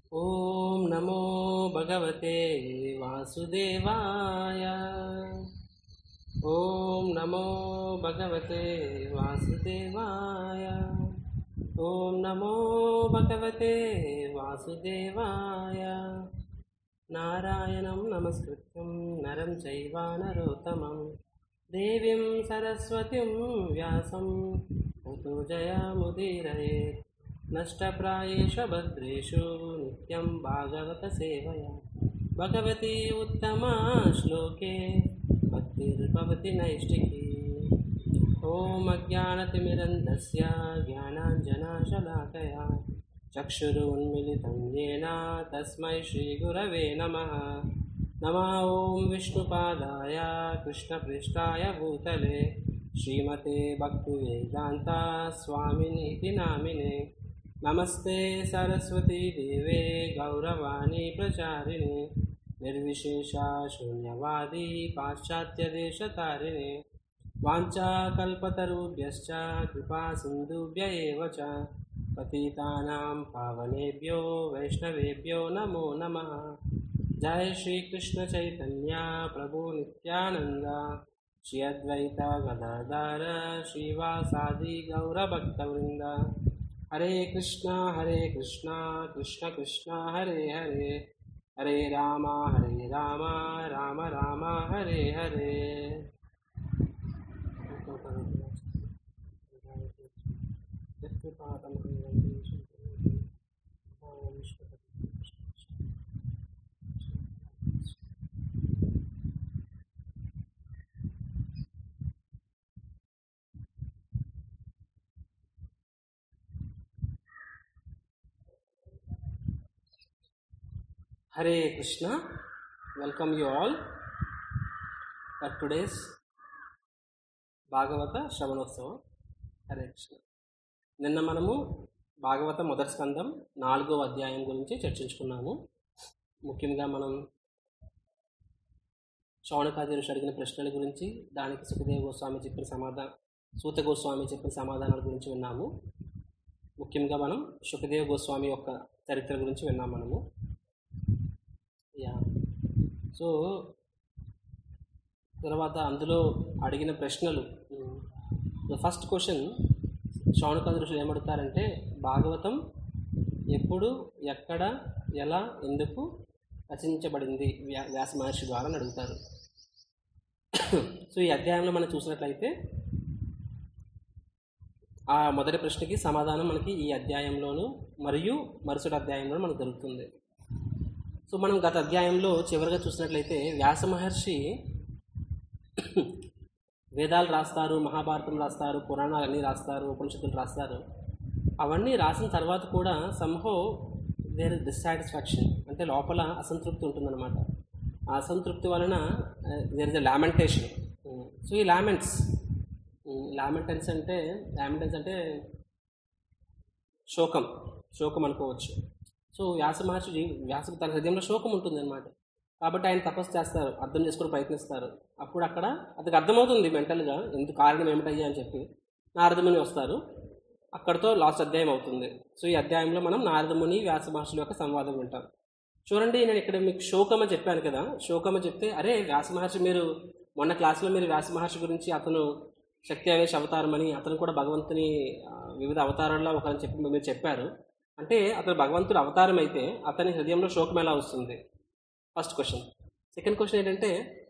ॐ नमो भगवते वासुदेवाय ॐ नमो भगवते वासुदेवाय ॐ नमो भगवते वासुदेवाय नारायणं नमस्कृत्यं नरं चैव नरोत्तमं देवीं सरस्वतीं व्यासं ततो जयामुदीरयेत् नष्टप्रायेषु भद्रेषु नित्यं भागवतसेवया भगवती उत्तमा श्लोके भक्तिर्भवति नैष्टिकी ॐ अज्ञानतिमिरन्दस्य ज्ञानाञ्जनाशलाकया चक्षुरुन्मिलितं येन तस्मै श्रीगुरवे नमः नमः ॐ विष्णुपादाय कृष्णपृष्ठाय भूतले श्रीमते भक्तिवेदान्ता स्वामिनीति नामिने नमस्ते सरस्वती देवे गौरवाणी प्रचारिणे निर्विशेषा शून्यवादी पाश्चात्यदेशतारिणे वाञ्छाकल्पतरुभ्यश्च कृपासिन्धुभ्य एव च पतितानां पावनेभ्यो वैष्णवेभ्यो नमो नमः जय श्रीकृष्णचैतन्या प्रभु नित्यानन्द श्री अद्वैत गदाधर श्रीवासादि गौरभक्तवृन्द हरे कृष्णा हरे कृष्णा कृष्ण कृष्णा हरे हरे हरे राम हरे राम राम राम हरे हरे Hare Krishna, welcome you all for today's భాగవత శ్రవణోత్సవం హరే కృష్ణ నిన్న మనము భాగవత మొదటి స్కందం నాలుగో అధ్యాయం గురించి చర్చించుకున్నాము ముఖ్యంగా మనం శౌనకాదేవుడు అడిగిన ప్రశ్నల గురించి దానికి సుఖదేవ గోస్వామి చెప్పిన సమాధానం సూత గోస్వామి చెప్పిన సమాధానాల గురించి విన్నాము ముఖ్యంగా మనం సుఖదేవ గోస్వామి యొక్క చరిత్ర గురించి విన్నాం మనము యా సో తర్వాత అందులో అడిగిన ప్రశ్నలు ద ఫస్ట్ క్వశ్చన్ శౌనకాది ఋషులు ఏమడుగుతారంటే భాగవతం ఎప్పుడు ఎక్కడ ఎలా ఎందుకు రచించబడింది వ్యా వ్యాస మహర్షి ద్వారా అని అడుగుతారు సో ఈ అధ్యాయంలో మనం చూసినట్లయితే ఆ మొదటి ప్రశ్నకి సమాధానం మనకి ఈ అధ్యాయంలోను మరియు మరుసటి అధ్యాయంలో మనకు దొరుకుతుంది సో మనం గత అధ్యాయంలో చివరిగా చూసినట్లయితే వ్యాస మహర్షి వేదాలు రాస్తారు మహాభారతం రాస్తారు పురాణాలు అన్నీ రాస్తారు ఉపనిషత్తులు రాస్తారు అవన్నీ రాసిన తర్వాత కూడా సంహో దేర్ ఇస్ డిస్సాటిస్ఫాక్షన్ అంటే లోపల అసంతృప్తి ఉంటుందన్నమాట ఆ అసంతృప్తి వలన there is a lamentation so ఈ లామెంట్స్ లామెంటెన్స్ అంటే లామెంటెన్స్ అంటే శోకం శోకం అనుకోవచ్చు సో వ్యాస మహర్షి జీ- వ్యాసకు తన హృదయంలో శోకం ఉంటుంది అనమాట కాబట్టి ఆయన తపస్సు చేస్తారు అర్థం చేసుకుని ప్రయత్నిస్తారు అప్పుడు అక్కడ అతనికి అర్థమవుతుంది మెంటల్గా ఎందుకు కారణం ఏమిటయ్యా అని చెప్పి నారదముని వస్తారు అక్కడితో లాస్ట్ అధ్యాయం అవుతుంది సో ఈ అధ్యాయంలో మనం నారదముని వ్యాస మహర్షుల యొక్క సంవాదం వింటాం చూడండి నేను ఇక్కడ మీకు శోకం అని చెప్పాను కదా శోకం అని చెప్తే అరే వ్యాస మహర్షి మీరు మొన్న క్లాస్లో మీరు వ్యాస మహర్షి గురించి అతను శక్తి అవేశ అవతారం అని అతను కూడా భగవంతుని ఆ, వివిధ అవతారాల్లో ఒకరని చెప్పి మీరు చెప్పారు అంటే అతను భగవంతుడు అవతారం అయితే అతని హృదయంలో శోకం ఎలా వస్తుంది ఫస్ట్ క్వశ్చన్ సెకండ్ క్వశ్చన్ ఏంటంటే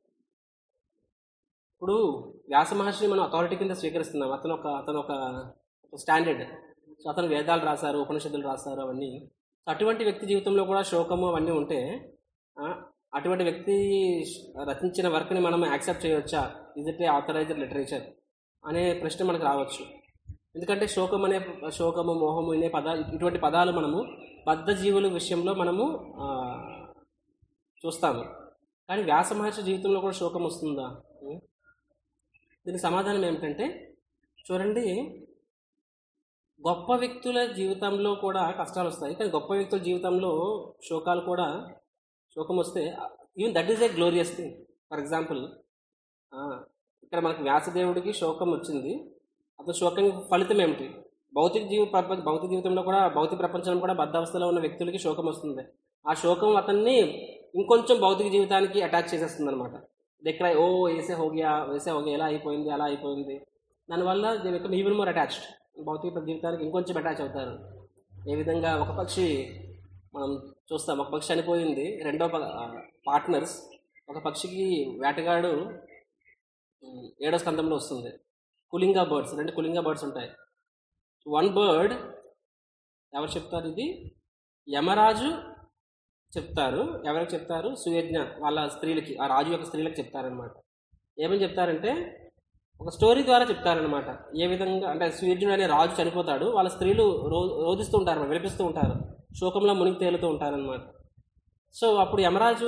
ఇప్పుడు వ్యాస మహర్షిని మనం అథారిటీ కింద స్వీకరిస్తున్నాం అతను ఒక అతను ఒక స్టాండర్డ్ సో అతను వేదాలు రాశారు ఉపనిషత్తులు రాశారు అవన్నీ సో అటువంటి వ్యక్తి జీవితంలో కూడా శోకము అవన్నీ ఉంటే ఆ, అటువంటి వ్యక్తి రచించిన వర్క్ని మనం యాక్సెప్ట్ చేయవచ్చా is it a authorised literature అనే ప్రశ్న మనకు రావచ్చు ఎందుకంటే శోకం అనే శోకము మోహము అనే పదాలు ఇటువంటి పదాలు మనము బద్ధ జీవుల విషయంలో మనము ఆ, చూస్తాము కానీ వ్యాస మహర్షి జీవితంలో కూడా శోకం వస్తుందా ఉం? దీనికి సమాధానం ఏమిటంటే చూడండి గొప్ప వ్యక్తుల జీవితంలో కూడా కష్టాలు వస్తాయి కానీ గొప్ప వ్యక్తుల జీవితంలో శోకాలు కూడా శోకం వస్తే even that is a glorious thing for example ఇక్కడ మనకు వ్యాసదేవుడికి శోకం వచ్చింది అతను శోకం ఫలితం ఏమిటి భౌతిక జీవ ప్రపంచ భౌతిక జీవితంలో కూడా భౌతిక ప్రపంచంలో కూడా బద్ధావస్థలో ఉన్న వ్యక్తులకి శోకం వస్తుంది ఆ శోకం అతన్ని ఇంకొంచెం భౌతిక జీవితానికి అటాచ్ చేసేస్తుంది అనమాట దగ్గర ఓ వేసే హోగియా వేసే హోగియా ఎలా అయిపోయింది అలా అయిపోయింది దానివల్ల they become even more attached భౌతిక జీవితానికి ఇంకొంచెం అటాచ్ అవుతారు ఏ విధంగా ఒక పక్షి మనం చూస్తాం ఒక పక్షి చనిపోయింది రెండో పార్ట్నర్స్ ఒక పక్షికి వేటగాడు ఉమ్, ఏడో స్కందంలో వస్తుంది కులింగా బర్డ్స్ రెండు కులింగా బర్డ్స్ ఉంటాయి వన్ బర్డ్ ఎవరు చెప్తారు ఇది యమరాజు చెప్తారు ఎవరికి చెప్తారు సుయజ్ఞ వాళ్ళ స్త్రీలకి ఆ రాజు యొక్క స్త్రీలకు చెప్తారనమాట ఏమని చెప్తారంటే ఒక స్టోరీ ద్వారా చెప్తారనమాట ఏ విధంగా అంటే సుయజ్ఞుడు అనే రాజు చనిపోతాడు వాళ్ళ స్త్రీలు రో రోధిస్తూ ఉంటారు విలపిస్తూ ఉంటారు శోకంలో మునిగి తేలుతూ ఉంటారనమాట సో అప్పుడు యమరాజు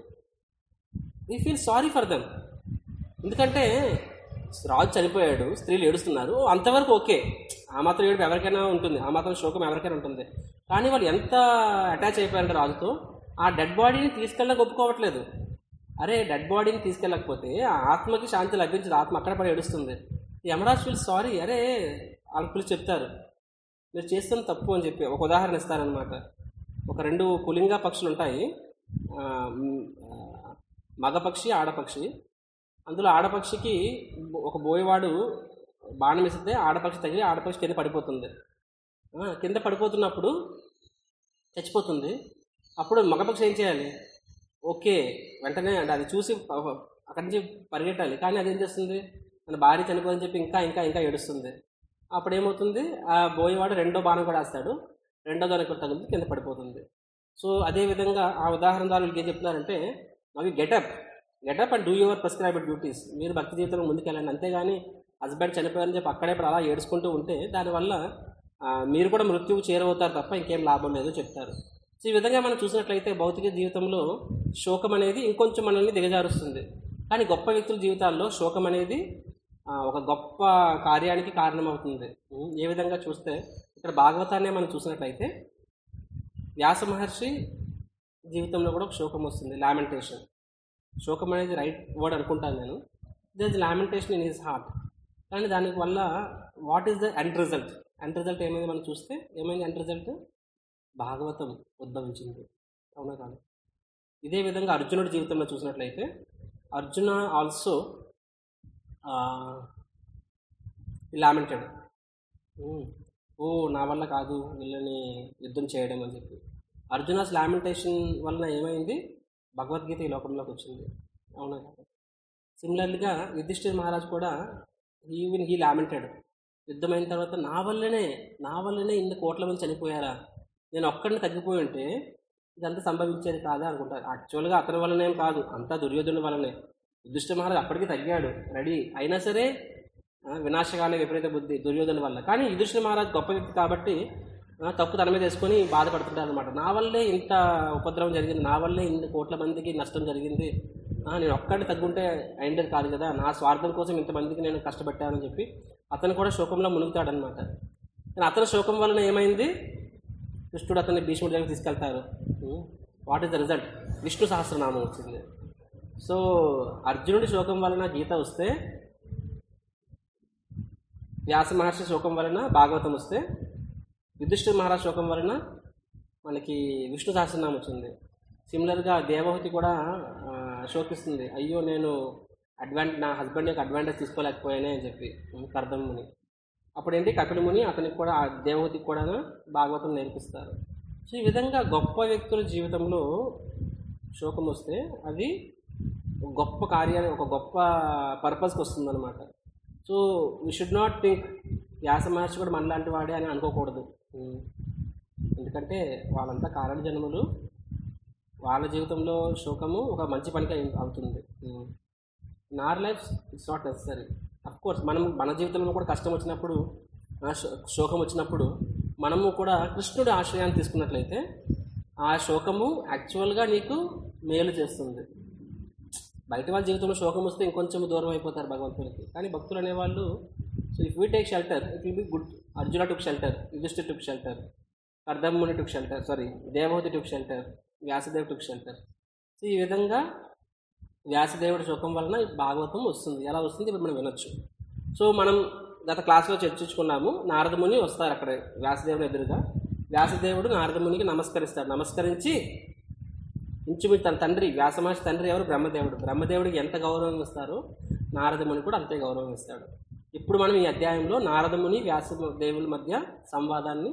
we feel sorry for them ఎందుకంటే రాజు చనిపోయాడు స్త్రీలు ఏడుస్తున్నారు అంతవరకు ఓకే ఆ మాత్రం ఏడుపు ఎవరికైనా ఉంటుంది ఆ మాత్రం శోకం ఎవరికైనా ఉంటుంది కానీ వాళ్ళు ఎంత అటాచ్ అయిపోయారంటే రాజుతో ఆ డెడ్ బాడీని తీసుకెళ్ళక ఒప్పుకోవట్లేదు అరే డెడ్ బాడీని తీసుకెళ్ళకపోతే ఆ ఆత్మకి శాంతి లభించదు ఆత్మ అక్కడ పడి ఏడుస్తుంది యమరాజ్ ఫీల్ సారీ అరే వాళ్ళకి పిలిచి చెప్తారు మీరు చేస్తున్న తప్పు అని చెప్పి ఒక ఉదాహరణ ఇస్తారనమాట ఒక రెండు పులింగ పక్షులు ఉంటాయి ఆ, మ్, ఆ, మగ పక్షి ఆడపక్షి అందులో ఆడపక్షికి ఒక బోయవాడు బాణం ఇస్తే ఆడపక్షి తగిలి ఆడపక్షి కింద పడిపోతుంది ఆ, కింద పడిపోతున్నప్పుడు చచ్చిపోతుంది అప్పుడు మగపక్షి ఏం చేయాలి ఓకే వెంటనే అంటే అది చూసి ప- ప- అక్కడి నుంచి పరిగెట్టాలి కానీ అది ఏం చేస్తుంది మన భార్య చనిపోదని చెప్పి ఇంకా ఇంకా ఇంకా ఏడుస్తుంది అప్పుడు ఏమవుతుంది ఆ బోయవాడు రెండో బాణం కూడా వేస్తాడు రెండో దానికి కూడా తగిలింది కింద పడిపోతుంది సో అదే విధంగా ఆ ఉదాహరణ ద్వారా వీళ్ళకి ఏం చెప్తున్నారంటే అవి get up get up and do your prescribed duties మీరు భక్తి జీవితంలో ముందుకెళ్ళండి అంతేగాని హస్బెండ్ చనిపోయారని చెప్పి అక్కడే ఇప్పుడు అలా ఏడుచుకుంటూ ఉంటే దానివల్ల ఆ, మీరు కూడా మృత్యువు చేరవుతారు తప్ప ఇంకేం లాభం లేదు చెప్తారు సో ఈ విధంగా మనం చూసినట్లయితే భౌతిక జీవితంలో శోకం అనేది ఇంకొంచెం మనల్ని దిగజారుస్తుంది కానీ గొప్ప వ్యక్తుల జీవితాల్లో శోకం అనేది ఆ, ఒక గొప్ప కార్యానికి కారణమవుతుంది ఉం, ఏ విధంగా చూస్తే ఇక్కడ భాగవతాన్ని మనం చూసినట్లయితే వ్యాస మహర్షి జీవితంలో కూడా ఒక శోకం వస్తుంది లామెంటేషన్ శోకం అనేది రైట్ వర్డ్ అనుకుంటాను నేను they is lamentation in his heart కానీ దానికి వల్ల what is the end result end result ఏమైంది మనం చూస్తే ఏమైంది ఎండ్ రిజల్ట్ భాగవతం ఉద్భవించింది అవునా కాదు ఇదే విధంగా అర్జునుడి జీవితంలో చూసినట్లయితే అర్జున ఆల్సో లామెంటెడ్ ఓ నా వల్ల కాదు వీళ్ళని యుద్ధం చేయడం అని చెప్పి అర్జునాస్ లామెంటేషన్ వలన ఏమైంది భగవద్గీత ఈ లోకంలోకి వచ్చింది అవునా కాదు సిమిలర్లీగా యుధిష్ఠిర్ మహారాజ్ కూడా ఈవెన్ హీ లామెంటెడ్ యుద్ధమైన తర్వాత నా వల్లనే నా వల్లనే ఇన్ని కోట్ల మంది చనిపోయారా నేను ఒక్కడిని తగ్గిపోయి ఉంటే ఇదంతా సంభవించేది కాదా అనుకుంటారు యాక్చువల్గా అతని వల్లనేం కాదు అంతా దుర్యోధను వల్లనే యుధిష్ఠిర మహారాజ్ అప్పటికి తగ్గాడు రెడీ అయినా సరే ఆ, వినాశకాలే విపరీత బుద్ధి దుర్యోధన వల్ల కానీ యుధిష్ఠిర మహారాజ్ గొప్ప వ్యక్తి కాబట్టి ఆ, తప్పు తన మీద వేసుకొని బాధపడుతుంటారు అనమాట నా వల్లే ఇంత ఉపద్రవం జరిగింది నా వల్లే ఇన్ని కోట్ల మందికి నష్టం జరిగింది ఆ, నేను ఒక్కడిని తగ్గుంటే అయిండేది కాదు కదా నా స్వార్థం కోసం ఇంతమందికి నేను కష్టపడ్డానని చెప్పి అతను కూడా శోకంలో మునుగుతాడనమాట కానీ అతని శోకం వలన ఏమైంది కృష్ణుడు అతన్ని భీష్ముడి దగ్గరికి తీసుకెళ్తారు what is the result Vishnu Sahasranamam వచ్చింది సో అర్జునుడి శోకం వలన గీత వస్తే వ్యాస మహర్షి శోకం వలన భాగవతం వస్తే యుధిష్ఠిర మహారాజ్ శోకం వలన మనకి విష్ణు సహస్రనామం వచ్చింది సిమిలర్గా దేవహూతి కూడా ఆ, శోకిస్తుంది అయ్యో నేను అడ్వాంట్ నా హస్బెండ్ యొక్క అడ్వాంటేజ్ తీసుకోలేకపోయానే అని చెప్పి కర్దం ముని అప్పుడు ఏంటి కపిల ముని అతనికి కూడా ఆ దేవహూతికి కూడా భాగవతం నేర్పిస్తారు సో ఈ విధంగా గొప్ప వ్యక్తుల జీవితంలో శోకం వస్తే అది ఒక గొప్ప కార్యాన్ని ఒక గొప్ప పర్పస్కి వస్తుందన్నమాట so we should not think Vyasa Maharshi కూడా మనలాంటి వాడే అని అనుకోకూడదు ఉం. ఎందుకంటే వాళ్ళంతా కారణ జన్మలు వాళ్ళ జీవితంలో శోకము ఒక మంచి పనికి అయి- అవుతుంది nor life it's not necessary of course మనం మన జీవితంలో కూడా కష్టం వచ్చినప్పుడు ఆ శో- శోకం వచ్చినప్పుడు మనము కూడా కృష్ణుడి ఆశ్రయాన్ని తీసుకున్నట్లయితే ఆ శోకము యాక్చువల్గా నీకు మేలు చేస్తుంది బయట వాళ్ళ జీవితంలో శోకం వస్తే ఇంకొంచెం దూరం అయిపోతారు భగవంతునికి కానీ భక్తులు అనేవాళ్ళు so if we take shelter it will be good Arjuna took shelter Yudhishthir took shelter Kardammuni took shelter sorry Devahuti took shelter Vyasadev took shelter so ఈ విధంగా వ్యాసదేవుడి శోకం వలన భాగవతం వస్తుంది ఎలా వస్తుంది ఇప్పుడు మనం వినొచ్చు సో మనం గత క్లాస్లో చర్చించుకున్నాము నారదముని వస్తారు అక్కడ వ్యాసదేవుని ఎదురుగా వ్యాసదేవుడు నారదమునికి నమస్కరిస్తాడు నమస్కరించి ఇంచుమించు తన తండ్రి వ్యాసమహర్షి తండ్రి ఎవరు బ్రహ్మదేవుడు బ్రహ్మదేవుడికి ఎంత గౌరవం ఇస్తారో నారదముని కూడా అంతే గౌరవం ఇస్తాడు ఇప్పుడు మనం ఈ అధ్యాయంలో నారదముని వ్యాసదేవుల మధ్య సంవాదాన్ని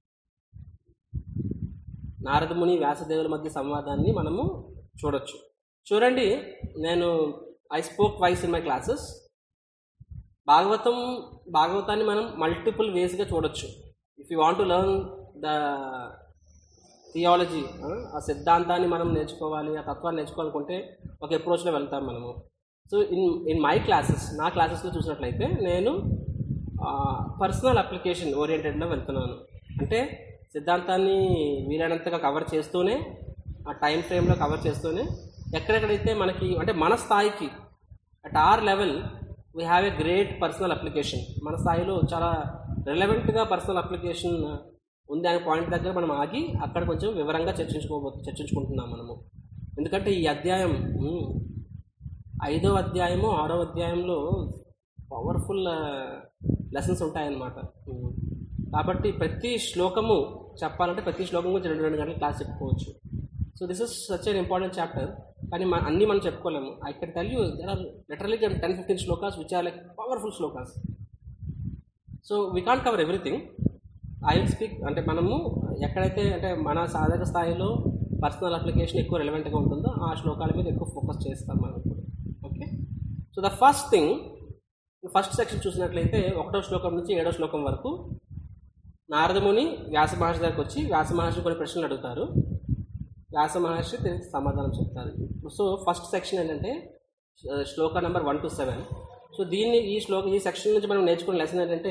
నారదముని వ్యాసదేవుల మధ్య సంవాదాన్ని మనము చూడొచ్చు చూడండి నేను I spoke wise in my classes Bhagavatam భాగవతాన్ని మనం మల్టిపుల్ వేస్గా చూడొచ్చు if you want to learn the theology ఆ సిద్ధాంతాన్ని మనం నేర్చుకోవాలి ఆ తత్వాన్ని నేర్చుకోవాలనుకుంటే ఒక అప్రోచ్లో వెళ్తాం మనము so in in my classes నా క్లాసెస్లో చూసినట్లయితే నేను పర్సనల్ అప్లికేషన్ ఓరియంటెడ్లో వెళ్తున్నాను అంటే సిద్ధాంతాన్ని వీలైనంతగా కవర్ చేస్తూనే ఆ టైం ఫ్రేమ్లో కవర్ చేస్తూనే ఎక్కడెక్కడైతే మనకి అంటే మన స్థాయికి at our level we have a great personal application మన స్థాయిలో చాలా రిలవెంట్గా పర్సనల్ అప్లికేషన్ ఉంది అనే పాయింట్ దగ్గర మనం ఆగి అక్కడ కొంచెం వివరంగా చర్చించుకోబో చర్చించుకుంటున్నాం మనము ఎందుకంటే ఈ అధ్యాయం మ్, ఐదో అధ్యాయము ఆరో అధ్యాయంలో పవర్ఫుల్ లెసన్స్ ఉంటాయన్నమాట మ్, కాబట్టి ప్రతి శ్లోకము చెప్పాలంటే ప్రతి శ్లోకం గురించి రెండు రెండు గంటల క్లాస్ చెప్పుకోవచ్చు so this is such an important chapter కానీ మన అన్నీ మనం చెప్పుకోలేము I can tell you there are literally ten fifteen shlokas which are like powerful shlokas so we can't cover everything I will speak అంటే మనము ఎక్కడైతే అంటే మన సాధక స్థాయిలో పర్సనల్ అప్లికేషన్ ఎక్కువ రిలవెంట్గా ఉంటుందో ఆ శ్లోకాల మీద ఎక్కువ ఫోకస్ చేస్తాం మనం ఇప్పుడు okay so the first thing first section చూసినట్లయితే ఒకటో శ్లోకం నుంచి ఏడో శ్లోకం వరకు నారదముని వ్యాస మహర్షి దగ్గరికి వచ్చి వ్యాస మహర్షి కొన్ని ప్రశ్నలు అడుగుతారు వ్యాస మహర్షి దీనికి సమాధానం చెప్తారు సో ఫస్ట్ సెక్షన్ ఏంటంటే శ్లో- shloka number one two seven so దీన్ని ఈ శ్లోక ఈ సెక్షన్ నుంచి మనం నేర్చుకునే లెసన్ ఏంటంటే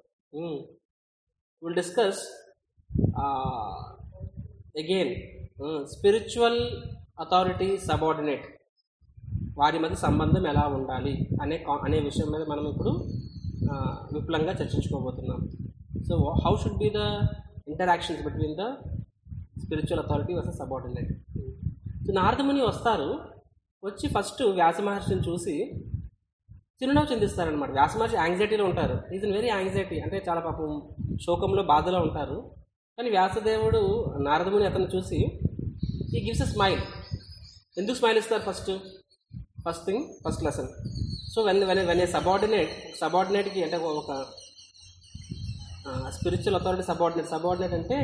will discuss again spiritual authority subordinate వారి మధ్య సంబంధం ఎలా ఉండాలి అనే కా- అనే విషయం మీద మనం ఇప్పుడు ఆ, విపులంగా చర్చించుకోబోతున్నాం so how should be the interactions between the spiritual authority versus subordinate so Naradamuni వస్తారు వచ్చి ఫస్ట్ వ్యాస మహర్షిని చూసి చిరునవ్వు చిందిస్తారనమాట వ్యాస మహర్షి యాంగ్జైటీలో ఉంటారు ఈజ్ ఇన్ వెరీ యాంగ్జైటీ అంటే చాలా పాపం శోకంలో బాధలో ఉంటారు కానీ వ్యాసదేవుడు నారదముని అతను చూసి ఈ గివ్స్ అ స్మైల్ ఎందుకు స్మైల్ ఇస్తారు first first thing first lesson so when when when a subordinate సబార్డినేట్కి అంటే ఒక స్పిరిచువల్ అథారిటీ సబార్డినేట్ సబార్డినేట్ అంటే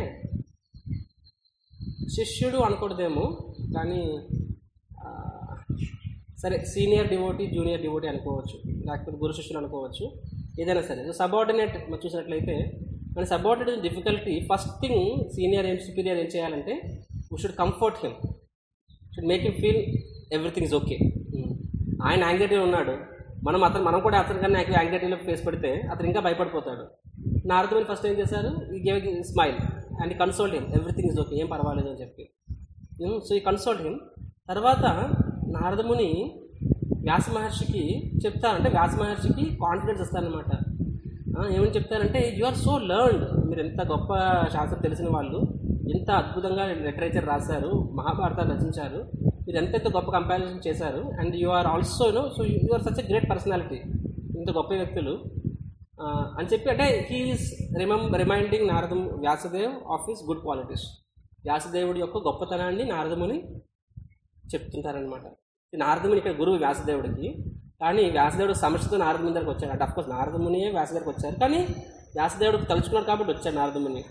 శిష్యుడు అనకూడదేమో కానీ ఆ, సరే సీనియర్ డివోటీ జూనియర్ డివోటీ అనుకోవచ్చు లేకపోతే గురు శిష్యులు అనుకోవచ్చు ఏదైనా సరే సో సబార్డినేట్ మనం చూసినట్లయితే మన subordinate difficulty first thing senior ఏం సుపీరియర్ ఏం చేయాలంటే we should comfort him should make him feel everything is okay ఆయన యాంగ్జైటీలో ఉన్నాడు మనం అతను మనం కూడా అతని కన్నా ఎక్కువ యాంగ్జైటీలో ఫేస్ పెడితే అతను ఇంకా భయపడిపోతాడు నారదుని ఫస్ట్ ఏం చేశారు he gave smile and consoled him everything is okay ఏం పర్వాలేదు అని చెప్పి సో ఈ కన్సోల్ట్ హిమ్ తర్వాత నారదముని వ్యాస మహర్షికి చెప్తారంటే వ్యాస మహర్షికి కాన్ఫిడెన్స్ ఇస్తారనమాట ఏమని చెప్తారంటే యు ఆర్ సో లర్న్డ్ మీరు ఎంత గొప్ప శాస్త్రం తెలిసిన వాళ్ళు ఎంత అద్భుతంగా లిటరేచర్ రాశారు మహాభారతాలు రచించారు మీరు ఎంత ఎంత గొప్ప కంపారిజన్ చేశారు and you are also no so you are such a great personality ఇంత గొప్ప వ్యక్తులు ఆ, అని చెప్పి అంటే హీఈస్ రిమం రిమైండింగ్ నారదం Vyasadev of his good qualities వ్యాసదేవుడి యొక్క గొప్పతనాన్ని నారదముని చెప్తుంటారనమాట నారదముని ఇక్కడ గురువు వ్యాసదేవుడికి కానీ వ్యాసదేవుడు సమస్యతో నారదముని దగ్గరకు వచ్చాడు అంటే అఫ్కోర్స్ నారదమునియే వ్యాస దగ్గరకు వచ్చారు కానీ వ్యాసదేవుడికి తలుచుకున్నాడు కాబట్టి వచ్చాడు Naradamuni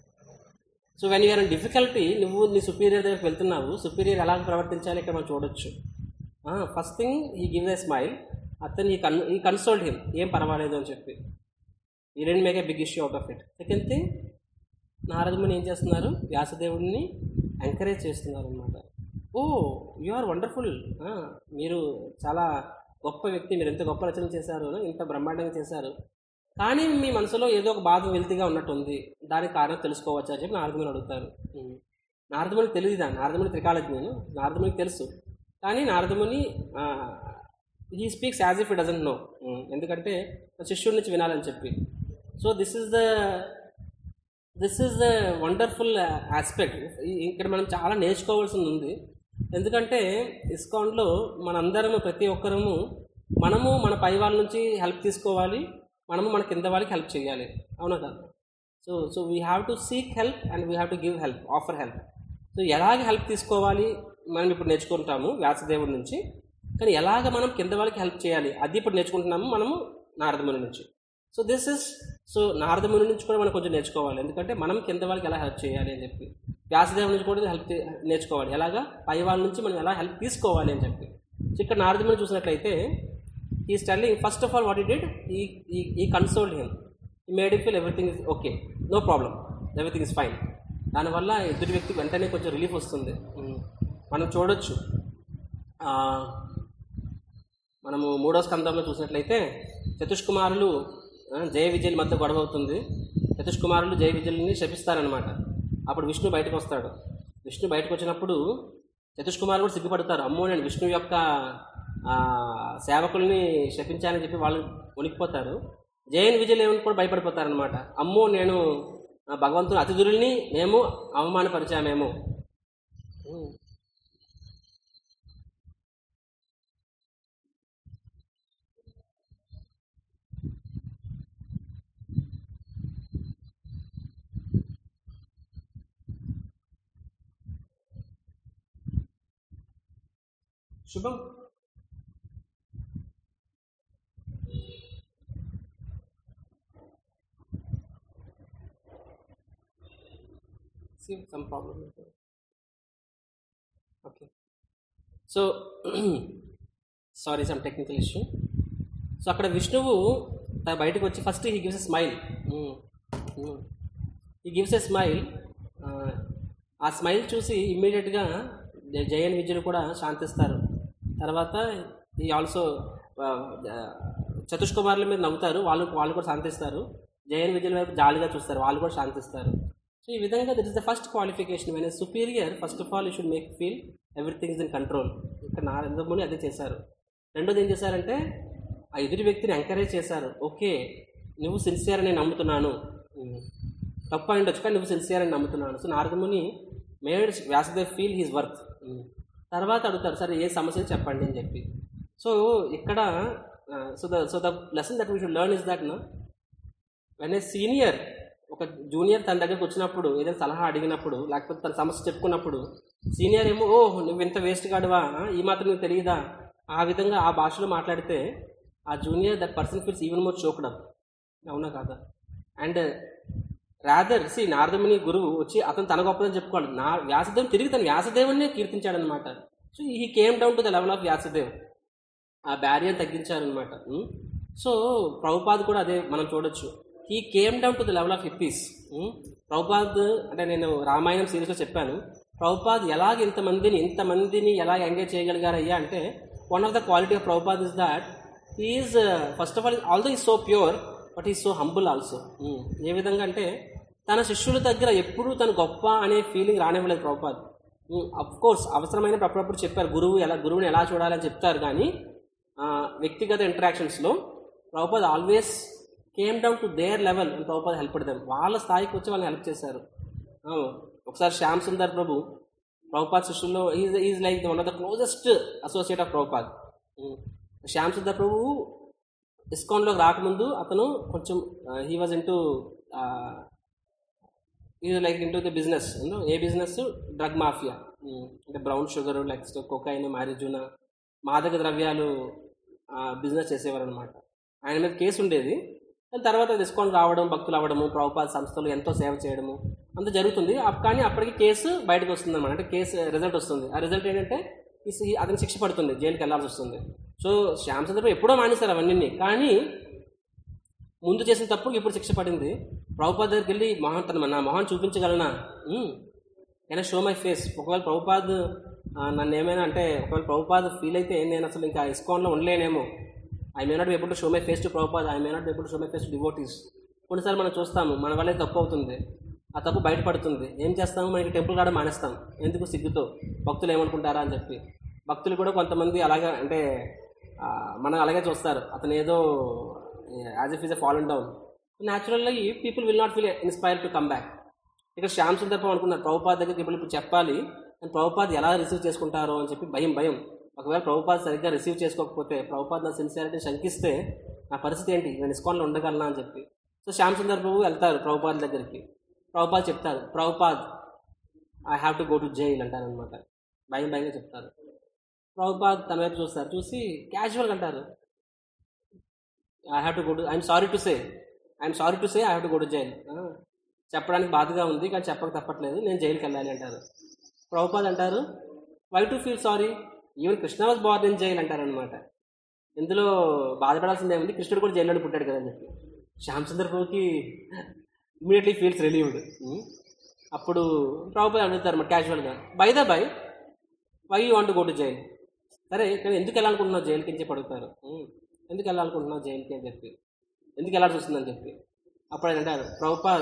so when you're in difficulty నువ్వు నీ సుపీరియర్ దగ్గరికి వెళ్తున్నావు సుపీరియర్ ఎలా ప్రవర్తించాలి ఇక్కడ మనం చూడొచ్చు first thing he give a smile అతను ఈ కన్ ఈ కన్సోల్డ్ హిమ్ ఏం పర్వాలేదు అని చెప్పి ఈ రెండు make a big issue out of it second thing Naradamuni ఏం చేస్తున్నారు వ్యాసదేవుడిని ఎంకరేజ్ చేస్తున్నారు అనమాట ఓ యు ఆర్ వండర్ఫుల్ మీరు చాలా గొప్ప వ్యక్తి మీరు ఎంత గొప్ప రచన చేశారు ఇంత బ్రహ్మాండంగా చేశారు కానీ మీ మనసులో ఏదో ఒక బాధ వెలితిగా ఉన్నట్టుంది దానికి కారణం తెలుసుకోవచ్చా అని చెప్పి నారదముని అడుగుతారు ఉమ్. నారదమునికి తెలియదా నారదముని త్రికాలజ్ఞను నారదమునికి తెలుసు కానీ Naradamuni he speaks as if it doesn't know ఎందుకంటే శిష్యుడి నుంచి వినాలని చెప్పి so this is the this is the wonderful aspect ఇక్కడ మనం చాలా నేర్చుకోవాల్సి ఉంది ఎందుకంటే ఇస్కాన్లో మనందరము ప్రతి ఒక్కరము మనము మన పై వాళ్ళ నుంచి హెల్ప్ తీసుకోవాలి మనము మన కింద వాళ్ళకి హెల్ప్ చేయాలి అవునా కదా so so we have to seek help and we have to give help offer help so ఎలాగ హెల్ప్ తీసుకోవాలి మనం ఇప్పుడు నేర్చుకుంటాము వ్యాసదేవుడి నుంచి కానీ ఎలాగ మనం కింద వాళ్ళకి హెల్ప్ చేయాలి అది ఇప్పుడు నేర్చుకుంటున్నాము మనము నారదముని నుంచి సో దిస్ ఇస్ సో నారదముని నుంచి కూడా మనం కొంచెం నేర్చుకోవాలి ఎందుకంటే మనం కింద వాళ్ళకి ఎలా హెల్ప్ చేయాలి అని చెప్పి వ్యాసదేవుడి నుంచి కూడా హెల్ప్ నేర్చుకోవాలి ఎలాగా పై వాళ్ళ నుంచి మనం ఎలా హెల్ప్ తీసుకోవాలి అని చెప్పి సో ఇక్కడ నారదముని చూసినట్లయితే ఈ స్టెల్లింగ్ first of all what he did he he consoled him he made it feel everything is okay no problem everything is fine దానివల్ల ఎదుటి వ్యక్తికి వెంటనే కొంచెం రిలీఫ్ వస్తుంది ఉమ్. మనం చూడొచ్చు ఆ, మనము మూడో స్కందంలో చూసినట్లయితే చతుష్కుమారులు ఆ, జయ విజయుల మధ్య గొడవ అవుతుంది చతుష్కుమారులు జయ విజయుల్ని శపిస్తారనమాట అప్పుడు విష్ణు బయటకు వస్తాడు విష్ణు బయటకు వచ్చినప్పుడు చతుష్కుమారులు కూడా సిగ్గుపడతారు అమ్మో నేను విష్ణు యొక్క ఆ, సేవకుల్ని శపించానని చెప్పి వాళ్ళు వణికిపోతారు జయన్ విజయులు ఏమని కూడా భయపడిపోతారనమాట అమ్మో నేను ఆ, భగవంతుని అతిథుల్ని మేము అవమానపరిచామేమో ఉమ్. శుభం See some problem with it. Okay. So, sorry, some technical issue. So అక్కడ విష్ణువు తన బయటకు వచ్చి first he gives a smile he gives a smile ఆ స్మైల్ చూసి ఇమ్మీడియట్గా జయన్ విద్యులు కూడా శాంతిస్తారు తర్వాత ఈ ఆల్సో చతుష్కుమారుల మీద నవ్వుతారు వాళ్ళు వాళ్ళు కూడా శాంతిస్తారు జయన్ విద్యుల వైపు జాలిగా చూస్తారు వాళ్ళు కూడా శాంతిస్తారు సో ఈ విధంగా this is the first qualification when superior first of all you should make feel everything is in control ఇక్కడ నరేంద్ర మోడీ అదే చేశారు రెండోది ఏం చేశారంటే ఆ ఎదుటి వ్యక్తిని ఎంకరేజ్ చేశారు ఓకే నువ్వు సిన్సియర్ అని నేను నమ్ముతున్నాను ఉమ్. తప్పు అయి ఉండొచ్చు కానీ నువ్వు సిన్సియర్ అని నమ్ముతున్నాను so Naradamuni made Vyasadev feel he's worth తర్వాత అడుగుతారు సరే ఏ సమస్యలు చెప్పండి అని చెప్పి సో ఇక్కడ so the so the lesson that we should learn is that నా వెన్ ఏ సీనియర్ ఒక జూనియర్ తన దగ్గరకు వచ్చినప్పుడు ఏదైనా సలహా అడిగినప్పుడు లేకపోతే తన సమస్య చెప్పుకున్నప్పుడు సీనియర్ ఏమో ఓ నువ్వు ఇంత వేస్ట్ కాడువా ఆ, ఈ మాత్రం నీకు తెలియదా ఆ విధంగా ఆ భాషలో మాట్లాడితే ఆ junior that person feels even more చోకడం అవునా కాదా అండ్ రాదర్ సి నారదముని గురువు వచ్చి అతను తన గొప్పదని చెప్పుకోవాలి నా వ్యాసదేవుని తిరిగి తన వ్యాసదేవుని కీర్తించాడనమాట so he came down to the level of Vyasadev ఆ బ్యారియర్ తగ్గించారనమాట సో ప్రభుపాద్ కూడా అదే మనం చూడొచ్చు he came down to the level of hippies Prabhupad అంటే నేను రామాయణం సిరీస్లో చెప్పాను ప్రభుపాద్ ఎలాగ ఇంతమందిని ఇంతమందిని ఎలా ఎంగేజ్ చేయగలిగారయ్యా అంటే one of the quality of Prabhupad is that is first of all although is so pure but is so humble also ఏ విధంగా అంటే తన శిష్యుల దగ్గర ఎప్పుడూ తను గొప్ప అనే ఫీలింగ్ రానివ్వలేదు ప్రభుపాద్ అఫ్ కోర్స్ అవసరమైనప్పుడు అప్పుడప్పుడు చెప్పారు గురువు ఎలా గురువుని ఎలా చూడాలని చెప్తారు కానీ ఆ, వ్యక్తిగత ఇంటరాక్షన్స్లో Prabhupad always came down to their level అని ప్రభుపాద్ హెల్ప్ పడతారు వాళ్ళ స్థాయికి వచ్చి వాళ్ళని హెల్ప్ చేశారు ఆ, ఒకసారి శ్యామ్ సుందర్ ప్రభు ప్రభుపాద్ శిష్యుల్లో is is like one of the closest associate of Prabhupad um. Shyam Sundar Prabhu ఇస్కాన్లోకి రాకముందు అతను కొంచెం he was into is like into the business a business drug mafia అంటే brown sugar next cocaine marijuana మాదక ద్రవ్యాలు బిజినెస్ చేసేవారు అనమాట ఆయన మీద కేసు ఉండేది దాని తర్వాత డిస్కౌంట్ రావడం భక్తులు అవ్వడము ప్రభుపాద సంస్థలు ఎంతో సేవ చేయడము అంత జరుగుతుంది అప్- కానీ అప్పటికి కేసు బయటకు వస్తుంది అనమాట అంటే కేసు రిజల్ట్ వస్తుంది ఆ రిజల్ట్ ఏంటంటే ఈ సి- అతనికి శిక్ష పడుతుంది జైలుకి వెళ్ళాల్సి వస్తుంది సో శ్యామ్ చంద్ర ఎప్పుడో మానేశారు అవన్నీ కానీ ముందు చేసిన తప్పుకి ఇప్పుడు శిక్ష పడింది ప్రభుపాద్ దగ్గరికి వెళ్ళి మొహం తన నా మొహం చూపించగలనా అయినా షో మై ఫేస్ ఒకవేళ ప్రభుపాద్ ఆ, నన్ను ఏమైనా అంటే ఒకవేళ ప్రభుపాద్ ఫీల్ అయితే నేను అసలు ఇంకా ఇస్కాన్లో ఉండలేనేమో ఐ మే నాట్ ఎప్పుడు show my face to Prabhupad I may not ఎప్పుడు show my face to devotees కొన్నిసార్లు మనం చూస్తాము మన వల్లే తప్పు అవుతుంది ఆ తప్పు బయటపడుతుంది ఏం చేస్తాము మనకి టెంపుల్ కాడ మానేస్తాం ఎందుకు సిగ్గుతో భక్తులు ఏమనుకుంటారా అని చెప్పి భక్తులు కూడా కొంతమంది అలాగా అంటే ఆ, మనం అలాగే చూస్తారు అతను ఏదో as if is a fallen down న్యాచురల్గా people will not feel inspire to come back ఇక్కడ శ్యామ్ సుందర్పం అనుకున్నారు ప్రభుపాద్ దగ్గరికి ఇప్పుడు ఇప్పుడు చెప్పాలి కానీ ప్రభుపాద్ ఎలా రిసీవ్ చేసుకుంటారో అని చెప్పి భయం భయం ఒకవేళ ప్రభుపాద్ సరిగ్గా రిసీవ్ చేసుకోకపోతే ప్రభుపాద్ నా సిన్సియారిటీ శంకిస్తే నా పరిస్థితి ఏంటి నేను ఇస్కాన్లో ఉండగలనా అని చెప్పి సో శ్యామ్ సుందర్ ప్రభు వెళ్తారు ప్రభుపాద్ దగ్గరికి ప్రభుపాద్ చెప్తారు Prabhupad I have to go to jail అంటారనమాట భయం భయంగా చెప్తారు ప్రభుపాద్ తన వైపు చూస్తారు చూసి క్యాజువల్గా అంటారు I have to go to I'm sorry to say I'm sorry to say I have to go to jail చెప్పడానికి బాధగా ఉంది కానీ చెప్పక తప్పట్లేదు నేను జైలుకి వెళ్ళాలి అంటారు ప్రభుపాద్ అంటారు why to feel sorry even Krishna was born in jail అంటారనమాట ఇందులో బాధపడాల్సిందే ఉంది కృష్ణుడు కూడా జైల్లోనే పుట్టాడు కదా అని చెప్పి శ్యామ్ సుందర్ ప్రభుకి ఇమీడియట్లీ ఫీల్స్ రిలీవ్డ్ అప్పుడు ప్రభుపాద్ అడుగుతారు మరి క్యాజువల్గా by the by why you want go to jail సరే కానీ ఎందుకు వెళ్ళాలనుకుంటున్నావు జైలుకి అని చెప్పి అడుగుతారు "ఉమ్, ఎందుకు వెళ్ళాలనుకుంటున్నావు జైలుకి అని చెప్పి ఎందుకు వెళ్ళాల్సి వస్తుందని చెప్పి అప్పుడు ఆయన అంటారు Prabhupad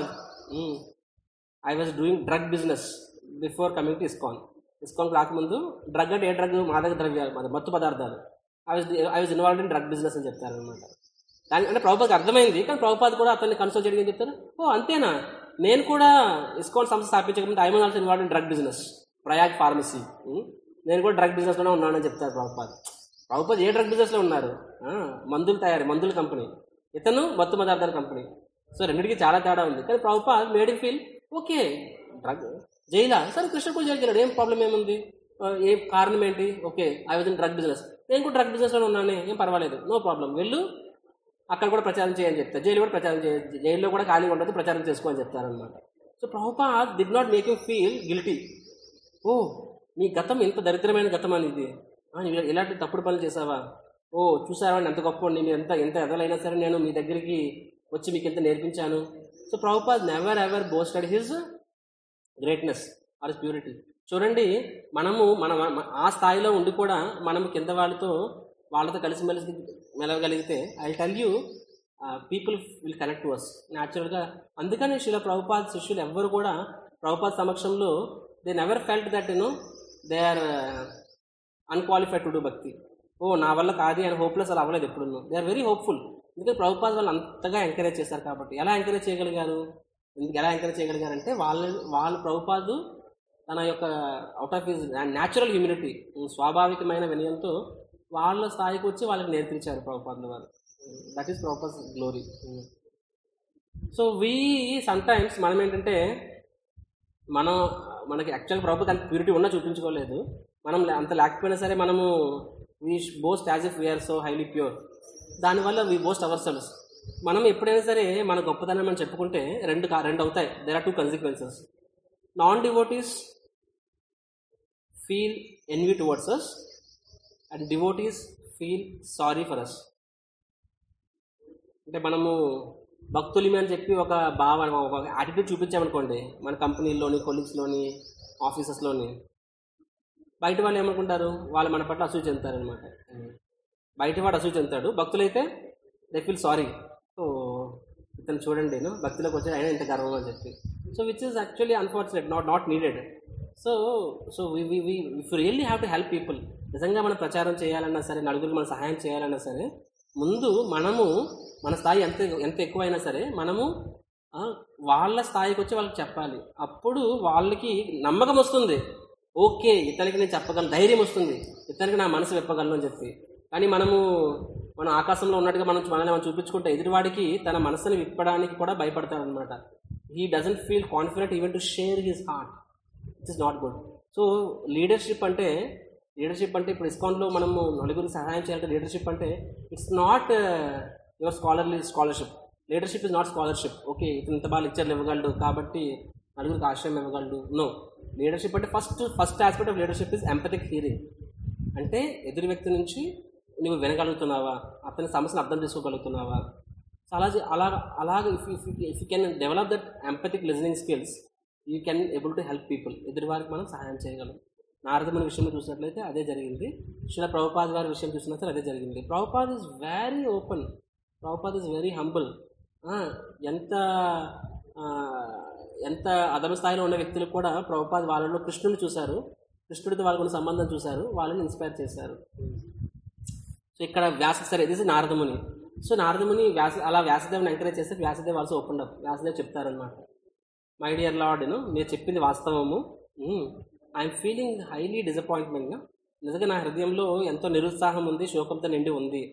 I was doing drug business before coming to ISKCON ISKCON రాకముందు డ్రగ్ అంటే ఏ డ్రగ్ మాదక ద్రవ్యాలు మాద- మత్తు పదార్థాలు I was I was involve in drug business అని చెప్తారు అనమాట దాని అంటే ప్రభుపాద్కి అర్థమైంది కానీ ప్రభుపాద్ కూడా అతన్ని కన్సల్ట్ చేయడం చెప్తారు ఓ అంతేనా నేను కూడా ఇస్కాన్ సంస్థ స్థాపించకముందు I also involve in drug business Prayag pharmacy నేను కూడా డ్రగ్ బిజినెస్లోనే ఉన్నానని చెప్తారు ప్రభుపాద్ ప్రభుపాద్ ఏ డ్రగ్ బిజినెస్లో ఉన్నారు ఆ, మందులు తయారీ మందుల కంపెనీ ఇతను మత్తు పదార్థాల కంపెనీ సో రెండింటికి చాలా తేడా ఉంది కానీ Prabhupad made feel okay drug జైలా సరే కృష్ణ కూడా జైలుకి వెళ్ళాడు ఏం ప్రాబ్లం ఏముంది ఆ, ఏ కారణం ఏంటి okay I was in drug business నేను కూడా డ్రగ్ బిజినెస్లో ఉన్నానే ఏం పర్వాలేదు నో ప్రాబ్లం వెళ్ళు అక్కడ కూడా ప్రచారం చేయని చెప్తారు జైలు కూడా ప్రచారం చేయ జైల్లో కూడా ఖాళీగా ఉండదు ప్రచారం చేసుకో అని చెప్తారనమాట so Prabhupad did not make you feel guilty ఓ నీ గతం ఎంత దరిద్రమైన గతం అని ఇది ఆ, నువ్వు ఇలాంటి తప్పుడు పనులు చేసావా ఓ చూసావా నేను ఎంత గొప్ప నేను ఎంత ఎంత ఎదలైనా సరే నేను మీ దగ్గరికి వచ్చి మీకు ఎంత నేర్పించాను so Prabhupad never ever boasted his greatness or purity చూడండి మనము మన మన- ఆ స్థాయిలో ఉండి కూడా మనము కింద వాళ్ళతో వాళ్ళతో కలిసి మెలిసి మెలవగలిగితే I tell you people will connect to us న్యాచురల్గా అందుకని శిల ప్రభుపాద్ శిష్యులు ఎవ్వరు కూడా ప్రభుపాద్ సమక్షంలో they never felt that you know they are unqualified to do bhakti ఓ నా వల్ల కాదు అని హోప్లెస్ అలా అవ్వలేదు ఎప్పుడు దే ఆర్ వెరీ హోప్ఫుల్ ఎందుకంటే ప్రభుపాద్ వాళ్ళు అంతగా ఎంకరేజ్ చేశారు కాబట్టి ఎలా ఎంకరేజ్ చేయగలిగారు ఎందుకు ఎలా ఎంకరేజ్ చేయగలిగారంటే వాళ్ళ వాళ్ళు ప్రభుపాదు తన యొక్క out of his natural humility స్వాభావికమైన వినయంతో వాళ్ళ స్థాయికి వచ్చి వాళ్ళకి నేర్పించారు ప్రభుపాదుల వారు that is Prabhupad glory so we sometimes మనం ఏంటంటే మనం మనకి యాక్చువల్ ప్రభుత్వం అంత ప్యూరిటీ ఉన్నా చూపించుకోలేదు మనం లే- అంత లేకపోయినా సరే మనము we boast as if we are so highly pure దానివల్ల వీ బోస్ట్ అవర్ సెల్స్ మనం ఎప్పుడైనా సరే మన గొప్పతనం అని చెప్పుకుంటే రెండు కా- రెండు అవుతాయి there are two consequences non devotees feel envy towards us and devotees feel sorry for us అంటే మనము భక్తులమే అని చెప్పి ఒక భావ ఒక యాటిట్యూడ్ చూపించామనుకోండి మన కంపెనీల్లోని కొలీగ్స్లోని ఆఫీసెస్లోని బయట వాళ్ళు ఏమనుకుంటారు వాళ్ళు మన పట్ల అసూయ చెందుతారనమాట బయట వాడు అసూయ చెందుతాడు భక్తులైతే దే ఫీల్ సారీ సో ఇతను చూడండి నేను భక్తిలోకి వచ్చి అయినా ఇంత గర్వం అని చెప్పి so which is actually unfortunate not not needed so so we we we if really have to help people నిజంగా మనం ప్రచారం చేయాలన్నా సరే నలుగురికి మనం సహాయం చేయాలన్నా సరే ముందు మనము మన స్థాయి ఎంత ఎంత ఎక్కువైనా సరే మనము ఆ, వాళ్ళ స్థాయికి వచ్చి వాళ్ళకి చెప్పాలి అప్పుడు వాళ్ళకి నమ్మకం వస్తుంది ఓకే ఇతనికి నేను చెప్పగలను ధైర్యం వస్తుంది ఇతనికి నా మనసు విప్పగలను అని చెప్పి కానీ మనము మనం ఆకాశంలో ఉన్నట్టుగా మనం మనల్ని మనం చూపించుకుంటే ఎదుటివాడికి తన మనసుని విప్పడానికి కూడా భయపడతాడనమాట he doesn't feel confident even to share his heart it is not good so leadership అంటే లీడర్షిప్ అంటే ఇప్పుడు ఇస్కాన్లో మనము నలుగురికి సహాయం చేయాలంటే లీడర్షిప్ అంటే it's not your scholarly scholarship leadership is not scholarship okay ఇతను ఇంత బాగా లెక్చర్లు ఇవ్వగలడు కాబట్టి నలుగురికి ఆశ్రయం ఇవ్వగలడు నో లీడర్షిప్ అంటే first first aspect of leadership is empathic hearing అంటే ఎదురు వ్యక్తి నుంచి నువ్వు వినగలుగుతున్నావా అతని సమస్యను అర్థం చేసుకోగలుగుతున్నావా సో అలా చే- అలా అలాగ if if if you can develop that empathic listening skills you can able to help people ఎదుటి వారికి మనం సహాయం చేయగలం నారదముని విషయంలో చూసినట్లయితే అదే జరిగింది శిల ప్రభుపాద్ గారి విషయం చూసినట్లయితే అదే జరిగింది Prabhupad is very open Prabhupad is very humble ఎంత ఆ, ఎంత అదమ స్థాయిలో ఉన్న వ్యక్తులు కూడా ప్రభుపాద్ వాళ్ళలో కృష్ణుని చూశారు కృష్ణుడితో వాళ్ళకున్న సంబంధం చూశారు వాళ్ళని ఇన్స్పైర్ చేశారు సో ఇక్కడ వ్యాస సరే ఇది నారదముని సో నారదముని వ్యాస అలా వ్యాసదేవుని ఎంకరేజ్ చేస్తే Vyasadev also open up Vyasadev చెప్తారనమాట మై డియర్ లార్డ్ ను మీరు చెప్పింది వాస్తవము ఐఎమ్ ఫీలింగ్ హైలీ డిసప్పాయింట్మెంట్గా నిజంగా నా హృదయంలో ఎంతో నిరుత్సాహం ఉంది శోకంతో నిండి ఉంది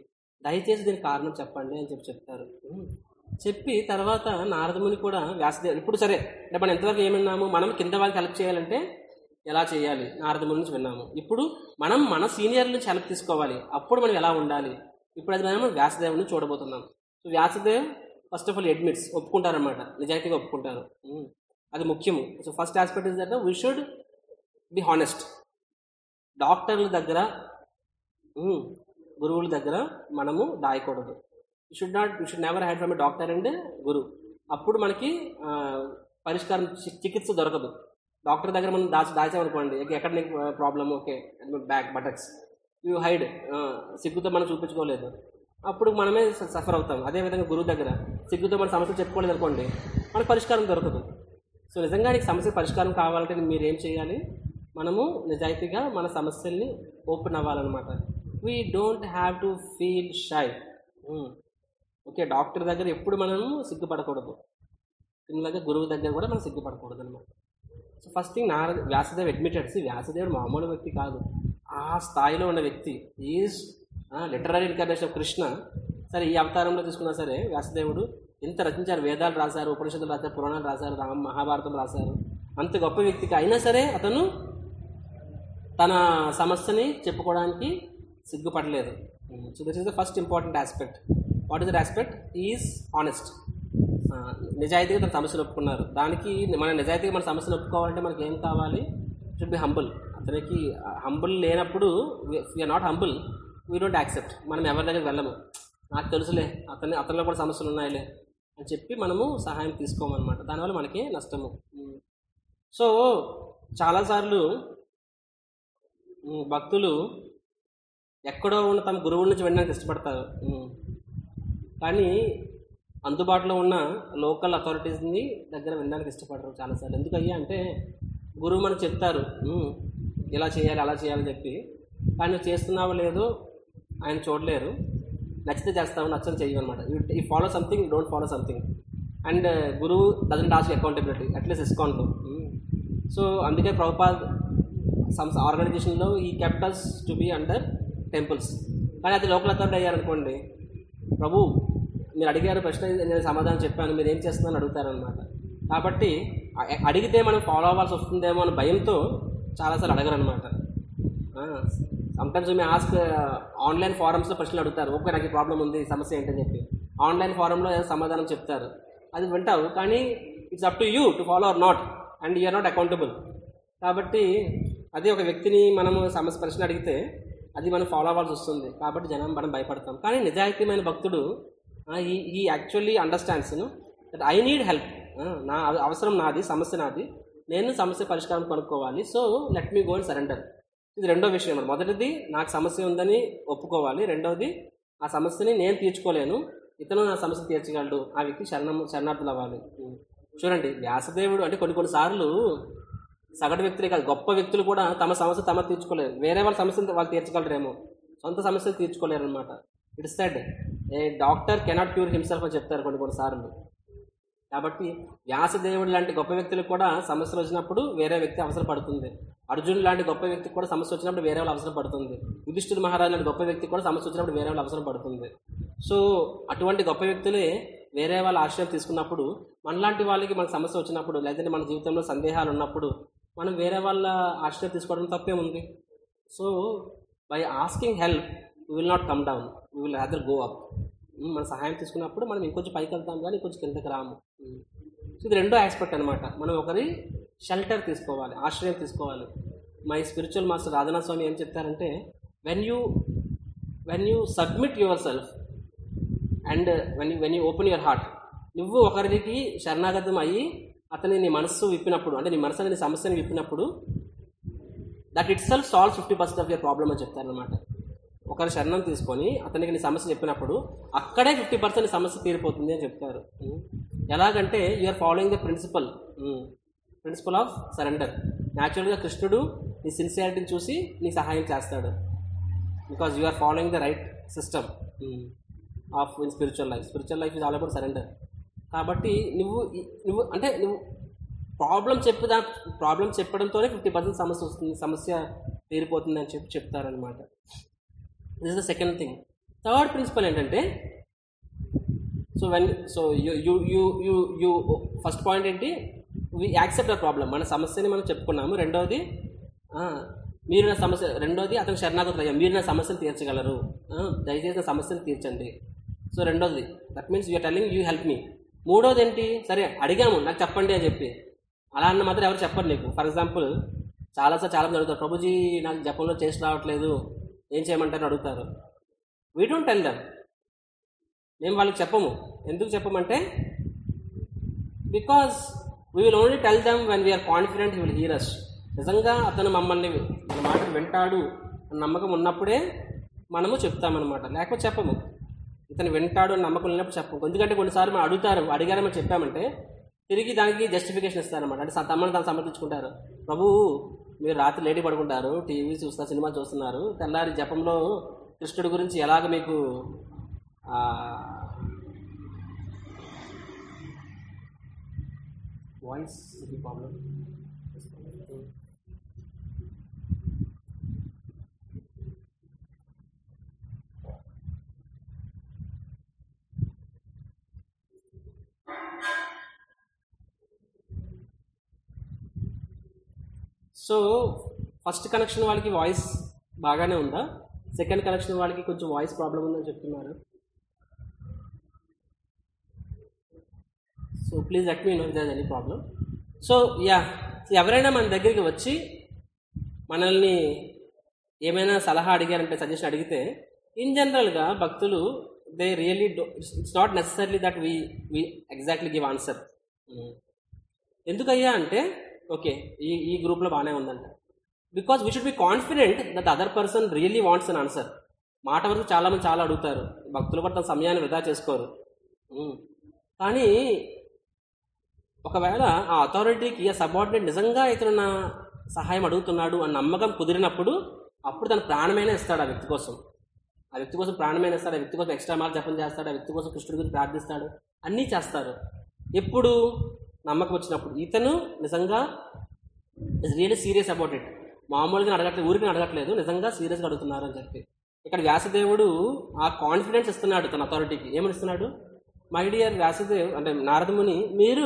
దయచేసి దీనికి కారణం చెప్పండి అని చెప్పి చెప్తారు ఉమ్. చెప్పి తర్వాత నారదముని కూడా వ్యాసదేవుడు ఇప్పుడు సరే అంటే మనం ఎంతవరకు ఏమన్నాము మనం కింద వాళ్ళకి హెల్ప్ చేయాలంటే ఎలా చేయాలి నారదముని నుంచి విన్నాము ఇప్పుడు మనం మన సీనియర్ నుంచి హెల్ప్ తీసుకోవాలి అప్పుడు మనం ఎలా ఉండాలి ఇప్పుడు అది మనం వ్యాసదేవుని చూడబోతున్నాం so Vyasadev first of all admits ఒప్పుకుంటారన్నమాట నిజాయితీగా ఒప్పుకుంటారు ఉమ్. అది ముఖ్యము so first aspect is that we should be honest డాక్టర్ల దగ్గర ఉమ్, గురువుల దగ్గర మనము దాయకూడదు you should not you should never had from a doctor and guru అప్పుడు మనకి ఆ, పరిష్కారం చి- చికిత్స దొరకదు డాక్టర్ దగ్గర మనం దాచి దాచామనుకోండి ఎక్క- ఎక్కడ నీకు problem okay back buttocks you hide సిగ్గుతో మనం చూపించుకోలేదు అప్పుడు మనమే సఫర్ అవుతాం అదేవిధంగా గురువు దగ్గర సిగ్గుతో మన సమస్య చెప్పుకోలేదు అనుకోండి మనకు పరిష్కారం దొరకదు సో నిజంగా నీకు సమస్య పరిష్కారం కావాలంటే మీరు ఏం చేయాలి మనము నిజాయితీగా మన సమస్యల్ని ఓపెన్ అవ్వాలన్నమాట we don't have to feel shy okay doctor దగ్గర ఎప్పుడు మనము సిగ్గుపడకూడదు సిమిలర్గా గురువు దగ్గర కూడా మనం సిగ్గుపడకూడదు అనమాట so first thing Narada Vyasadev admitted see వ్యాసదేవుడు మామూలు వ్యక్తి కాదు ఆ స్థాయిలో ఉన్న వ్యక్తి is literary incarnation of Krishna సరే ఈ అవతారంలో తీసుకున్నా సరే వ్యాసదేవుడు ఎంత రచించారు వేదాలు రాశారు ఉపనిషత్తులు రాశారు పురాణాలు రాశారు రామ మహాభారతం రాశారు అంత గొప్ప వ్యక్తికి అయినా సరే అతను తన సమస్యని చెప్పుకోవడానికి సిగ్గుపడలేదు so this is the first important aspect what is the aspect is honest నిజాయితీగా తన సమస్యలు ఒప్పుకున్నారు దానికి మన నిజాయితీగా మన సమస్యలు ఒప్పుకోవాలంటే మనకి ఏం కావాలి షుడ్ బి హంబుల్ అతనికి హంబుల్ లేనప్పుడు we are not humble we don't accept మనం ఎవరి దగ్గరికి వెళ్ళము నాకు తెలుసులే అతని అతనిలో కూడా సమస్యలు ఉన్నాయిలే అని చెప్పి మనము సహాయం తీసుకోమన్నమాట దానివల్ల మనకి నష్టము సో చాలాసార్లు ఉమ్, భక్తులు ఎక్కడో ఉన్న తమ గురువుల నుంచి వినడానికి ఇష్టపడతారు ఉమ్. కానీ అందుబాటులో ఉన్న లోకల్ అథారిటీస్ని దగ్గర వినడానికి ఇష్టపడరు చాలాసార్లు ఎందుకు అయ్యా అంటే గురువు మనకు చెప్తారు "ఉమ్, ఇలా చేయాలి అలా చేయాలని చెప్పి కానీ నువ్వు చేస్తున్నావో లేదో ఆయన చూడలేరు నచ్చితే చేస్తావు నచ్చని చెయ్యవు అనమాట ఈ follow something don't follow something and గురువు doesn't ask accountability at least ISKCON so అందుకే ప్రభుపాద్ సమ్స్ ఆర్గనైజేషన్లో ఈ capitals to be under temples కానీ అది లోకల్ అథారిటీ అయ్యారనుకోండి ప్రభు మీరు అడిగారు ప్రశ్న నేను సమాధానం చెప్పాను మీరు ఏం చేస్తున్నారని అడుగుతారనమాట కాబట్టి అ- అడిగితే మనం ఫాలో అవ్వాల్సి వస్తుందేమో అనే భయంతో చాలాసార్లు అడగరనమాట సమ్టైమ్స్ మీ ఆస్క్ ఆన్లైన్ ఫారమ్స్లో ప్రశ్నలు అడుగుతారు ఓకే నాకు ఈ ప్రాబ్లం ఉంది సమస్య ఏంటని చెప్పి ఆన్లైన్ ఫారంలో ఏదో సమాధానం చెప్తారు అది వింటావు కానీ it's up to you to follow or not and you're not accountable కాబట్టి అది ఒక వ్యక్తిని మనము సమస్య ప్రశ్న అడిగితే అది మనం ఫాలో అవ్వాల్సి వస్తుంది కాబట్టి జనం మనం భయపడతాం కానీ నిజాయితీమైన భక్తుడు ఈ ఈ actually understands that I need help నా అవ- అవసరం నాది సమస్య నాది నేను సమస్య పరిష్కారం కనుక్కోవాలి so let me go and surrender ఇది రెండో విషయం అన్నమాట. మొదటిది నాకు సమస్య ఉందని ఒప్పుకోవాలి రెండవది ఆ సమస్యని నేను తీర్చుకోలేను ఇతను నా సమస్య తీర్చగలడు ఆ వ్యక్తి శరణం శరణార్థులు అవ్వాలి చూడండి వ్యాసదేవుడు అంటే కొన్ని కొన్నిసార్లు సగటు వ్యక్తులే కాదు గొప్ప వ్యక్తులు కూడా తమ సమస్య తమ తీర్చుకోలేరు వేరే వాళ్ళ సమస్యలు వాళ్ళు తీర్చగలరేమో సొంత సమస్యలు తీర్చుకోలేరు అనమాట it's said a doctor cannot cure himself అని చెప్తారు కొన్ని కొన్నిసార్లు కాబట్టి వ్యాసదేవుడు లాంటి గొప్ప వ్యక్తులకు కూడా సమస్యలు వచ్చినప్పుడు వేరే వ్యక్తి అవసరం పడుతుంది అర్జునుడు లాంటి గొప్ప వ్యక్తికి కూడా సమస్య వచ్చినప్పుడు వేరే వాళ్ళు అవసరం పడుతుంది యుధిష్ఠిర మహారాజు లాంటి గొప్ప వ్యక్తికి కూడా సమస్య వచ్చినప్పుడు వేరే వాళ్ళు అవసరం పడుతుంది సో అటువంటి గొప్ప వ్యక్తులే వేరే వాళ్ళ ఆశ్రయం తీసుకున్నప్పుడు మనలాంటి వాళ్ళకి మన సమస్య వచ్చినప్పుడు లేదంటే మన జీవితంలో సందేహాలు ఉన్నప్పుడు మనం వేరే వాళ్ళ ఆశ్రయం తీసుకోవడం తప్పే ఉంది so by asking help we will not come down we will rather go up మన సహాయం తీసుకున్నప్పుడు మనం ఇంకొంచెం పైకి వెళ్తాం కానీ ఇంకొంచెం కిందకి రాము సో ఇది రెండో ఆస్పెక్ట్ అనమాట మనం ఒకరి షెల్టర్ తీసుకోవాలి ఆశ్రయం తీసుకోవాలి my spiritual master Radhanath Swami ఏం చెప్తారంటే when you when you submit yourself and when you when you open your heart నువ్వు ఒకరికి శరణాగతం అయ్యి అతని నీ మనస్సు విప్పినప్పుడు అంటే నీ మనసు అనేది నీ సమస్యని విప్పినప్పుడు that itself solve fifty percent of your problem అని చెప్తారనమాట ఒకరి శరణం తీసుకొని అతనికి నీ సమస్య చెప్పినప్పుడు అక్కడే ఫిఫ్టీ పర్సెంట్ సమస్య తీరిపోతుంది అని చెప్తారు ఉం. ఎలాగంటే you're following the principle principle of surrender న్యాచురల్గా కృష్ణుడు నీ సిన్సియారిటీని చూసి నీ సహాయం చేస్తాడు because you are following the right system of in spiritual life spiritual life is all about surrender కాబట్టి నువ్వు ఈ- నువ్వు అంటే నువ్వు ప్రాబ్లం చెప్పదా ప్రాబ్లం చెప్పడంతోనే ఫిఫ్టీ పర్సెంట్ సమస్య వస్తుంది సమస్య తీరిపోతుంది అని చెప్పి చెప్తారనమాట this is the second thing third principle ఏంటంటే so when so you you you you you first point ఏంటి వి యాక్సెప్ట్ ద ప్రాబ్లం మన సమస్యని మనం చెప్పుకున్నాము రెండవది ఆ, మీరు నా సమస్య రెండోది అతను శరణాగతులు అయ్యా మీరు నా సమస్యను తీర్చగలరు ఆ, దయచేసి నా సమస్యను తీర్చండి సో రెండోది that means you're telling you help me మూడోది ఏంటి సరే అడిగాము నాకు చెప్పండి అని చెప్పి అలా అన్న మాత్రం ఎవరు చెప్పరు నీకు ఫర్ ఎగ్జాంపుల్ చాలాసార్లు చాలా మంది అడుగుతారు ప్రభుజీ నాకు జపంలో చేసి రావట్లేదు ఏం చేయమంటారని అడుగుతారు వీ డోంట్ టెల్ దమ్ మేము వాళ్ళకి చెప్పము ఎందుకు చెప్పమంటే because we will only tell them when we are confident will hear us నిజంగా అతను మమ్మల్ని మన మాట వింటాడు అన్న నమ్మకం ఉన్నప్పుడే మనము చెప్తామన్నమాట లేకపోతే చెప్పము ఇతను వింటాడు అని నమ్మకం లేనప్పుడు చెప్పము ఎందుకంటే కొన్నిసార్లు మనం అడుగుతారు అడిగారని చెప్పామంటే తిరిగి దానికి జస్టిఫికేషన్ ఇస్తారనమాట అంటే స- తమను తాను సమర్థించుకుంటారు ప్రభు మీరు రాత్రి లేడీ పడుకుంటారు టీవీ చూస్తారు సినిమా చూస్తున్నారు తెల్లారి జపంలో కృష్ణుడి గురించి ఎలాగ మీకు ఆ, వాయిస్ ఇది ప్రాబ్లం సో ఫస్ట్ కనెక్షన్ వాళ్ళకి వాయిస్ బాగానే ఉందా సెకండ్ కనెక్షన్ వాళ్ళకి కొంచెం వాయిస్ ప్రాబ్లం ఉందని చెప్తున్నారు so please let me know there any problem so ya ఎవరైనా మన దగ్గరికి వచ్చి మనల్ని ఏమైనా సలహా అడిగారంటే సజెషన్ అడిగితే ఇన్ జనరల్గా భక్తులు they really it's not necessary that we we exactly give answer ఎందుకయ్యా అంటే ఓకే ఈ ఈ గ్రూప్లో బాగానే ఉందంట because we should be confident that other person really wants an answer మాట వరకు చాలామంది చాలా అడుగుతారు భక్తులు కూడా తమ సమయాన్ని వృధా చేసుకోరు ఉమ్. కానీ ఒకవేళ ఆ అథారిటీకి ఆ సబార్డినేట్ నిజంగా ఇతను నా సహాయం అడుగుతున్నాడు అని నమ్మకం కుదిరినప్పుడు అప్పుడు తన ప్రాణమైనా ఇస్తాడు ఆ వ్యక్తి కోసం ఆ వ్యక్తి కోసం ప్రాణమైన ఇస్తాడు ఆ వ్యక్తి కోసం ఎక్స్ట్రా మార్క్ జపం చేస్తాడు ఆ వ్యక్తి కోసం కృష్ణుడి గురించి ప్రార్థిస్తాడు అన్నీ చేస్తారు ఎప్పుడు నమ్మకం వచ్చినప్పుడు ఇతను నిజంగా is really serious about it మామూలుగా అడగట్లేదు ఊరికి అడగట్లేదు నిజంగా సీరియస్గా అడుగుతున్నారు అని చెప్పి ఇక్కడ వ్యాసదేవుడు ఆ కాన్ఫిడెన్స్ ఇస్తున్నాడు తన అథారిటీకి ఏమని ఇస్తున్నాడు మై డియర్ వ్యాసదేవ్ అంటే నారదముని మీరు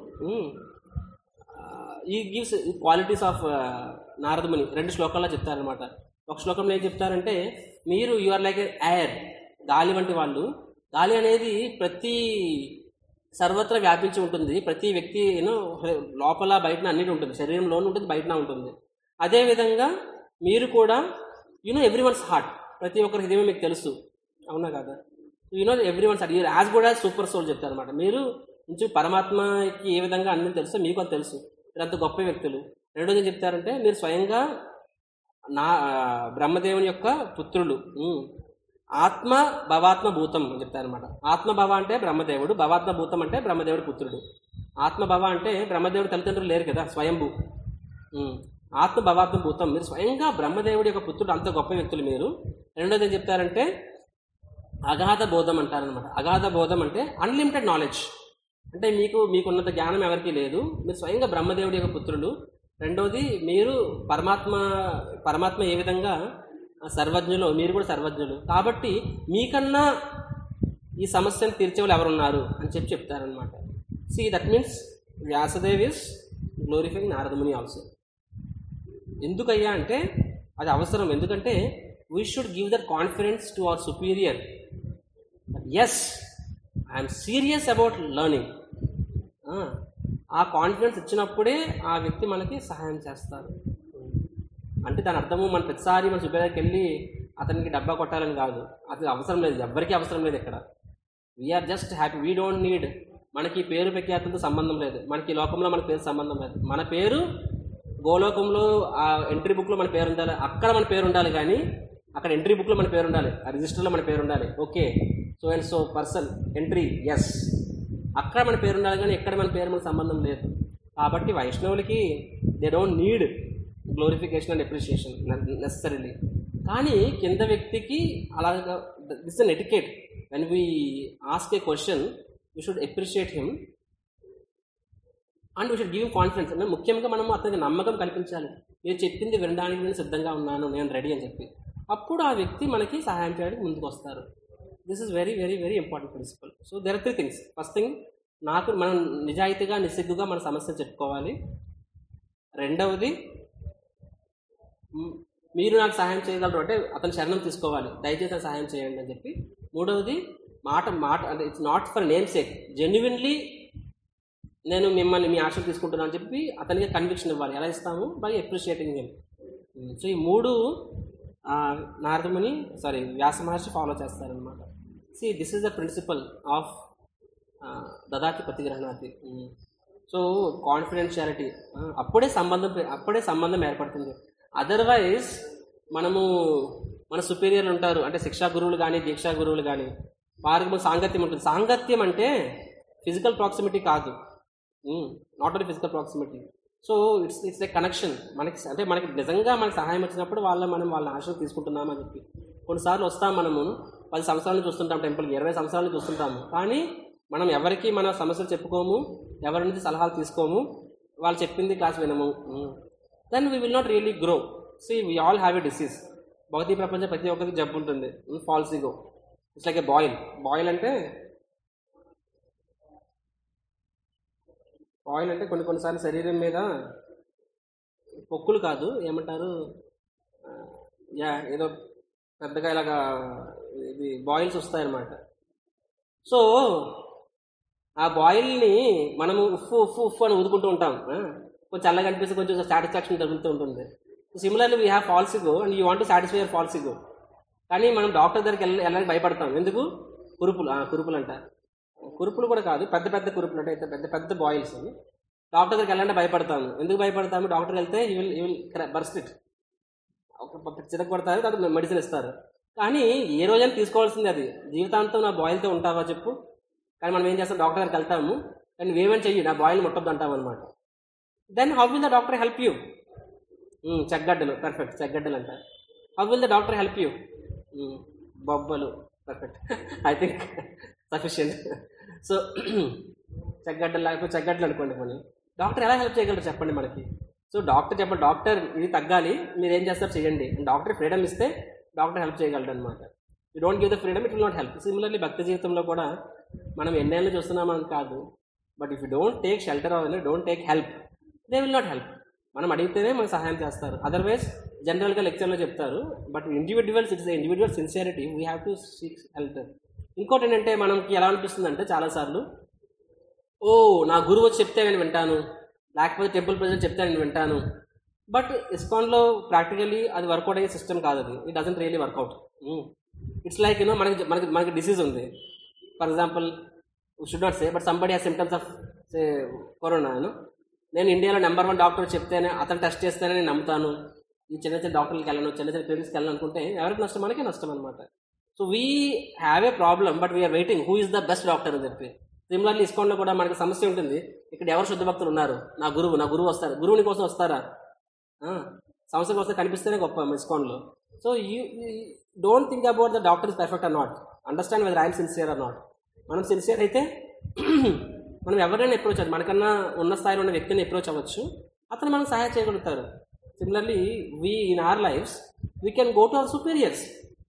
ఈ గివ్స్ క్వాలిటీస్ ఆఫ్ నారదముని రెండు శ్లోకాల్లో చెప్తారనమాట ఒక శ్లోకంలో ఏం చెప్తారంటే మీరు యు ఆర్ లైక్ ఎయిర్ గాలి వంటి వాళ్ళు గాలి అనేది ప్రతి సర్వత్రా వ్యాపించి ఉంటుంది ప్రతి వ్యక్తి యూనో లోపల బయటన అన్నిటి ఉంటుంది శరీరంలోనూ ఉంటుంది బయటన ఉంటుంది అదేవిధంగా మీరు కూడా యూనో ఎవ్రీ వన్స్ హార్ట్ ప్రతి ఒక్కరి హృదయం మీకు తెలుసు అవునా కదా you know everyone's heart your as కూడా సూపర్ సోల్ చెప్తారు అనమాట మీరు నుంచి పరమాత్మకి ఏ విధంగా అన్ని తెలుసో మీకు అది తెలుసు మీరు అంత గొప్ప వ్యక్తులు రెండోది ఏం చెప్తారంటే మీరు స్వయంగా నా ఆ, బ్రహ్మదేవుని యొక్క పుత్రులు ఉమ్. ఆత్మ భవాత్మ భూతం అని చెప్తారనమాట ఆత్మ భవ అంటే బ్రహ్మదేవుడు భవాత్మ భూతం అంటే బ్రహ్మదేవుడి పుత్రుడు ఆత్మ భవ అంటే బ్రహ్మదేవుడి తల్లిదండ్రులు లేరు కదా స్వయంభూ ఉమ్. ఆత్మ భవాత్మ భూతం మీరు స్వయంగా బ్రహ్మదేవుడి యొక్క పుత్రుడు అంత గొప్ప వ్యక్తులు మీరు రెండోది ఏం చెప్తారంటే అగాధ బోధం అంటారనమాట అగాధ బోధం అంటే అన్లిమిటెడ్ నాలెడ్జ్ అంటే మీకు మీకున్నంత జ్ఞానం ఎవరికీ లేదు మీరు స్వయంగా బ్రహ్మదేవుడి యొక్క పుత్రులు రెండోది మీరు పరమాత్మ పరమాత్మ ఏ విధంగా సర్వజ్ఞులు మీరు కూడా సర్వజ్ఞులు కాబట్టి మీకన్నా ఈ సమస్యను తీర్చే వాళ్ళు ఎవరున్నారు అని చెప్పి చెప్తారనమాట see that means Vyasadev is glorifying Naradamuni also ఎందుకయ్యా అంటే అది అవసరం ఎందుకంటే we should give that confidence to our superior yes I'm serious about learning ఆ కాన్ఫిడెన్స్ ఇచ్చినప్పుడే ఆ వ్యక్తి మనకి సహాయం చేస్తారు అంటే దాని అర్థము మన ప్రతిసారి మన సుపీరియర్కి వెళ్ళి అతనికి డబ్బా కొట్టాలని కాదు అది అవసరం లేదు ఎవ్వరికీ అవసరం లేదు ఇక్కడ we are just happy we don't need మనకి పేరు ప్రఖ్యాతులతో సంబంధం లేదు మనకి ఈ లోకంలో మన పేరు సంబంధం లేదు మన పేరు గోలోకంలో ఆ ఎంట్రీ బుక్లో మన పేరు ఉండాలి అక్కడ మన పేరు ఉండాలి కానీ అక్కడ ఎంట్రీ బుక్లో మన పేరు ఉండాలి ఆ రిజిస్టర్లో మన పేరు ఉండాలి okay so and so person entry is అక్కడ మన పేరు ఉండాలి కానీ ఎక్కడ మన పేరు మనకు సంబంధం లేదు కాబట్టి వైష్ణవులకి they don't need glorification and appreciation necessarily కానీ కింద వ్యక్తికి అలాగా this an etiquette when we ask a question we should appreciate him and we should give confidence అంటే ముఖ్యంగా మనం అతనికి నమ్మకం కల్పించాలి నేను చెప్పింది వినడానికి నేను సిద్ధంగా ఉన్నాను నేను రెడీ అని చెప్పి అప్పుడు ఆ వ్యక్తి మనకి సహాయం చేయడానికి ముందుకు వస్తారు this is very very very important principle so there are three things first thing నాకు మనం నిజాయితీగా నిస్సిగ్గుగా మన సమస్యను చెప్పుకోవాలి రెండవది మ్, మీరు నాకు సహాయం చేయగలరు అంటే అతని శరణం తీసుకోవాలి దయచేసి నాకు సహాయం చేయండి అని చెప్పి మూడవది మాట మాట అంటే it's not for name sake genuinely నేను మిమ్మల్ని మీ ఆశలు తీసుకుంటున్నాను అని చెప్పి అతనికి కన్విక్షన్ ఇవ్వాలి ఎలా ఇస్తాము బై అప్రిషియేటింగ్ హిమ్ సో ఈ మూడు ఆ, నారదముని సారీ వ్యాస మహర్షి ఫాలో చేస్తారనమాట see this is the principle of దదాతి ప్రతిగ్రహణాతి సో కాన్ఫిడెన్షియాలిటీ అప్పుడే సంబంధం పె- అప్పుడే సంబంధం ఏర్పడుతుంది అదర్వైజ్ మనము మన సుపీరియర్లు ఉంటారు అంటే శిక్షా గురువులు కానీ దీక్షా గురువులు కానీ వారికి మన సాంగత్యం ఉంటుంది సాంగత్యం అంటే ఫిజికల్ ప్రాక్సిమిటీ కాదు not only physical proximity so it's it's a connection మనకి అంటే మనకి నిజంగా మనకి సహాయం వచ్చినప్పుడు వాళ్ళ మనం వాళ్ళ ఆశలు తీసుకుంటున్నాం అని చెప్పి కొన్నిసార్లు వస్తాం మనము పది సంవత్సరాలు చూస్తుంటాం టెంపుల్కి ఇరవై సంవత్సరాలు చూస్తుంటాము కానీ మనం ఎవరికి మన సమస్యలు చెప్పుకోము ఎవరి నుంచి సలహాలు తీసుకోము వాళ్ళు చెప్పింది క్లాస్ వినము then we will not really grow see we all have a disease భౌతిక ప్రపంచం ప్రతి ఒక్కరికి జబ్బు ఉంటుంది false ego it's like a boil boil అంటే ఆయిల్ అంటే కొన్ని కొన్నిసార్లు శరీరం మీద పొక్కులు కాదు ఏమంటారు ఆ, యా ఏదో పెద్దగా ఇలాగా ఇది బాయిల్స్ వస్తాయన్నమాట సో ఆ బాయిల్ని మనము ఉఫ్ఫు ఉఫ్ఫు ఉఫ్ఫు అని ఊదుకుంటూ ఉంటాం ఆ? కొంచెం చల్లగా అనిపిస్తే కొంచెం సాటిస్ఫాక్షన్ తగులుతూ ఉంటుంది similarly we have false ego and you want to satisfy your false ego కానీ మనం డాక్టర్ దగ్గరికి వెళ్ళ వెళ్ళడానికి భయపడతాం ఎందుకు కురుపులు ఆ, కురుపులు అంట కురుపులు కూడా కాదు పెద్ద పెద్ద కురుపులు అంటే పెద్ద పెద్ద బాయిల్స్ అవి డాక్టర్ దగ్గరికి వెళ్ళాలంటే భయపడతాము ఎందుకు భయపడతాము డాక్టర్ వెళ్తే ఈ విల్ ఈ విల్ బర్స్ట్ ఇట్ ఒక చిరక కొడతారు తర్వాత మెడిసిన్ ఇస్తారు కానీ ఏ రోజైనా తీసుకోవాల్సింది అది జీవితాంతం నా బాయిల్తో ఉంటావా చెప్పు కానీ మనం ఏం చేస్తాం డాక్టర్ దగ్గరికి వెళ్తాము కానీ నువ్వేమని చెయ్యి నా బాయిల్ ముట్టద్దు అంటాం అనమాట then how will the doctor help you చెగ్గడ్డలు పర్ఫెక్ట్ చెగ్గడ్డలు అంట how will the doctor help you బొబ్బలు perfect I think sufficient so చెగ్గడ్డలు లేకపోతే చెగ్గడ్డలు అనుకోండి కొన్ని డాక్టర్ ఎలా హెల్ప్ చేయగలరు చెప్పండి మనకి సో డాక్టర్ చెప్పండి డాక్టర్ ఇది తగ్గాలి మీరు ఏం చేస్తారు చేయండి డాక్టర్ ఫ్రీడమ్ ఇస్తే డాక్టర్ హెల్ప్ చేయగలరు అనమాట you don't give the freedom it will not help similarly భక్తి జీవితంలో కూడా మనం ఎన్నేళ్ళు చూస్తున్నామని కాదు but if you don't take shelter అవన్నీ don't take help they will not help మనం అడిగితేనే మనకు సహాయం చేస్తారు అదర్వైజ్ జనరల్గా లెక్చర్లో చెప్తారు but individuals it's individual sincerity we have to seek help ఇంకోటి ఏంటంటే మనకి ఎలా అనిపిస్తుంది అంటే చాలాసార్లు ఓ నా గురువు వచ్చి చెప్తే నేను వింటాను లేకపోతే టెంపుల్ ప్రెసిడెంట్ చెప్తే నేను వింటాను బట్ ఇస్కాన్లో ప్రాక్టికల్లీ అది వర్కౌట్ అయ్యే సిస్టమ్ కాదు అది it doesn't really work out it's like you know మనకి మనకి మనకి డిసీజ్ ఉంది for example should not say but somebody uh symptoms of say corona నేను ఇండియాలో నెంబర్ వన్ డాక్టర్ చెప్తేనే అతను టెస్ట్ చేస్తేనే నేను నమ్ముతాను ఈ చిన్న చిన్న డాక్టర్కి వెళ్ళను చిన్న చిన్న క్లినిక్స్కి వెళ్ళను అనుకుంటే ఎవరికి నష్టం మనకే నష్టం అనమాట so we have a problem but we're waiting who is the best doctor అని చెప్పి సిమిలర్లీ ఇస్కాన్లో కూడా మనకి సమస్య ఉంటుంది ఇక్కడ ఎవరు శుద్ధ భక్తులు ఉన్నారు నా గురువు నా గురువు వస్తారు గురువుని కోసం వస్తారా ఆ, సంవత్సరం వస్తే కనిపిస్తేనే గొప్ప ఇస్కాన్లో so you don't think about the doctor is perfect or not understand whether I'm sincere or not మనం సిన్సియర్ అయితే మనం ఎవరైనా అప్రోచ్ అవ్వచ్చు మనకన్నా ఉన్న స్థాయిలో ఉన్న వ్యక్తిని అప్రోచ్ అవ్వచ్చు అతను మనకు సహాయం చేయగలుగుతారు similarly we in our lives we can go to our superiors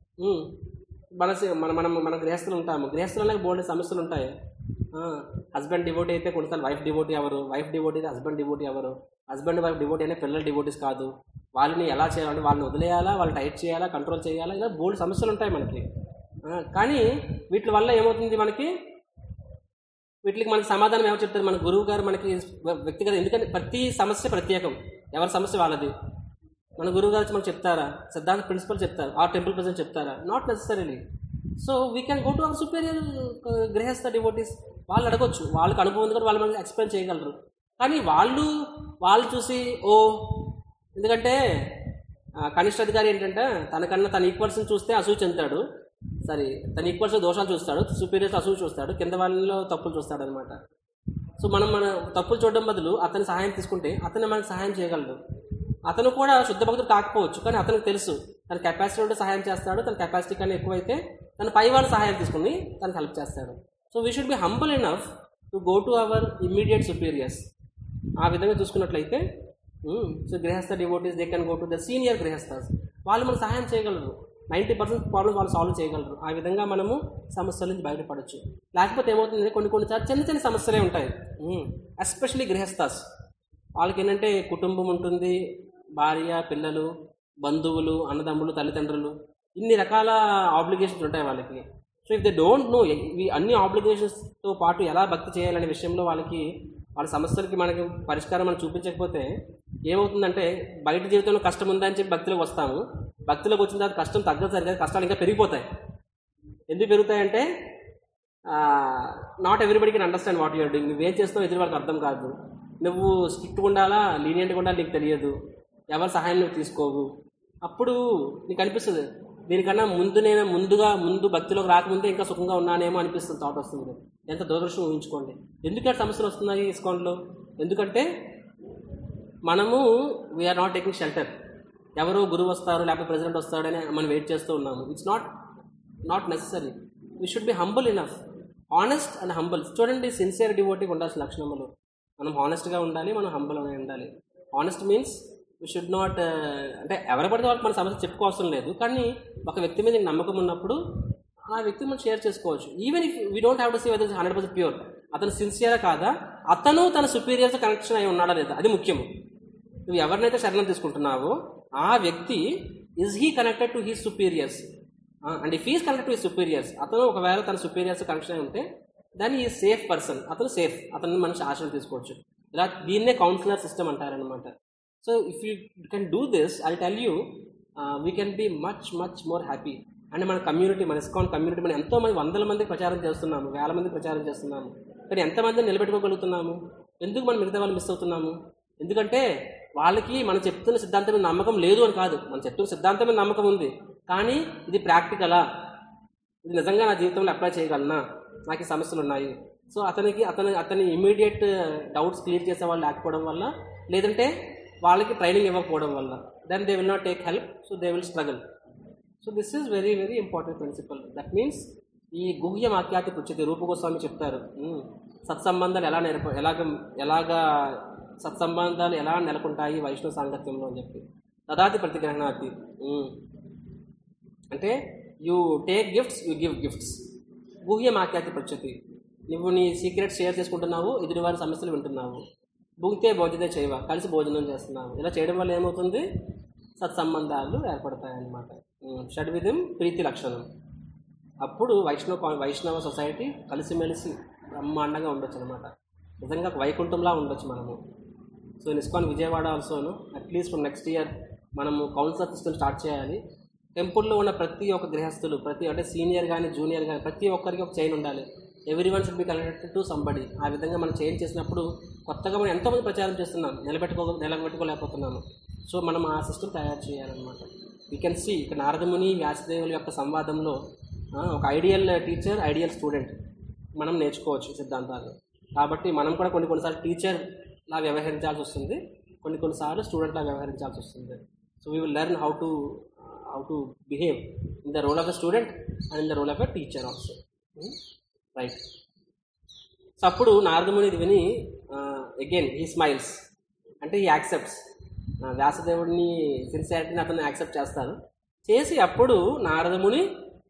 మన మన మనం మన గృహస్థులు ఉంటాము గృహస్థులకు బోల్డ్ సమస్యలు ఉంటాయి హస్బెండ్ డివోటీ అయితే కొన్నిసార్లు వైఫ్ డివోటీ ఎవరు వైఫ్ డివోటీ అయితే హస్బెండ్ డివోటీ ఎవరు హస్బెండ్ వైఫ్ డివోటీ అయినా పిల్లలు డివోటీస్ కాదు వాళ్ళని ఎలా చేయాలి వాళ్ళని వదిలేయాలా వాళ్ళు టైట్ చేయాలా కంట్రోల్ చేయాలా ఇలా బోల్డ్ సమస్యలు ఉంటాయి మనకి ఆ, కానీ వీటి వల్ల ఏమవుతుంది మనకి వీటికి మనకి సమాధానం ఏమో చెప్తారు మన గురువు గారు మనకి వ్యక్తిగత ఎందుకంటే ప్రతి సమస్య ప్రత్యేకం ఎవరి సమస్య వాళ్ళది మన గురువు గారు వచ్చి మనకు చెప్తారా సిద్ధాంత ప్రిన్సిపల్ చెప్తారు ఆ టెంపుల్ ప్రెసిడెంట్ చెప్తారా not necessarily so we can go to our superior grihastha devotees వాళ్ళు అడగొచ్చు వాళ్ళకి అనుభవం ఉంది కూడా వాళ్ళు మనకి ఎక్స్ప్లెయిన్ చేయగలరు కానీ వాళ్ళు వాళ్ళు చూసి ఓ ఎందుకంటే ఆ, కనిష్ట అధికారి ఏంటంటే తనకన్నా తన ఈక్వల్స్ని చూస్తే అసూయ చెందుతాడు సరే తన ఈక్వల్స్ దోషాలు చూస్తాడు సుపీరియర్స్ అసూయ చూస్తాడు కింద వాళ్ళలో తప్పులు చూస్తాడు అనమాట సో మనం మన తప్పులు చూడడం బదులు అతని సహాయం తీసుకుంటే అతను మనకు సహాయం చేయగలడు అతను కూడా శుద్ధ భక్తుడు కాకపోవచ్చు కానీ అతనికి తెలుసు తన కెపాసిటీ ఉంటే సహాయం చేస్తాడు తన కెపాసిటీ కన్నా ఎక్కువైతే తన పై వాళ్ళ సహాయం తీసుకుని తనకు హెల్ప్ చేస్తాడు so we should be humble enough to go to our immediate superiors ఆ విధంగా చూసుకున్నట్లయితే so grihastha devotees they can go to the senior grihasthas వాళ్ళు మనకు సహాయం చేయగలరు నైంటీ పర్సెంట్ ప్రాబ్లమ్స్ వాళ్ళు సాల్వ్ చేయగలరు ఆ విధంగా మనము సమస్యల నుంచి బయటపడవచ్చు లేకపోతే ఏమవుతుంది కొన్ని కొన్నిసార్లు చిన్న చిన్న సమస్యలే ఉంటాయి ఎస్పెషలీ గృహస్థాస్ వాళ్ళకి ఏంటంటే కుటుంబం ఉంటుంది భార్య పిల్లలు బంధువులు అన్నదమ్ములు తల్లిదండ్రులు ఇన్ని రకాల ఆబ్లిగేషన్స్ ఉంటాయి వాళ్ళకి so if they don't know ఇవి అన్ని ఆబ్లిగేషన్స్తో పాటు ఎలా భక్తి చేయాలనే విషయంలో వాళ్ళకి వాళ్ళ సమస్యలకి మనకి పరిష్కారం మనం చూపించకపోతే ఏమవుతుందంటే బయట జీవితంలో కష్టం ఉందని చెప్పి భక్తిలోకి వస్తాము భక్తిలోకి వచ్చిన తర్వాత కష్టం తగ్గదు సరిగ్గా కష్టాలు ఇంకా పెరిగిపోతాయి ఎందుకు పెరుగుతాయంటే not everybody can understand what you're doing నువ్వేం చేస్తావు ఎదురు వాళ్ళకి అర్థం కాదు నువ్వు స్ట్రిక్ట్గా ఉండాలా లీనియంట్గా ఉండాలి నీకు తెలియదు ఎవరి సహాయం నువ్వు తీసుకోవు అప్పుడు నీకు అనిపిస్తుంది దీనికన్నా ముందు నేను ముందుగా ముందు భక్తిలోకి రాకముందే ఇంకా సుఖంగా ఉన్నానేమో అనిపిస్తుంది థాట్ వస్తుంది ఎంత దురదృష్టం ఊహించుకోండి ఎందుకంటే సమస్యలు వస్తున్నాయి ఇస్కాన్లో ఎందుకంటే మనము వీఆర్ నాట్ టేకింగ్ షెల్టర్ ఎవరో గురువు వస్తారు లేకపోతే ప్రెసిడెంట్ వస్తాడని మనం వెయిట్ చేస్తూ ఉన్నాము it's not not necessary we should be humble enough honest and humble చూడండి సిన్సియర్ డివోటీకి ఉండాల్సిన లక్షణములు మనం హానెస్ట్గా ఉండాలి మనం హంబుల్ అని ఉండాలి honest means we should not అంటే ఎవరు పడితే వాళ్ళకి మన సమస్య చెప్పుకోవసరం లేదు కానీ ఒక వ్యక్తి మీద నీకు నమ్మకం ఉన్నప్పుడు ఆ వ్యక్తి మనం షేర్ చేసుకోవచ్చు even if we don't have to see whether hundred percent pure అతను సిన్సియరా కాదా అతను తన సుపీరియర్స్ కనెక్షన్ అయి ఉన్నాడా లేదా అది ముఖ్యము నువ్వు ఎవరినైతే శరణం తీసుకుంటున్నావో ఆ వ్యక్తి is he connected to he superiors and if he's connected to he superiors అతను ఒకవేళ తన సుపీరియర్స్ కనెక్షన్ అయి ఉంటే దాన్ని ఈ సేఫ్ పర్సన్ అతను సేఫ్ అతన్ని మనిషి ఆశ్రయం తీసుకోవచ్చు ఇలా దీన్నే కౌన్సిలర్ సిస్టమ్ అంటారనమాట so if you can do this I tell you we can be much much more happy and మన కమ్యూనిటీ మన ఇస్కాన్ కమ్యూనిటీ మనం ఎంతో మంది వందల మందికి ప్రచారం చేస్తున్నాము వేల మందికి ప్రచారం చేస్తున్నాము కానీ ఎంతమందిని నిలబెట్టుకోగలుగుతున్నాము ఎందుకు మనం మిగతా వాళ్ళు మిస్ అవుతున్నాము ఎందుకంటే వాళ్ళకి మనం చెప్తున్న సిద్ధాంతం మీద నమ్మకం లేదు అని కాదు మనం చెప్తున్న సిద్ధాంతం మీద నమ్మకం ఉంది కానీ ఇది ప్రాక్టికలా ఇది నిజంగా నా జీవితంలో అప్లై చేయగలనా నాకు ఈ సమస్యలు ఉన్నాయి సో అతనికి అతని అతని ఇమీడియట్ డౌట్స్ క్లియర్ చేసే వాళ్ళు లేకపోవడం వల్ల లేదంటే వాళ్ళకి ట్రైనింగ్ ఇవ్వకపోవడం వల్ల then they will not take help so they will struggle so this is very very important principle that means ఈ గుహ్య వాక్యాతి పుచ్చతి రూపగోస్వామి చెప్తారు ఉమ్, సత్సంబంధాలు ఎలా నెరప ఎలాగ ఎలాగా సత్సంబంధాలు ఎలా నెలకొంటాయి వైష్ణవ సాంగత్యంలో అని చెప్పి తదాతి ప్రతిగ్రహణాతి ఉమ్. అంటే you take gifts you give gifts గుహ్య మాఖ్యాతి పచ్చతి నువ్వు నీ సీక్రెట్ షేర్ చేసుకుంటున్నావు ఎదుటివారి సమస్యలు వింటున్నావు భుంగితే భోజనం చేయవ కలిసి భోజనం చేస్తున్నావు ఇలా చేయడం వల్ల ఏమవుతుంది సత్సంబంధాలు ఏర్పడతాయన్నమాట ఉమ్, షడ్విధం ప్రీతి లక్షణం అప్పుడు వైష్ణవ కా- వైష్ణవ సొసైటీ కలిసిమెలిసి బ్రహ్మాండంగా ఉండొచ్చు అనమాట నిజంగా ఒక వైకుంఠంలా ఉండొచ్చు మనము సో నిస్కాన్ విజయవాడ ఆల్సోను అట్లీస్ట్ ఫ్రమ్ నెక్స్ట్ ఇయర్ మనము కౌన్సిలర్ సిస్టమ్ స్టార్ట్ చేయాలి టెంపుల్లో ఉన్న ప్రతి ఒక్క గృహస్థులు ప్రతి అంటే సీనియర్ కానీ జూనియర్ కానీ ప్రతి ఒక్కరికి ఒక చైన్ ఉండాలి every one should be connected to somebody ఆ విధంగా మనం చైన్ చేసినప్పుడు కొత్తగా మనం ఎంతోమంది ప్రచారం చేస్తున్నాం నిలబెట్టుకో నిలబెట్టుకోలేకపోతున్నాము సో మనం ఆ సిస్టమ్ తయారు చేయాలన్నమాట వీ కెన్ సీ ఇక నారదముని వ్యాసదేవుల యొక్క సంవాదంలో ఆ, ఒక ఐడియల్ టీచర్ ఐడియల్ స్టూడెంట్ మనం నేర్చుకోవచ్చు సిద్ధాంతాలు కాబట్టి మనం కూడా కొన్ని కొన్నిసార్లు టీచర్ లా వ్యవహరించాల్సి వస్తుంది కొన్ని కొన్నిసార్లు స్టూడెంట్ లా వ్యవహరించాల్సి వస్తుంది so we will learn how to how to behave in the role of the student and in the role of a teacher also right so అప్పుడు నారదముని ఇది విని అగైన్ ఈ స్మైల్స్ అంటే ఈ యాక్సెప్ట్స్ వ్యాసదేవుడిని సిన్సియారిటీని అతను యాక్సెప్ట్ చేస్తారు చేసి అప్పుడు నారదముని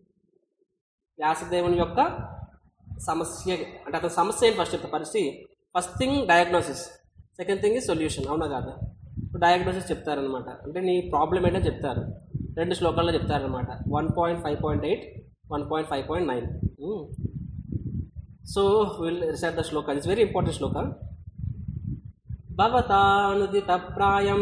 వ్యాసదేవుని యొక్క సమస్య అంటే అతని సమస్య ఏంటి ఫస్ట్ చెప్తా పరిస్థితి first thing diagnosis second thing is solution అవునా కాదా ఇప్పుడు డయాగ్నోసిస్ చెప్తారనమాట అంటే నీ ప్రాబ్లం ఏంటో చెప్తారు రెండు శ్లోకాల్లో చెప్తారనమాట one point five point eight one point five point nine so will recite the shloka it's very important shloka భవతానుదిత ప్రాయం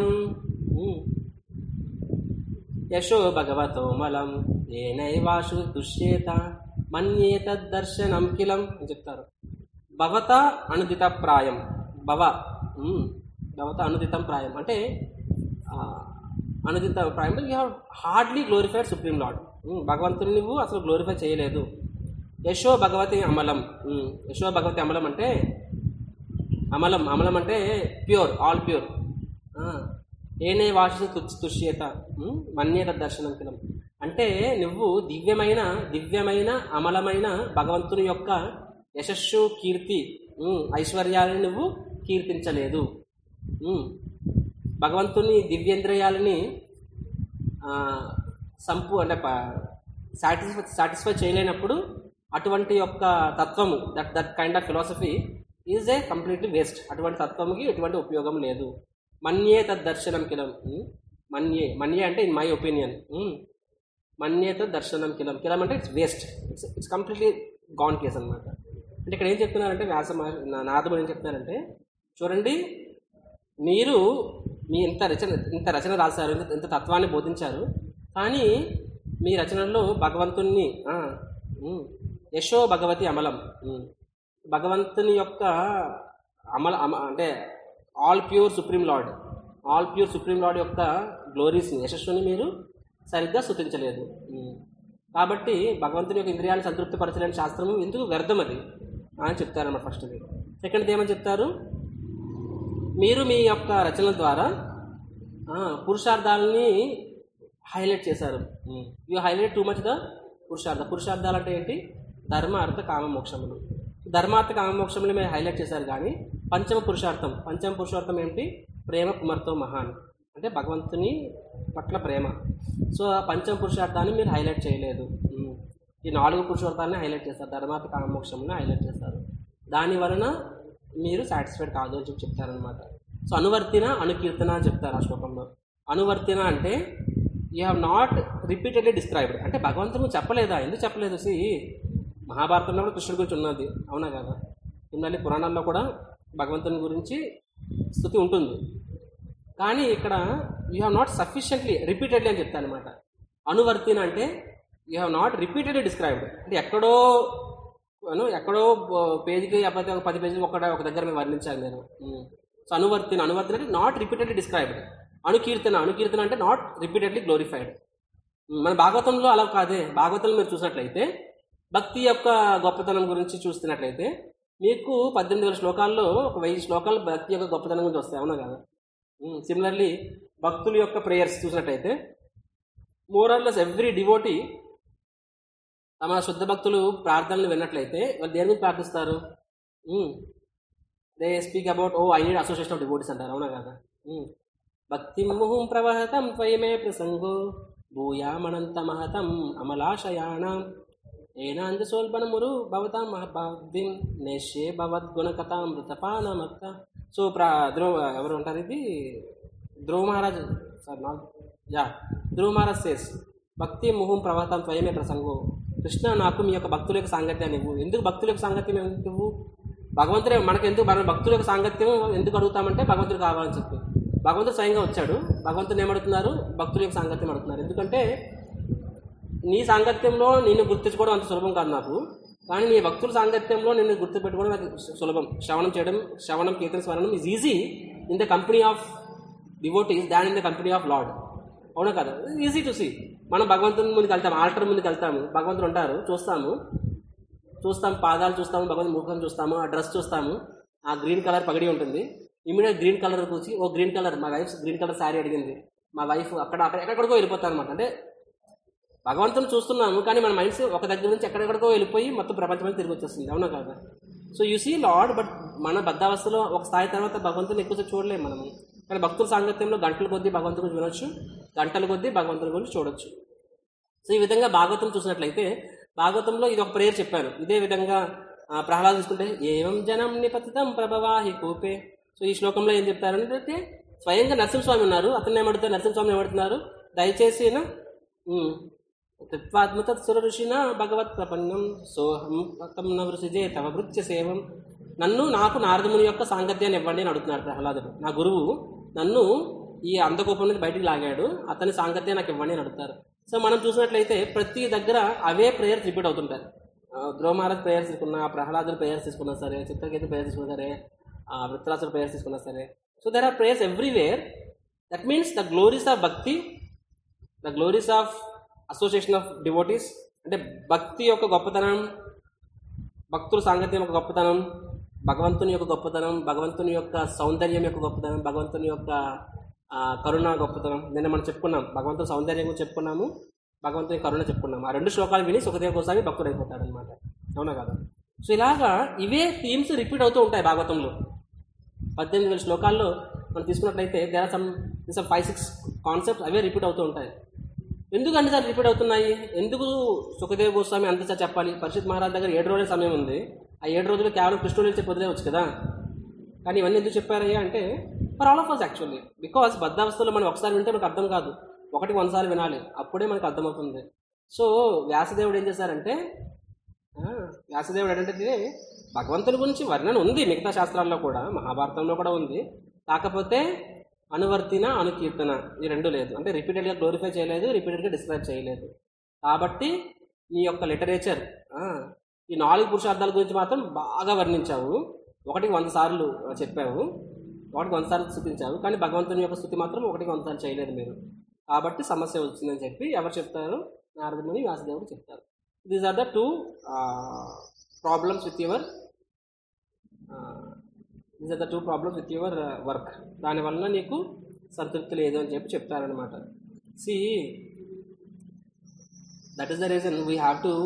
యశో భగవతో మలం ఏనైవాషు దుష్యేత మన్యేతద్దర్శనం కిలం అని చెప్తారు భవత అనుదిత ప్రాయం భవ ఉమ్, భవత అనుదితం ప్రాయం అంటే ఆ, అనుదిత ప్రాయం you have hardly glorified supreme lord భగవంతుని నువ్వు అసలు గ్లోరిఫై చేయలేదు యశో భగవతి అమలం ఉమ్, యశో భగవతి అమలం అంటే అమలం అమలం అంటే ప్యూర్ ఆల్ ప్యూర్ ఏనే వాసి తుచ్ తుష్యేత ఉమ్, మన్యేత దర్శనం కిలం అంటే నువ్వు దివ్యమైన దివ్యమైన అమలమైన భగవంతుని యొక్క యశస్సు కీర్తి ఉమ్, ఐశ్వర్యాలని నువ్వు కీర్తించలేదు ఉమ్, భగవంతుని దివ్యేంద్రియాలని ఆ, సంపు అంటే సాటిస్ఫై సాటిస్ఫై చేయలేనప్పుడు అటువంటి యొక్క తత్వము that that kind of philosophy is a completely waste అటువంటి తత్వముకి ఎటువంటి ఉపయోగం లేదు మన్యే తద్దర్శనం కిలం ఉమ్. మన్యే మన్యే అంటే ఇన్ మై ఒపీనియన్ మన్యేత దర్శనం కిలం కిలం అంటే it's waste it's it's completely gone case అనమాట అంటే ఇక్కడ ఏం చెప్తున్నారంటే వ్యాస మహర్షి- నా- నారదుడు ఏం చెప్తున్నారంటే చూడండి మీరు మీ ఇంత రచన ఇంత రచన రాశారు ఇంత ఇంత తత్వాన్ని బోధించారు కానీ మీ రచనల్లో భగవంతుణ్ణి ఆ, ఉమ్, యశో భగవతి అమలం ఉమ్, భగవంతుని యొక్క అమల అమ అంటే all pure supreme lord all pure supreme lord యొక్క గ్లోరీస్ని యశస్సుని మీరు సరిగ్గా స్థుతించలేదు ఉమ్. కాబట్టి భగవంతుని యొక్క ఇంద్రియాలను సంతృప్తిపరచలేని శాస్త్రము ఎందుకు వ్యర్థం అది అని చెప్తారన్నమాట ఫస్ట్ది సెకండ్ది ఏమని చెప్తారు మీరు మీ యొక్క రచనల ద్వారా ఆ, పురుషార్థాలని హైలైట్ చేశారు you highlight too much the purushartha పురుషార్థాలు అంటే ఏంటి ధర్మ అర్థ కామ మోక్షములు ధర్మార్థ కామ మోక్షములు మీరు హైలైట్ చేశారు కానీ పంచమ పురుషార్థం పంచమ పురుషార్థం ఏంటి ప్రేమ కుమర్తో మహాన్ అంటే భగవంతుని పట్ల ప్రేమ సో ఆ పంచమ పురుషార్థాన్ని మీరు హైలైట్ చేయలేదు ఉమ్. ఈ నాలుగు పురుషార్థాలని హైలైట్ చేస్తారు ధర్మార్థ కామ మోక్షముని హైలైట్ చేస్తారు దాని వలన మీరు సాటిస్ఫైడ్ కాదు అని చెప్పి చెప్తారనమాట సో అనువర్తిన అనుకీర్తన అని చెప్తారు ఆ శ్లోకంలో అనువర్తిన అంటే you have not repeatedly described అంటే భగవంతుడు చెప్పలేదా ఎందుకు చెప్పలేదు సి మహాభారతంలో కూడా కృష్ణుడి గురించి ఉన్నది అవునా కదా మళ్ళీ పురాణాల్లో కూడా భగవంతుని గురించి స్థుతి ఉంటుంది కానీ ఇక్కడ you have not sufficiently repeatedly అని చెప్తాను అనమాట అనువర్తిన అంటే you have not repeatedly described అంటే ఎక్కడో అను ఎక్కడో బ- పేజీకి లేకపోతే ఒక పది పేజీలు ఒక ఒక దగ్గర మేము వర్ణించాలి నేను సో అనువర్తిన అనువర్తిన అంటే నాట్ రిపీటెడ్లీ డిస్క్రైబ్డ్ అనుకీర్తన అనుకీర్తన అంటే నాట్ రిపీటెడ్లీ గ్లోరిఫైడ్ మన భాగవతంలో అలా కాదే భాగవతంలో మీరు చూసినట్లయితే భక్తి యొక్క గొప్పతనం గురించి చూస్తున్నట్లయితే మీకు పద్దెనిమిది వేల శ్లోకాల్లో ఒక వెయ్యి శ్లోకాలు భక్తి యొక్క గొప్పతనం గురించి వస్తాయి అవునా కదా సిమిలర్లీ భక్తుల యొక్క ప్రేయర్స్ చూసినట్టయితే మోరల్లెస్ ఎవ్రీ డివోటీ తమ శుద్ధ భక్తులు ప్రార్థనలు విన్నట్లయితే వాళ్ళు దేని గురించి ప్రార్థిస్తారు they speak about oh I need association of devotees అంటారు అవునా కదా ఉమ్. భక్తి ముహుం ప్రవహతం త్వయమే ప్రసంగో భూయామనంత మహతం అమలాశయాణం ఏనాంజ సోల్బనమురు భవతాం మహభాగ్యం నేష్యే భవద్గుణకథాం మృతపానమత్త సో ప్రా ధ్రువ ఎవరు ఉంటారు ఇది ధ్రువ మహారాజ్ సార్ నా యా ధ్రువ మహారాజ్ సేస్ భక్తి ముహం ప్రవర్తం త్వయమే ప్రసంగం కృష్ణ నాకు మీ యొక్క భక్తుల యొక్క సాంగత్యాన్ని ఇవ్వు ఎందుకు భక్తుల యొక్క సాంగత్యం ఎందుకు ఇవ్వు భగవంతుడే మనకు ఎందుకు మన భక్తుల యొక్క సాంగత్యం ఎందుకు అడుగుతామంటే భగవంతుడు కావాలని చెప్పి భగవంతుడు స్వయంగా వచ్చాడు భగవంతుడు ఏమడుతున్నారు భక్తుల యొక్క సాంగత్యం అడుగుతున్నారు ఎందుకంటే నీ సాంగత్యంలో నిన్ను గుర్తించుకోవడం అంత సులభం కాదు నాకు కానీ నీ భక్తుల సాంగత్యంలో నిన్ను గుర్తుపెట్టుకోవడం నాకు సు- సులభం శ్రవణం చేయడం శ్రవణం కీర్తన స్మరణం is easy in the company of devotees than in the company of lord అవునా కదా ఈజీ టు సీ మనం భగవంతుని ముందుకు వెళ్తాం ఆల్టర్ ముందుకు వెళ్తాము భగవంతుడు ఉంటారు చూస్తాము చూస్తాం పాదాలు చూస్తాము భగవంతుని ముఖం చూస్తాము ఆ డ్రెస్ చూస్తాము ఆ గ్రీన్ కలర్ పగడి ఉంటుంది ఇమీడియట్ గ్రీన్ కలర్ కూర్చి ఓ గ్రీన్ కలర్ మా వైఫ్ గ్రీన్ కలర్ శారీ అడిగింది మా వైఫ్ అక్కడ అక్కడ ఎక్కడికో వెళ్ళిపోతాను అనమాట అంటే భగవంతుని చూస్తున్నాము కానీ మన మైండ్స్ ఒక దగ్గర నుంచి ఎక్కడెక్కడికో వెళ్ళిపోయి మొత్తం ప్రపంచం తిరిగి వచ్చేస్తుంది అవునా కాదా so you see lord but మన బద్ధావస్థలో ఒక స్థాయి తర్వాత భగవంతుని ఎక్కువ చూడలేము మనము కానీ భక్తుల సాంగత్యంలో గంటల కొద్దీ భగవంతుని గురించి వినొచ్చు గంటల కొద్దీ భగవంతుని గురించి చూడొచ్చు సో ఈ విధంగా భాగవతం చూసినట్లయితే భాగవతంలో ఇది ఒక ప్రేయర్ చెప్పాను ఇదే విధంగా ఆ, ప్రహ్లాద్ తీసుకుంటే ఏం జనం నిపతితం ప్రభవాహి కూపే సో ఈ శ్లోకంలో ఏం చెప్తారంటే స్వయంగా నరసింహస్వామి ఉన్నారు అతను ఏమడుతారు నరసింహస్వామి ఏమడుతున్నారు దయచేసి నా, ఉమ్, కృత్వాత్మత సుర ఋషిన భగవత్ ప్రపన్నం సోహం పతం నవృషిజే తవ భృత్య సేవం నన్ను నాకు నారదముని యొక్క సాంగత్యాన్ని ఇవ్వండి అని అడుగుతున్నాడు ప్రహ్లాదుడు నా గురువు నన్ను ఈ అంధకూపం నుంచి బయటికి లాగాడు అతని సాంగత్యం నాకు ఇవ్వండి అని అడుగుతారు సో మనం చూసినట్లయితే ప్రతి దగ్గర అవే ప్రేయర్స్ రిపీట్ అవుతుంటాయి ఆ, ధ్రువ మహారాజ్ ప్రేయర్స్ తీసుకున్నా ప్రహ్లాదుడు ప్రేయర్స్ తీసుకున్నా సరే చిత్రకేతు ప్రేయర్స్ తీసుకున్నా సరే ఆ, వృత్రాసుడు ప్రేయర్స్ తీసుకున్నా సరే so there are prayers everywhere that means the glories of bhakti the glories of association of devotees అంటే భక్తి యొక్క గొప్పతనం భక్తుల సాంగత్యం యొక్క గొప్పతనం భగవంతుని యొక్క గొప్పతనం భగవంతుని యొక్క సౌందర్యం యొక్క గొప్పతనం భగవంతుని యొక్క ఆ, కరుణ గొప్పతనం నిన్న మనం చెప్పుకున్నాం భగవంతుని సౌందర్యం గురించి చెప్పుకున్నాము భగవంతుని కరుణ చెప్పుకున్నాము ఆ రెండు శ్లోకాలు విని సుఖదేవ గోస్వామి భక్తుడు అయిపోతాడు అనమాట అవునా కదా సో ఇలాగా ఇవే థీమ్స్ రిపీట్ అవుతూ ఉంటాయి భాగవతంలో పద్దెనిమిది వేల శ్లోకాల్లో మనం తీసుకున్నట్లయితే there are some some five six concepts అవే రిపీట్ అవుతూ ఉంటాయి ఎందుకు అన్నిసార్లు రిపీట్ అవుతున్నాయి ఎందుకు సుఖదేవ్ గోస్వామి అంతసారి చెప్పాలి పరిషత్ మహారాజ్ దగ్గర ఏడు రోజుల సమయం ఉంది ఆ ఏడు రోజులు కేవలం కృష్ణుడు చెప్పి వదిలేవచ్చు కదా కానీ ఇవన్నీ ఎందుకు చెప్పారయ్యా అంటే for all of us actually because బద్ధావస్థలో మనం ఒకసారి వింటే మనకు అర్థం కాదు ఒకటి వందసార్లు వినాలి అప్పుడే మనకు అర్థమవుతుంది సో వ్యాసదేవుడు ఏం చేశారంటే ఆ, వ్యాసదేవుడు ఏంటంటే భగవంతుని గురించి వర్ణన ఉంది మిగతా శాస్త్రాల్లో కూడా మహాభారతంలో కూడా ఉంది కాకపోతే అనువర్తిన అనుకీర్తన ఈ రెండు లేదు అంటే రిపీటెడ్గా గ్లోరిఫై చేయలేదు రిపీటెడ్గా డిస్క్రైబ్ చేయలేదు కాబట్టి నీ యొక్క లిటరేచర్ ఈ నాలుగు పురుషార్థాల గురించి మాత్రం బాగా వర్ణించావు ఒకటికి వంద సార్లు చెప్పావు ఒకటికి వంద సార్లు స్థుతించావు కానీ భగవంతుని యొక్క స్థుతి మాత్రం ఒకటికి వంద సార్లు చేయలేదు మీరు కాబట్టి సమస్య వచ్చిందని చెప్పి ఎవరు చెప్తారు నారదముని వ్యాసదేవుడు చెప్తారు these are the two problems with your these are the two problems with your work దానివల్ల నీకు సంతృప్తి లేదు అని చెప్పి చెప్తారనమాట see that is the reason we have to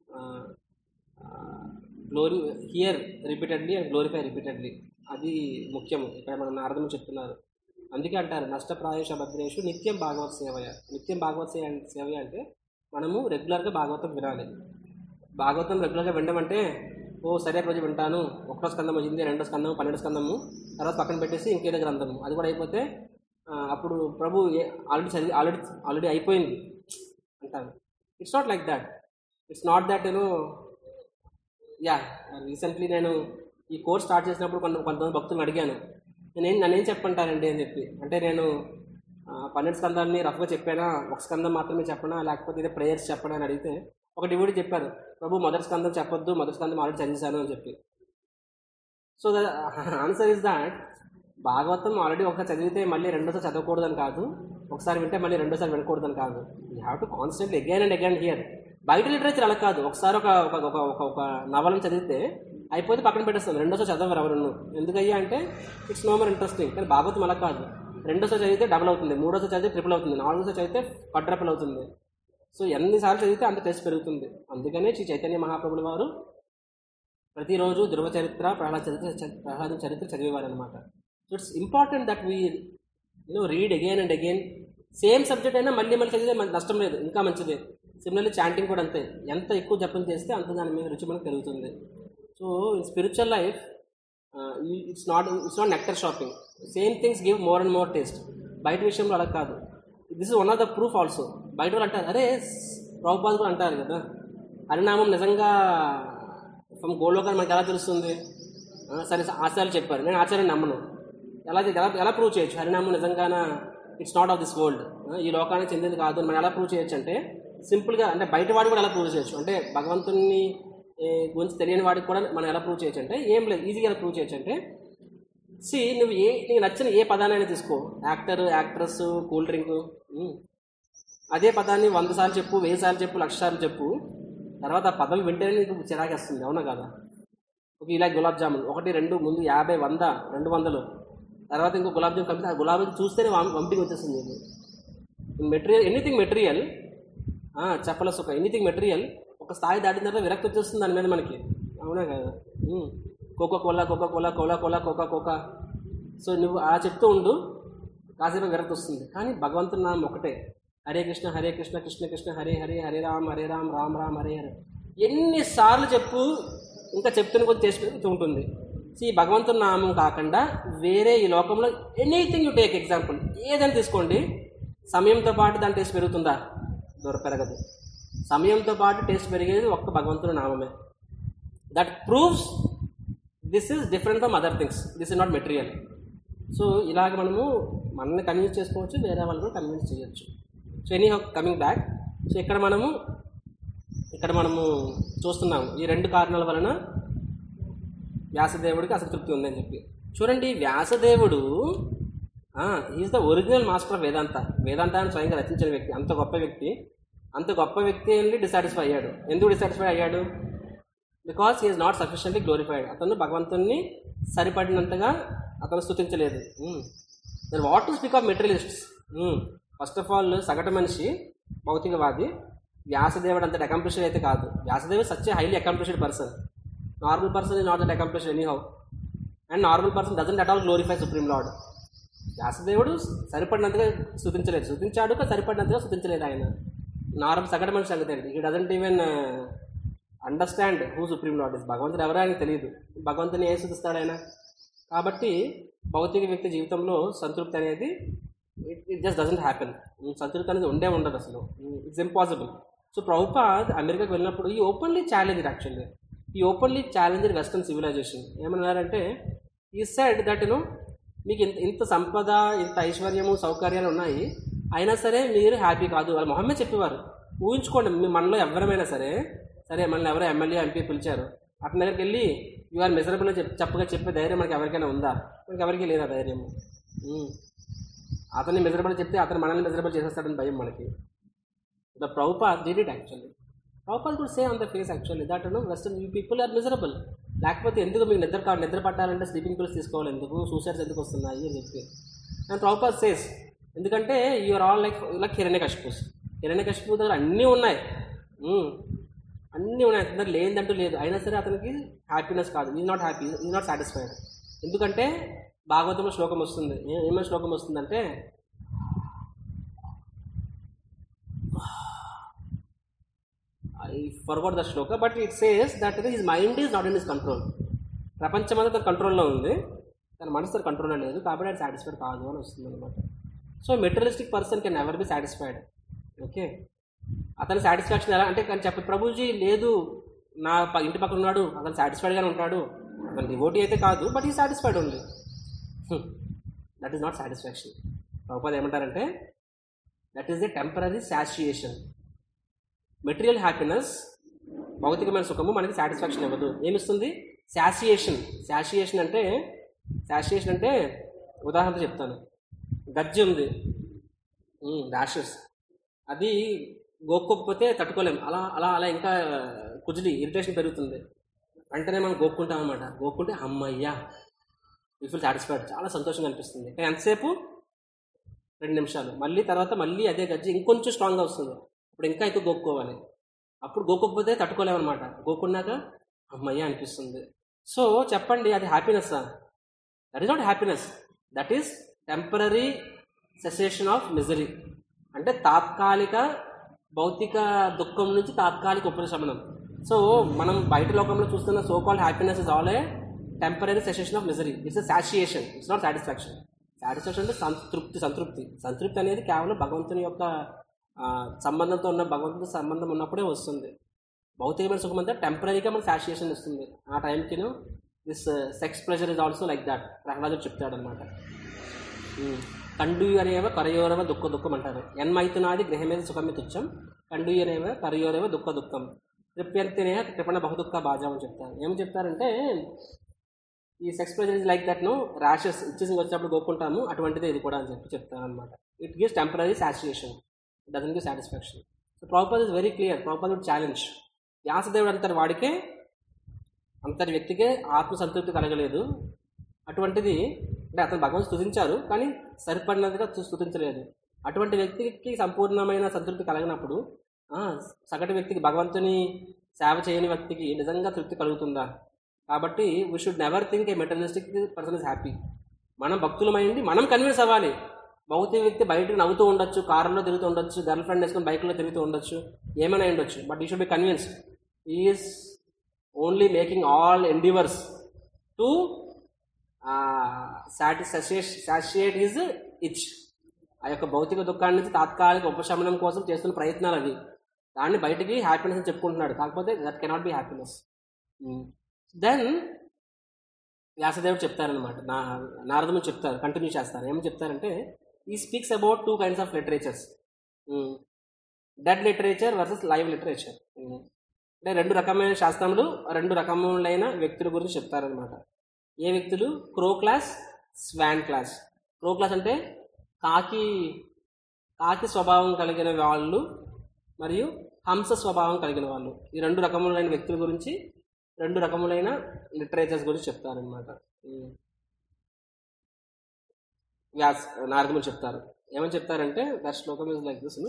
glory hear repeatedly and glorify repeatedly అది ముఖ్యం ఇక్కడ మనం నారదము చెప్తున్నారు అందుకే అంటారు నష్టప్రాయేష భద్రేషు నిత్యం భాగవత్ సేవయ నిత్యం భాగవత్ సేవ సేవయ అంటే మనము రెగ్యులర్గా భాగవతం వినాలి భాగవతం రెగ్యులర్గా వినడం ఓ సరే రోజు వింటాను ఒకటో స్కందం వచ్చింది రెండో స్కందం పన్నెండు స్కందము తర్వాత పక్కన పెట్టేసి ఇంకేదో గ్రంథము అది కూడా అయిపోతే ఆ, అప్పుడు ప్రభు ఆల్రెడీ చదివి ఆల్రెడీ ఆల్రెడీ అయిపోయింది అంటారు it's not like that it's not that you know yeah recently నేను ఈ కోర్స్ స్టార్ట్ చేసినప్పుడు కొంత కొంతమంది భక్తులను అడిగాను నేనేం నన్నేం చెప్పంటారండి అని చెప్పి అంటే నేను ఆ, పన్నెండు స్కందాలని రఫ్గా చెప్పానా ఒక స్కందం మాత్రమే చెప్పనా లేకపోతే ఇదే ప్రేయర్స్ చెప్పనా అని అడిగితే ఒక డివోడి చెప్పారు ప్రభు మొదటి స్కందం చెప్పొద్దు మొదటి స్కందం ఆల్రెడీ చదివేశాను అని చెప్పి so the answer is that Bhagavatam already ఒకసారి చదివితే మళ్ళీ రెండోసారి చదవకూడదని కాదు ఒకసారి వింటే మళ్ళీ రెండోసారి వినకూడదని కాదు you have to constantly again and again hear బయట లిటరేచర్ అలా కాదు ఒకసారి ఒక ఒక ఒక ఒక ఒక నవలను చదివితే అయిపోతే పక్కన పెట్టేస్తాం రెండోసారి చదవరు ఎవరు ఎందుకయ్యా అంటే ఇట్స్ నో మోర్ ఇంట్రెస్టింగ్ కానీ భాగవతం అలా కాదు రెండోసారి చదివితే డబుల్ అవుతుంది మూడోసారి చదివితే ట్రిపుల్ అవుతుంది నాలుగోసారి చదివితే క్వాడ్రపుల్ అవుతుంది సో ఎన్నిసార్లు చదివితే అంత టెస్ట్ పెరుగుతుంది అందుకనే శ్రీ చైతన్య మహాప్రభుల వారు ప్రతిరోజు ధ్రువ చరిత్ర ప్రహ్లాద చరిత్ర చ- ప్రహ్లాద చరిత్ర చదివేవారు అనమాట so it's important that we you know read again and again same subject అయినా మళ్ళీ మళ్ళీ చదివితే మనకి నష్టం లేదు ఇంకా మంచిదే సిమిలర్లీ చాంటింగ్ కూడా అంతే ఎంత ఎక్కువ జపం చేస్తే అంత దాని మీద రుచి మనకు పెరుగుతుంది so in spiritual life it's not it's not nectar shopping same things give more and more taste బయట విషయంలో అలా కాదు this is one of the proof also బయట వాళ్ళు అంటారు అరే ప్రభుపాద్ కూడా అంటారు కదా హరినామం నిజంగా ఫ్రమ్ గోల్లోకర్ మనకి ఎలా తెలుస్తుంది ఆ, సరే ఆచార్యులు చెప్పారు నేను ఆచార్యం నమ్మను ఎలా ఎలా ఎలా ప్రూవ్ చేయొచ్చు హరినామం నిజంగాన it's not of this world ఈ లోకానికి చెందింది కాదు అని మనం ఎలా ప్రూవ్ చేయొచ్చు అంటే సింపుల్గా అంటే బయట వాడికి కూడా ఎలా ప్రూవ్ చేయొచ్చు అంటే భగవంతుని ఏ, గురించి తెలియని వాడికి కూడా మనం ఎలా ప్రూవ్ చేయొచ్చు అంటే ఏం లేదు ఈజీగా ఎలా ప్రూవ్ చేయొచ్చు అంటే సి నువ్వు ఏ నీకు నచ్చిన ఏ పదానైనా తీసుకో యాక్టర్ యాక్ట్రెస్ కూల్ డ్రింక్ అదే పదాన్ని వంద సార్లు చెప్పు వెయ్యి సార్లు చెప్పు లక్ష సార్లు చెప్పు తర్వాత ఆ పదం వింటేనే నీకు చిరాకేస్తుంది అవునా కదా ఒక ఇలా గులాబ్ జామున్ ఒకటి రెండు ముందు యాభై వంద రెండు వందలు తర్వాత ఇంకో గులాబ్ జామున్ కలిపి ఆ గులాబ్ జామున్ చూస్తేనే వామ్- వంపింగ్ వచ్చేస్తుంది నీకు మెటీరియల్ ఎనీథింగ్ మెటీరియల్ చెప్పల సుఖ ఎనీథింగ్ మెటీరియల్ ఒక స్థాయి దాటిన తర్వాత విరక్తి వచ్చేస్తుంది దాని మీద మనకి అవునా కదా coco cola coca cola cola cola coca coca so నువ్వు అలా చెప్తూ ఉండు కాసేపు విరక్తి వస్తుంది కానీ భగవంతుని నామం ఒకటే హరే కృష్ణ హరే కృష్ణ కృష్ణ కృష్ణ హరే హరే హరే రామ్ హరే రామ్ రామ్ రామ్ హరే హరే ఎన్నిసార్లు చెప్పు ఇంకా చెప్తున్న కొద్ది చేసి పెరుగుతూ ఉంటుంది సో ఈ భగవంతుని నామం కాకుండా వేరే ఈ లోకంలో ఎనీథింగ్ యూ టేక్ ఎగ్జాంపుల్ ఏదైనా తీసుకోండి సమయంతో పాటు దాని టేస్ట్ పెరుగుతుందా దూర పెరగదు సమయంతో పాటు టేస్ట్ పెరిగేది ఒక్క భగవంతుని నామమే that proves this is different from other things this is not material so ఇలాగ మనము మనల్ని కన్విన్స్ చేసుకోవచ్చు వేరే వాళ్ళు కూడా కన్విన్స్ చేయొచ్చు so any coming back so ఇక్కడ మనము ఇక్కడ మనము చూస్తున్నాము ఈ రెండు కారణాల వలన వ్యాసదేవుడికి అసంతృప్తి ఉందని చెప్పి చూడండి వ్యాసదేవుడు is the original master of Vedanta వేదాంతాన్ని స్వయంగా రచించిన వ్యక్తి అంత గొప్ప వ్యక్తి అంత గొప్ప వ్యక్తి వెళ్ళి డిసాటిస్ఫై అయ్యాడు ఎందుకు డిసాటిస్ఫై అయ్యాడు because is not sufficiently glorified అతను భగవంతుణ్ణి సరిపడినంతగా అతను స్థుతించలేదు then what to speak of materialists first of all సగటు మనిషి భౌతికవాది వ్యాసదేవుడు అంత అకంప్లిష్డ్ అయితే కాదు వ్యాసదేవుడు such highly accomplished person normal person is not that accomplished anyhow and normal person doesn't at all glorify supreme lord వ్యాసదేవుడు సరిపడినంతగా స్థుతించలేదు స్థుతించాడు కానీ సరిపడినంతగా స్థుతించలేదు ఆయన నార్మల్ సగటు మనిషి సంగతి ఏంటి he doesn't even understand who supreme lord is భగవంతుడు ఎవరో ఆయనకు తెలియదు భగవంతుని ఏ సూచిస్తాడు ఆయన కాబట్టి భౌతిక వ్యక్తి జీవితంలో సంతృప్తి అనేది it it just doesn't happen సంతృప్తి అనేది ఉండే ఉండదు అసలు ఇట్స్ ఇంపాసిబుల్ సో ప్రభుపాద్ అమెరికాకి వెళ్ళినప్పుడు he openly challenge actually he openly challenge western civilization ఏమన్నారంటే ఈ సైడ్ దట్ యూనో మీకు ఇంత ఇంత సంపద ఇంత ఐశ్వర్యము సౌకర్యాలు ఉన్నాయి అయినా సరే మీరు హ్యాపీ కాదు వాళ్ళు మొహమ్మే చెప్పేవారు ఊహించుకోండి మీ మనలో ఎవరమైనా సరే సరే మనల్ని ఎవరో ఎమ్మెల్యే ఎంపీ పిలిచారు అతని దగ్గరికి వెళ్ళి యు ఆర్ మిజరబుల్ అని చెప్పి చెప్పగా చెప్పే ధైర్యం మనకి ఎవరికైనా ఉందా మనకి ఎవరికీ లేదా ధైర్యం ఉమ్. అతన్ని మిజరబుల్ చెప్తే అతను మనల్ని మిజరబుల్ చేసేస్తాడని భయం మనకి the Prabhupad did it actually Prabhupad కూడా say on the face actually that no western you people are miserable లేకపోతే ఎందుకు మీకు నిద్ర కా నిద్ర పట్టాలంటే స్లీపింగ్ పిల్స్ తీసుకోవాలి ఎందుకు సూసైడ్స్ ఎందుకు వస్తున్నాయి అని చెప్పి అండ్ ప్రభుపాద్ సేస్ ఎందుకంటే you're all like like Hiranyakashipu హిరణ్య కష్పూ దగ్గర అన్నీ ఉన్నాయి ఉమ్. అన్నీ ఉన్నాయి అతని దగ్గర లేదంటూ లేదు అయినా సరే అతనికి హ్యాపీనెస్ కాదు he not happy he not satisfied ఎందుకంటే భాగవతంలో శ్లోకం వస్తుంది ఏ- ఏమైనా శ్లోకం వస్తుందంటే I forgot the shloka but it says that his mind is not in his control ప్రపంచం అంతా తన కంట్రోల్లో ఉంది తన మనసు తన కంట్రోల్లో లేదు కాబట్టి అది సాటిస్ఫైడ్ కాదు అని వస్తుంది అనమాట so materialistic person can never be satisfied okay అతని సాటిస్ఫాక్షన్ ఎలా అంటే కానీ చెప్ప ప్రభుజీ లేదు నా ప- ఇంటి పక్కన ఉన్నాడు అతను సాటిస్ఫైడ్గానే ఉంటాడు అతను డివోటీ అయితే కాదు బట్ ఈ సాటిస్ఫైడ్ ఉంది that is not satisfaction Prabhupada ఏమంటారంటే that is the temporary satiation material happiness భౌతికమైన సుఖము మనకి సాటిస్ఫాక్షన్ ఇవ్వదు ఏమిస్తుంది శాసియేషన్ శాసియేషన్ అంటే శాసియేషన్ అంటే ఉదాహరణ చెప్తాను గజ్జి ఉంది ర్యాషెస్ అది గోక్కోకపోతే తట్టుకోలేం అలా అలా అలా ఇంకా కుజిడి ఇరిటేషన్ పెరుగుతుంది వెంటనే మనం గోక్కుంటాం అనమాట గోక్కుంటే అమ్మయ్యా యూ ఫీల్ సాటిస్ఫైడ్ చాలా సంతోషంగా అనిపిస్తుంది కానీ ఎంతసేపు రెండు నిమిషాలు మళ్ళీ తర్వాత మళ్ళీ అదే గజ్జి ఇంకొంచెం స్ట్రాంగ్గా వస్తుంది అప్పుడు ఇంకా ఎక్కువ గోక్కోవాలి అప్పుడు గోక్కోకపోతే తట్టుకోలేమన్నమాట గోక్కున్నాక అమ్మయ్య అనిపిస్తుంది సో చెప్పండి అది హ్యాపీనెస్సా that is not happiness that is temporary cessation of misery అంటే తాత్కాలిక భౌతిక దుఃఖం నుంచి తాత్కాలిక ఉపశమనం సో మనం బయట లోకంలో చూస్తున్న so call happiness is all a temporary cessation of misery it's a satisfaction it's not satisfaction satisfaction అంటే సంతృప్తి సంతృప్తి సంతృప్తి అనేది కేవలం భగవంతుని యొక్క ఆ, సంబంధంతో ఉన్న భగవంతుని సంబంధం ఉన్నప్పుడే వస్తుంది భౌతికమైన సుఖం అంతా టెంపరీగా మనకు సాటిస్ఫాక్షన్ ఇస్తుంది ఆ టైంకి this sex pleasure is also like that ప్రహ్లాదుడు చెప్తాడు అనమాట కండుయరేవ కరయోరవ దుఃఖ దుఃఖం అంటారు ఎన్మైతునాది గృహమేద సుఖమే తుచ్చం కండుయరేవ కరయోరేవ దుఃఖ దుఃఖం తృప్యంతినే కృపణ బహుదుఃఖ బాజా అని చెప్తారు ఏం చెప్తారంటే ఈ sex pleasure is like that ను ర్యాషెస్ ఇచ్చేసి వచ్చినప్పుడు గోక్కుంటాము అటువంటిదే ఇది కూడా అని చెప్పి చెప్తాను అనమాట it gives temporary satiation doesn't give satisfaction so proper is very clear proper challenge వ్యాసదేవుడు అంతటి వాడికే అంతటి వ్యక్తికే ఆత్మ సంతృప్తి కలగలేదు అటువంటిది అంటే అతను భగవంతు స్తుతించారు కానీ సరిపడినదిగా స్తు- స్తుతించలేదు అటువంటి వ్యక్తికి సంపూర్ణమైన సంతృప్తి కలిగినప్పుడు ఆ, సగటు వ్యక్తికి భగవంతుని సేవ చేయని వ్యక్తికి నిజంగా తృప్తి కలుగుతుందా కాబట్టి we should never think a materialistic person is happy మనం భక్తులమైంది మనం కన్విన్స్ అవ్వాలి భౌతిక వ్యక్తి బయటకు నవ్వుతూ ఉండొచ్చు కారులో తిరుగుతూ ఉండొచ్చు గర్ల్ ఫ్రెండ్ వేసుకొని బైక్లో తిరుగుతూ ఉండొచ్చు ఏమైనా ఉండొచ్చు but you should be convinced is only making all endeavours to satisfy is which ఆ యొక్క భౌతిక దుఃఖాన్ని నుంచి తాత్కాలిక ఉపశమనం కోసం చేస్తున్న ప్రయత్నాలు అవి దాన్ని బయటికి హ్యాపీనెస్ అని చెప్పుకుంటున్నాడు కాకపోతే that cannot be happiness then వ్యాసదేవుడు చెప్తారనమాట నా నారదముని చెప్తారు కంటిన్యూ చేస్తారు ఏమని చెప్తారంటే ఈ speaks about two kinds of literatures dead literature versus live literature అంటే రెండు రకమైన శాస్త్రములు రెండు రకములైన వ్యక్తుల గురించి చెప్తారనమాట ఏ వ్యక్తులు crow class swan class crow class అంటే కాకి కాకి స్వభావం కలిగిన వాళ్ళు మరియు హంస స్వభావం కలిగిన వాళ్ళు ఈ రెండు రకములైన వ్యక్తుల గురించి రెండు రకములైన లిటరేచర్స్ గురించి చెప్తారనమాట వ్యాస్ నారదములు చెప్తారు ఏమని చెప్తారంటే దట్ శ్లోకం is like this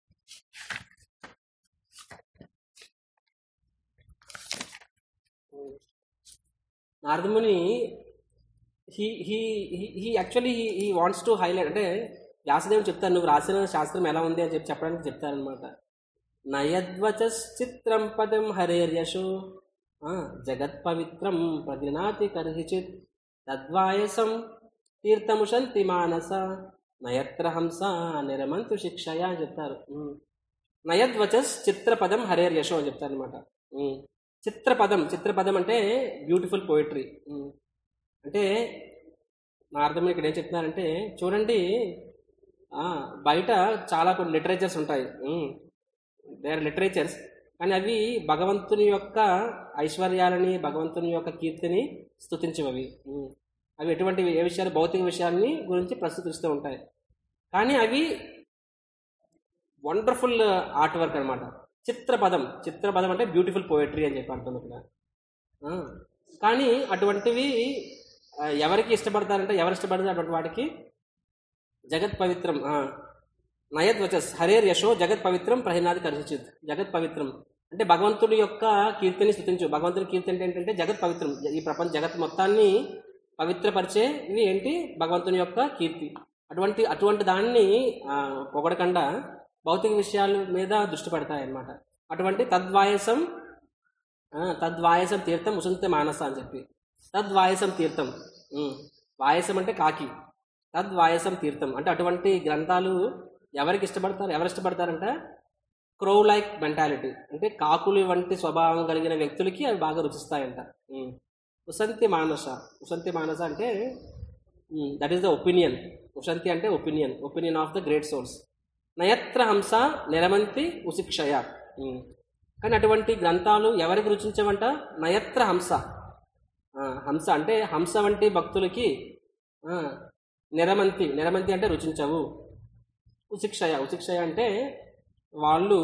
Naradamuni he he he actually he wants to highlight అంటే వ్యాసదేవుడు చెప్తారు నువ్వు రాసిన శాస్త్రం ఎలా ఉంది అని చెప్పి చెప్పడానికి చెప్తారనమాట నయద్వచశ్చిత్రం పదం హరేర్యశో ఆ, జగత్పవిత్రం ప్రగృణాతి కర్హిచిత్ తద్వాయసం తీర్థముషంతి మానస నయత్ర హంస నిరమంతు శిక్షయ అని చెప్తారు ఉమ్. నయద్వచస్ చిత్రపదం హరేర్ యశో అని చెప్తారు అనమాట చిత్రపదం చిత్రపదం అంటే బ్యూటిఫుల్ పోయిటరీ అంటే నా అర్థం ఇక్కడ ఏం చెప్తున్నారంటే చూడండి ఆ, బయట చాలా కొన్ని లిటరేచర్స్ ఉంటాయి దే ఆర్ లిటరేచర్స్ కానీ అవి భగవంతుని యొక్క ఐశ్వర్యాలని భగవంతుని యొక్క కీర్తిని స్తుతించవి ఉమ్. అవి ఎటువంటి ఏ విషయాలు భౌతిక విషయాన్ని గురించి ప్రస్తుతిస్తూ ఉంటాయి కానీ అవి వండర్ఫుల్ ఆర్ట్ వర్క్ అనమాట చిత్రపదం చిత్రపదం అంటే బ్యూటిఫుల్ పోయట్రీ అని చెప్పి అర్థం ఇక్కడ ఆ, కానీ అటువంటివి ఆ, ఎవరికి ఇష్టపడతారంటే ఎవరు ఇష్టపడతారు అటువంటి వాటికి జగత్ పవిత్రం ఆ, నయత్ వచస్ హరేర్ యశో జగత్ పవిత్రం ప్రహినాది కరిచిత్ జగత్ పవిత్రం అంటే భగవంతుడి యొక్క కీర్తిని స్థుతించు భగవంతుడి కీర్తి అంటే ఏంటంటే జగత్ పవిత్రం ఈ ప్రపంచ జగత్ మొత్తాన్ని పవిత్రపరిచే ఇవి ఏంటి భగవంతుని యొక్క కీర్తి అటువంటి అటువంటి దాన్ని ఆ, పొగడకుండా భౌతిక విషయాల మీద దృష్టి పెడతాయి అన్నమాట అటువంటి తద్వాయసం ఆ, తద్వాయసం తీర్థం ఉసంత మానస అని చెప్పి తద్వాయసం తీర్థం ఉమ్. వాయసం అంటే కాకి తద్వాయసం తీర్థం అంటే అటువంటి గ్రంథాలు ఎవరికి ఇష్టపడతారు ఎవరు ఇష్టపడతారంట క్రో లైక్ మెంటాలిటీ అంటే కాకులు వంటి స్వభావం కలిగిన వ్యక్తులకి అవి బాగా రుచిస్తాయంట ఉమ్. ఉసంతి మానస ఉసంతి మానస అంటే దట్ ఈస్ ద ఒపీనియన్ ఉసంతి అంటే opinion opinion of the great souls నయత్ర హంస నిరమంతి ఉశిక్షయ ఉమ్. కానీ అటువంటి గ్రంథాలు ఎవరికి రుచించవంట నయత్ర హంస ఆ, హంస అంటే హంస వంటి భక్తులకి ఆ, నిరమంతి నిరమంతి అంటే రుచించవు ఉశిక్షయ ఉశిక్షయ అంటే వాళ్ళు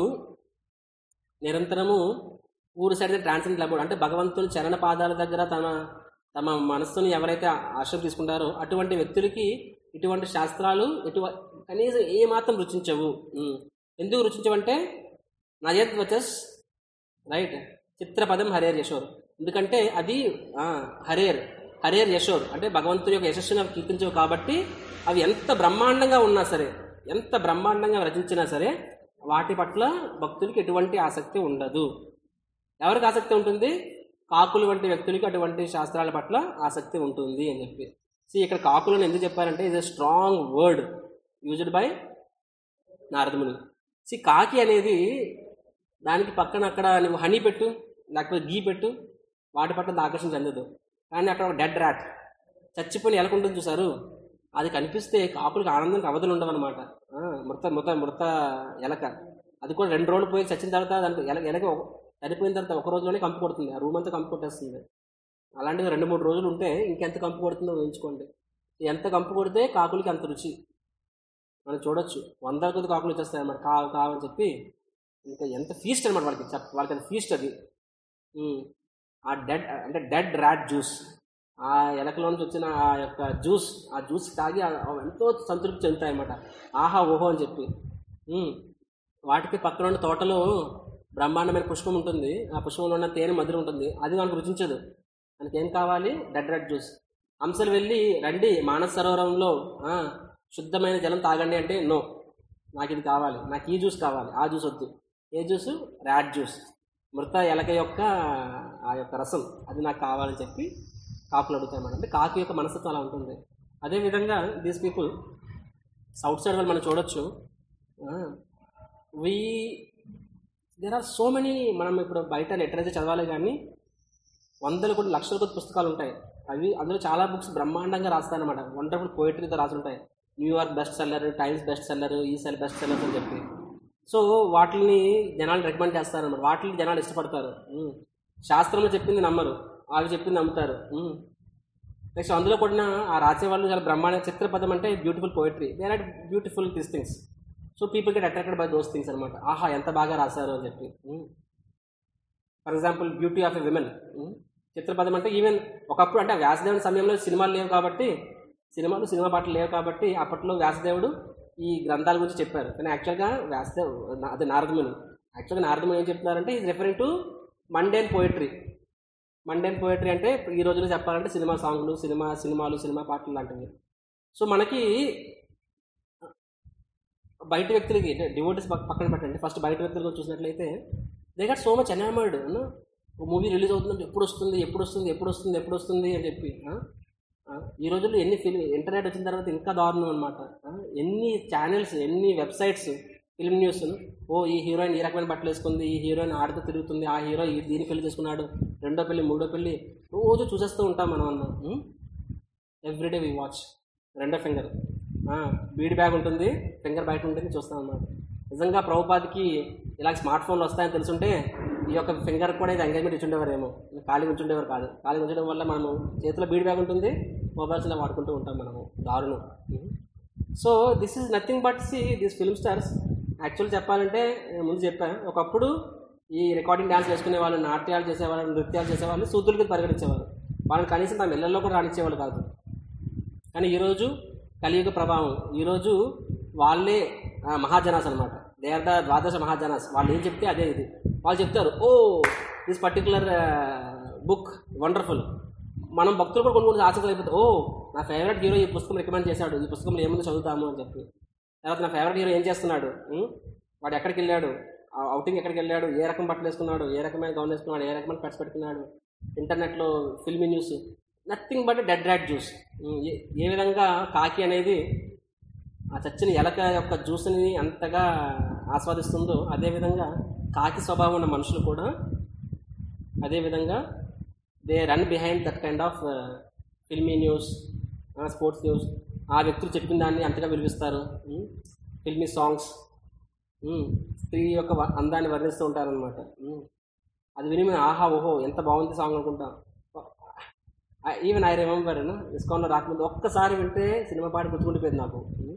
నిరంతరము ఊరు సైడ్ ట్రాన్సెంట్ లబోడ్ అంటే భగవంతుని చరణ పాదాల దగ్గర తమ తమ మనస్సుని ఎవరైతే ఆశ్రయం తీసుకుంటారో అటువంటి వ్యక్తులకి ఇటువంటి శాస్త్రాలు ఎటువ కనీసం ఏ మాత్రం రుచించవు ఉమ్. ఎందుకు రుచించవంటే నయద్వచస్ రైట్ చిత్రపదం హరేర్ యశోర్ ఎందుకంటే అది ఆ, హరేర్ హరేర్ యశోర్ అంటే భగవంతుని యొక్క యశస్సును అవి కీర్తించవు కాబట్టి అవి ఎంత బ్రహ్మాండంగా ఉన్నా సరే ఎంత బ్రహ్మాండంగా రచించినా సరే వాటి పట్ల భక్తులకి ఎటువంటి ఆసక్తి ఉండదు ఎవరికి ఆసక్తి ఉంటుంది కాకులు వంటి వ్యక్తులకి అటువంటి శాస్త్రాల పట్ల ఆసక్తి ఉంటుంది అని చెప్పి సో ఇక్కడ కాకులను ఎందుకు చెప్పారంటే ఇది strong word used by Naradamuni see కాకి అనేది దానికి పక్కన అక్కడ నువ్వు హనీ పెట్టు లేకపోతే గీ పెట్టు వాటి పట్ల అంత ఆకర్షణ చెందదు కానీ అక్కడ ఒక డెడ్ ర్యాట్ చచ్చిపోయిన ఎలక ఉంటుంది చూసారు అది కనిపిస్తే కాకులకు ఆనందం అవధులు ఉండవన్నమాట ఆ, మృత మృత మృత ఎలక అది కూడా రెండు రోజులు పోయి చచ్చిన తర్వాత దానికి ఎలక ఎలక ఒక- చనిపోయిన తర్వాత ఒక రోజులోనే కంపు కొడుతుంది ఆ రూమ్ అంతా కంపు కొట్టేస్తుంది అలాంటివి రెండు మూడు రోజులు ఉంటే ఇంకెంత కంపు కొడుతుందో ఊహించుకోండి ఎంత కంపు కొడితే కాకులకి అంత రుచి మనం చూడొచ్చు వందల కొద్ది కాకులు వచ్చేస్తాయి అన్నమాట కావు కావు అని చెప్పి ఇంకా ఎంత ఫీస్ట్ అనమాట వాళ్ళకి చెప్ వాళ్ళకి అది ఫీస్ట్ అది ఉమ్. ఆ డెడ్ అంటే డెడ్ ర్యాట్ జ్యూస్ ఆ ఎలకలో నుంచి వచ్చిన ఆ యొక్క జ్యూస్ ఆ జ్యూస్ తాగి ఆ- అవి ఎంతో సంతృప్తి చెందుతాయి అన్నమాట ఆహా ఓహో అని చెప్పి ఉమ్. వాటికి పక్కన ఉన్న తోటలో బ్రహ్మాండమైన పుష్పం ఉంటుంది ఆ పుష్పంలో ఉన్న తేనె మధురం ఉంటుంది అది మనకు రుచించదు మనకి ఏం కావాలి డెడ్ రెడ్ జ్యూస్ హంసలు వెళ్ళి రండి మానస సరోవరంలో ఆ, శుద్ధమైన జలం తాగండి అంటే నో నాకు ఇది కావాలి నాకు ఈ జ్యూస్ కావాలి ఆ జ్యూస్ వద్దు ఏ జ్యూస్ ర్యాడ్ జ్యూస్ మృత ఎలక యొక్క ఆ యొక్క రసం అది నాకు కావాలని చెప్పి కాకులు అడుగుతాయి మేడం అంటే కాకి యొక్క మనస్తత్వం అలా ఉంటుంది అదేవిధంగా దీస్ పీపుల్ సౌత్ సైడ్ వాళ్ళు మనం చూడొచ్చు we there are so many మనం ఇప్పుడు బయట లిటరేచర్ చదవాలి కానీ వందల కొన్ని లక్షల కొద్ది పుస్తకాలు ఉంటాయి అవి అందులో చాలా బుక్స్ బ్రహ్మాండంగా రాస్తాయన్నమాట వండర్ఫుల్ పోయిటరీతో రాసి ఉంటాయి New York best seller Times best seller ఈ సెల్ బెస్ట్ సెల్లర్ అని చెప్పి సో వాటిని జనాలు రికమెండ్ చేస్తారన్నమాట వాటిని జనాలు ఇష్టపడతారు ఉమ్. శాస్త్రంలో చెప్పింది నమ్మరు అవి చెప్పింది నమ్ముతారు ఉమ్. నెక్స్ట్ అందులో కూడా ఆ రాసే వాళ్ళు చాలా బ్రహ్మాండ చిత్రపదం అంటే beautiful poetry they are beautiful this things so people get attracted by those things అనమాట ఆహా ఎంత బాగా రాశారు అని చెప్పి for example beauty of a women చిత్రపదం అంటే ఈవెన్ ఒకప్పుడు అంటే వ్యాసదేవుని సమయంలో సినిమాలు లేవు కాబట్టి సినిమాలు సినిమా పాటలు లేవు కాబట్టి అప్పట్లో వ్యాసదేవుడు ఈ గ్రంథాల గురించి చెప్పారు కానీ యాక్చువల్గా వ్యాసదేవ్ నా- అదే నారదముని యాక్చువల్గా నారదముని ఏం చెప్తున్నారంటే is referring to mundane poetry mundane poetry అంటే ఈ రోజుల్లో చెప్పాలంటే సినిమా సాంగ్లు సినిమా సినిమాలు సినిమా పాటలు లాంటివి సో మనకి బయట వ్యక్తులకి డివోటీస్ పక్కన పెట్టండి ఫస్ట్ బయట వ్యక్తులకు చూసినట్లయితే they got so much enamoured movie release అవుతుంది ఎప్పుడు వస్తుంది ఎప్పుడు వస్తుంది ఎప్పుడు వస్తుంది ఎప్పుడు వస్తుంది అని చెప్పి ఆ? ఆ, ఈ రోజుల్లో ఎన్ని ఫిల్మ్ ఇంటర్నెట్ వచ్చిన తర్వాత ఇంకా దారుణం అనమాట ఎన్ని ఛానల్స్ ఎన్ని వెబ్సైట్స్ ఫిల్మ్ న్యూస్ ఓ ఈ హీరోయిన్ ఈ రకమైన బట్టలు వేసుకుంది ఈ హీరోయిన్ ఆడుతూ తిరుగుతుంది ఆ హీరో ఈ దీని పెళ్లి చేసుకున్నాడు రెండో పెళ్లి మూడో పెళ్లి రోజు చూసేస్తూ ఉంటాం మనం అన్న ఎవ్రీడే వి వాచ్ రెండో ఫింగర్ బీడి బ్యాగ్ ఉంటుంది ఫింగర్ బయట ఉంటుంది చూస్తాం అన్నమాట నిజంగా ప్రభుపాదికి ఇలా స్మార్ట్ ఫోన్లు వస్తాయని తెలుసుంటే ఈ యొక్క ఫింగర్ కూడా ఇది ఎంగేజ్మెంట్ ఇచ్చి ఉండేవారేమో ఖాళీ ఉంచుండేవారు కాదు ఖాళీ ఉంచడం వల్ల మనము చేతిలో బీడి బ్యాగ్ ఉంటుంది మొబైల్స్ ఇలా వాడుకుంటూ ఉంటాం మనము దారుణం so this is nothing but see this film stars actual చెప్పాలంటే నేను ముందు చెప్పాను ఒకప్పుడు ఈ రికార్డింగ్ డ్యాన్స్ వేసుకునే వాళ్ళు నాట్యాలు చేసేవాళ్ళు నృత్యాలు చేసేవాళ్ళు సూతులకి పరిగణించేవారు వాళ్ళని కనీసం తమ ఇళ్లలో కూడా రాణించేవాళ్ళు కాదు కానీ ఈరోజు కలియుగ ప్రభావం ఈరోజు వాళ్ళే ఆ, మహాజనాస్ అనమాట దే ఆర్ ద ద్వాదశ మహాజనాస్ వాళ్ళు ఏం చెప్తే అదే ఇది వాళ్ళు చెప్తారు oh this particular book wonderful మనం భక్తులు కూడా కొన్ని కొన్ని ఆసక్తులు అయిపోతాయి ఓ నా ఫేవరెట్ హీరో ఈ పుస్తకం రికమెండ్ చేశాడు ఈ పుస్తకంలో ఏముందో చదువుతాము అని చెప్పి తర్వాత నా ఫేవరెట్ హీరో ఏం చేస్తున్నాడు ఉం? వాడు ఎక్కడికి వెళ్ళాడు అవుటింగ్ ఎక్కడికి వెళ్ళాడు ఏ రకం బట్టలు వేసుకున్నాడు ఏ రకమైన గౌన్ వేసుకున్నాడు ఏ రకమైన పెట్స్ పెట్టుకున్నాడు ఇంటర్నెట్లో filmy news nothing but dead rat juice ఏ ఏ విధంగా కాకి అనేది ఆ చచ్చిన ఎలక యొక్క జ్యూస్ని అంతగా ఆస్వాదిస్తుందో అదేవిధంగా కాకి స్వభావం ఉన్న మనుషులు కూడా అదేవిధంగా they run behind that kind of filmy news sports news ఆ వ్యక్తులు చెప్పిన దాన్ని అంతగా విలువిస్తారు ఫిల్మీ సాంగ్స్ స్త్రీ యొక్క వ- అందాన్ని వర్ణిస్తూ ఉంటారనమాట అది విని మేము ఆహా ఓహో ఎంత బాగుంది సాంగ్ అనుకుంటాం ఈవెన్ ఐ రిమెంబర్ ఇస్కాన్లో రాకముందు ఒక్కసారి వింటే సినిమా పాట గుర్తుకుండిపోయింది నాకు ఉమ్.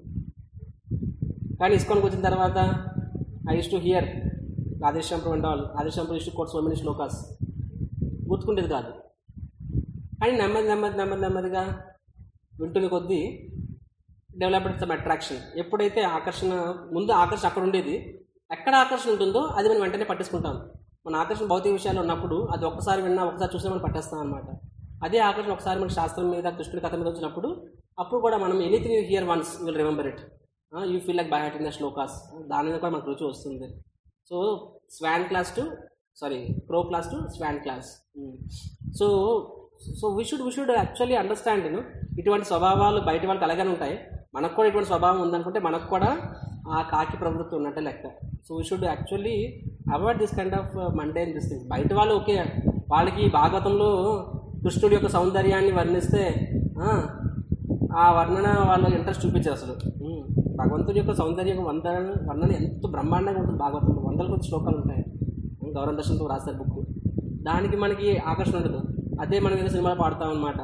కానీ ఇస్కాన్కి వచ్చిన తర్వాత ఐ యూస్ టు హియర్ రాధేశ్యాంపు అండ్ ఆల్ రాధేశ్యాంపు used to quote so many shlokas గుర్తుకుండేది కాదు కానీ నెమ్మది నెమ్మది నెమ్మది నెమ్మదిగా వింటున్న కొద్దీ డెవలప్డ్ సమ్ అట్రాక్షన్ ఎప్పుడైతే ఆకర్షణ ముందు ఆకర్షణ అక్కడ ఉండేది ఎక్కడ ఆకర్షణ ఉంటుందో అది మనం వెంటనే పట్టేసుకుంటాం మన ఆకర్షణ భౌతిక విషయాలు ఉన్నప్పుడు అది ఒక్కసారి విన్నా ఒకసారి చూసినా మనం పట్టేస్తాం అనమాట అదే ఆకర్షణ ఒకసారి మన శాస్త్రం మీద కృష్ణుడి కథ మీద వచ్చినప్పుడు అప్పుడు కూడా మనం anything you hear once will remember it you feel like by heart in the shlokas దాని మీద కూడా మనకు రుచి వస్తుంది so swan class to sorry crow class to swan class so so we should we should actually understand ఇటువంటి స్వభావాలు బయట వాళ్ళకి అలాగే ఉంటాయి మనకు కూడా ఇటువంటి స్వభావం ఉందనుకుంటే మనకు కూడా ఆ కాకి ప్రవృత్తి ఉన్నట్టే లెక్క so we should actually avoid this kind of mundane this thing బయట వాళ్ళు ఓకే వాళ్ళకి భాగవతంలో కృష్ణుడి యొక్క సౌందర్యాన్ని వర్ణిస్తే ఆ, ఆ వర్ణన వాళ్ళు ఇంట్రెస్ట్ చూపించారు అసలు ఉమ్, భగవంతుడి యొక్క సౌందర్యం వర్ణన వర్ణన ఎంత బ్రహ్మాండంగా ఉంటుంది భాగవతంలో వందల కొద్ది శ్లోకాలు ఉంటాయి ఉమ్, గౌరవ దర్శనంతో రాస్తారు బుక్ దానికి మనకి ఆకర్షణ ఉండదు అదే మనం ఏదో సినిమాలో పాడతాం అనమాట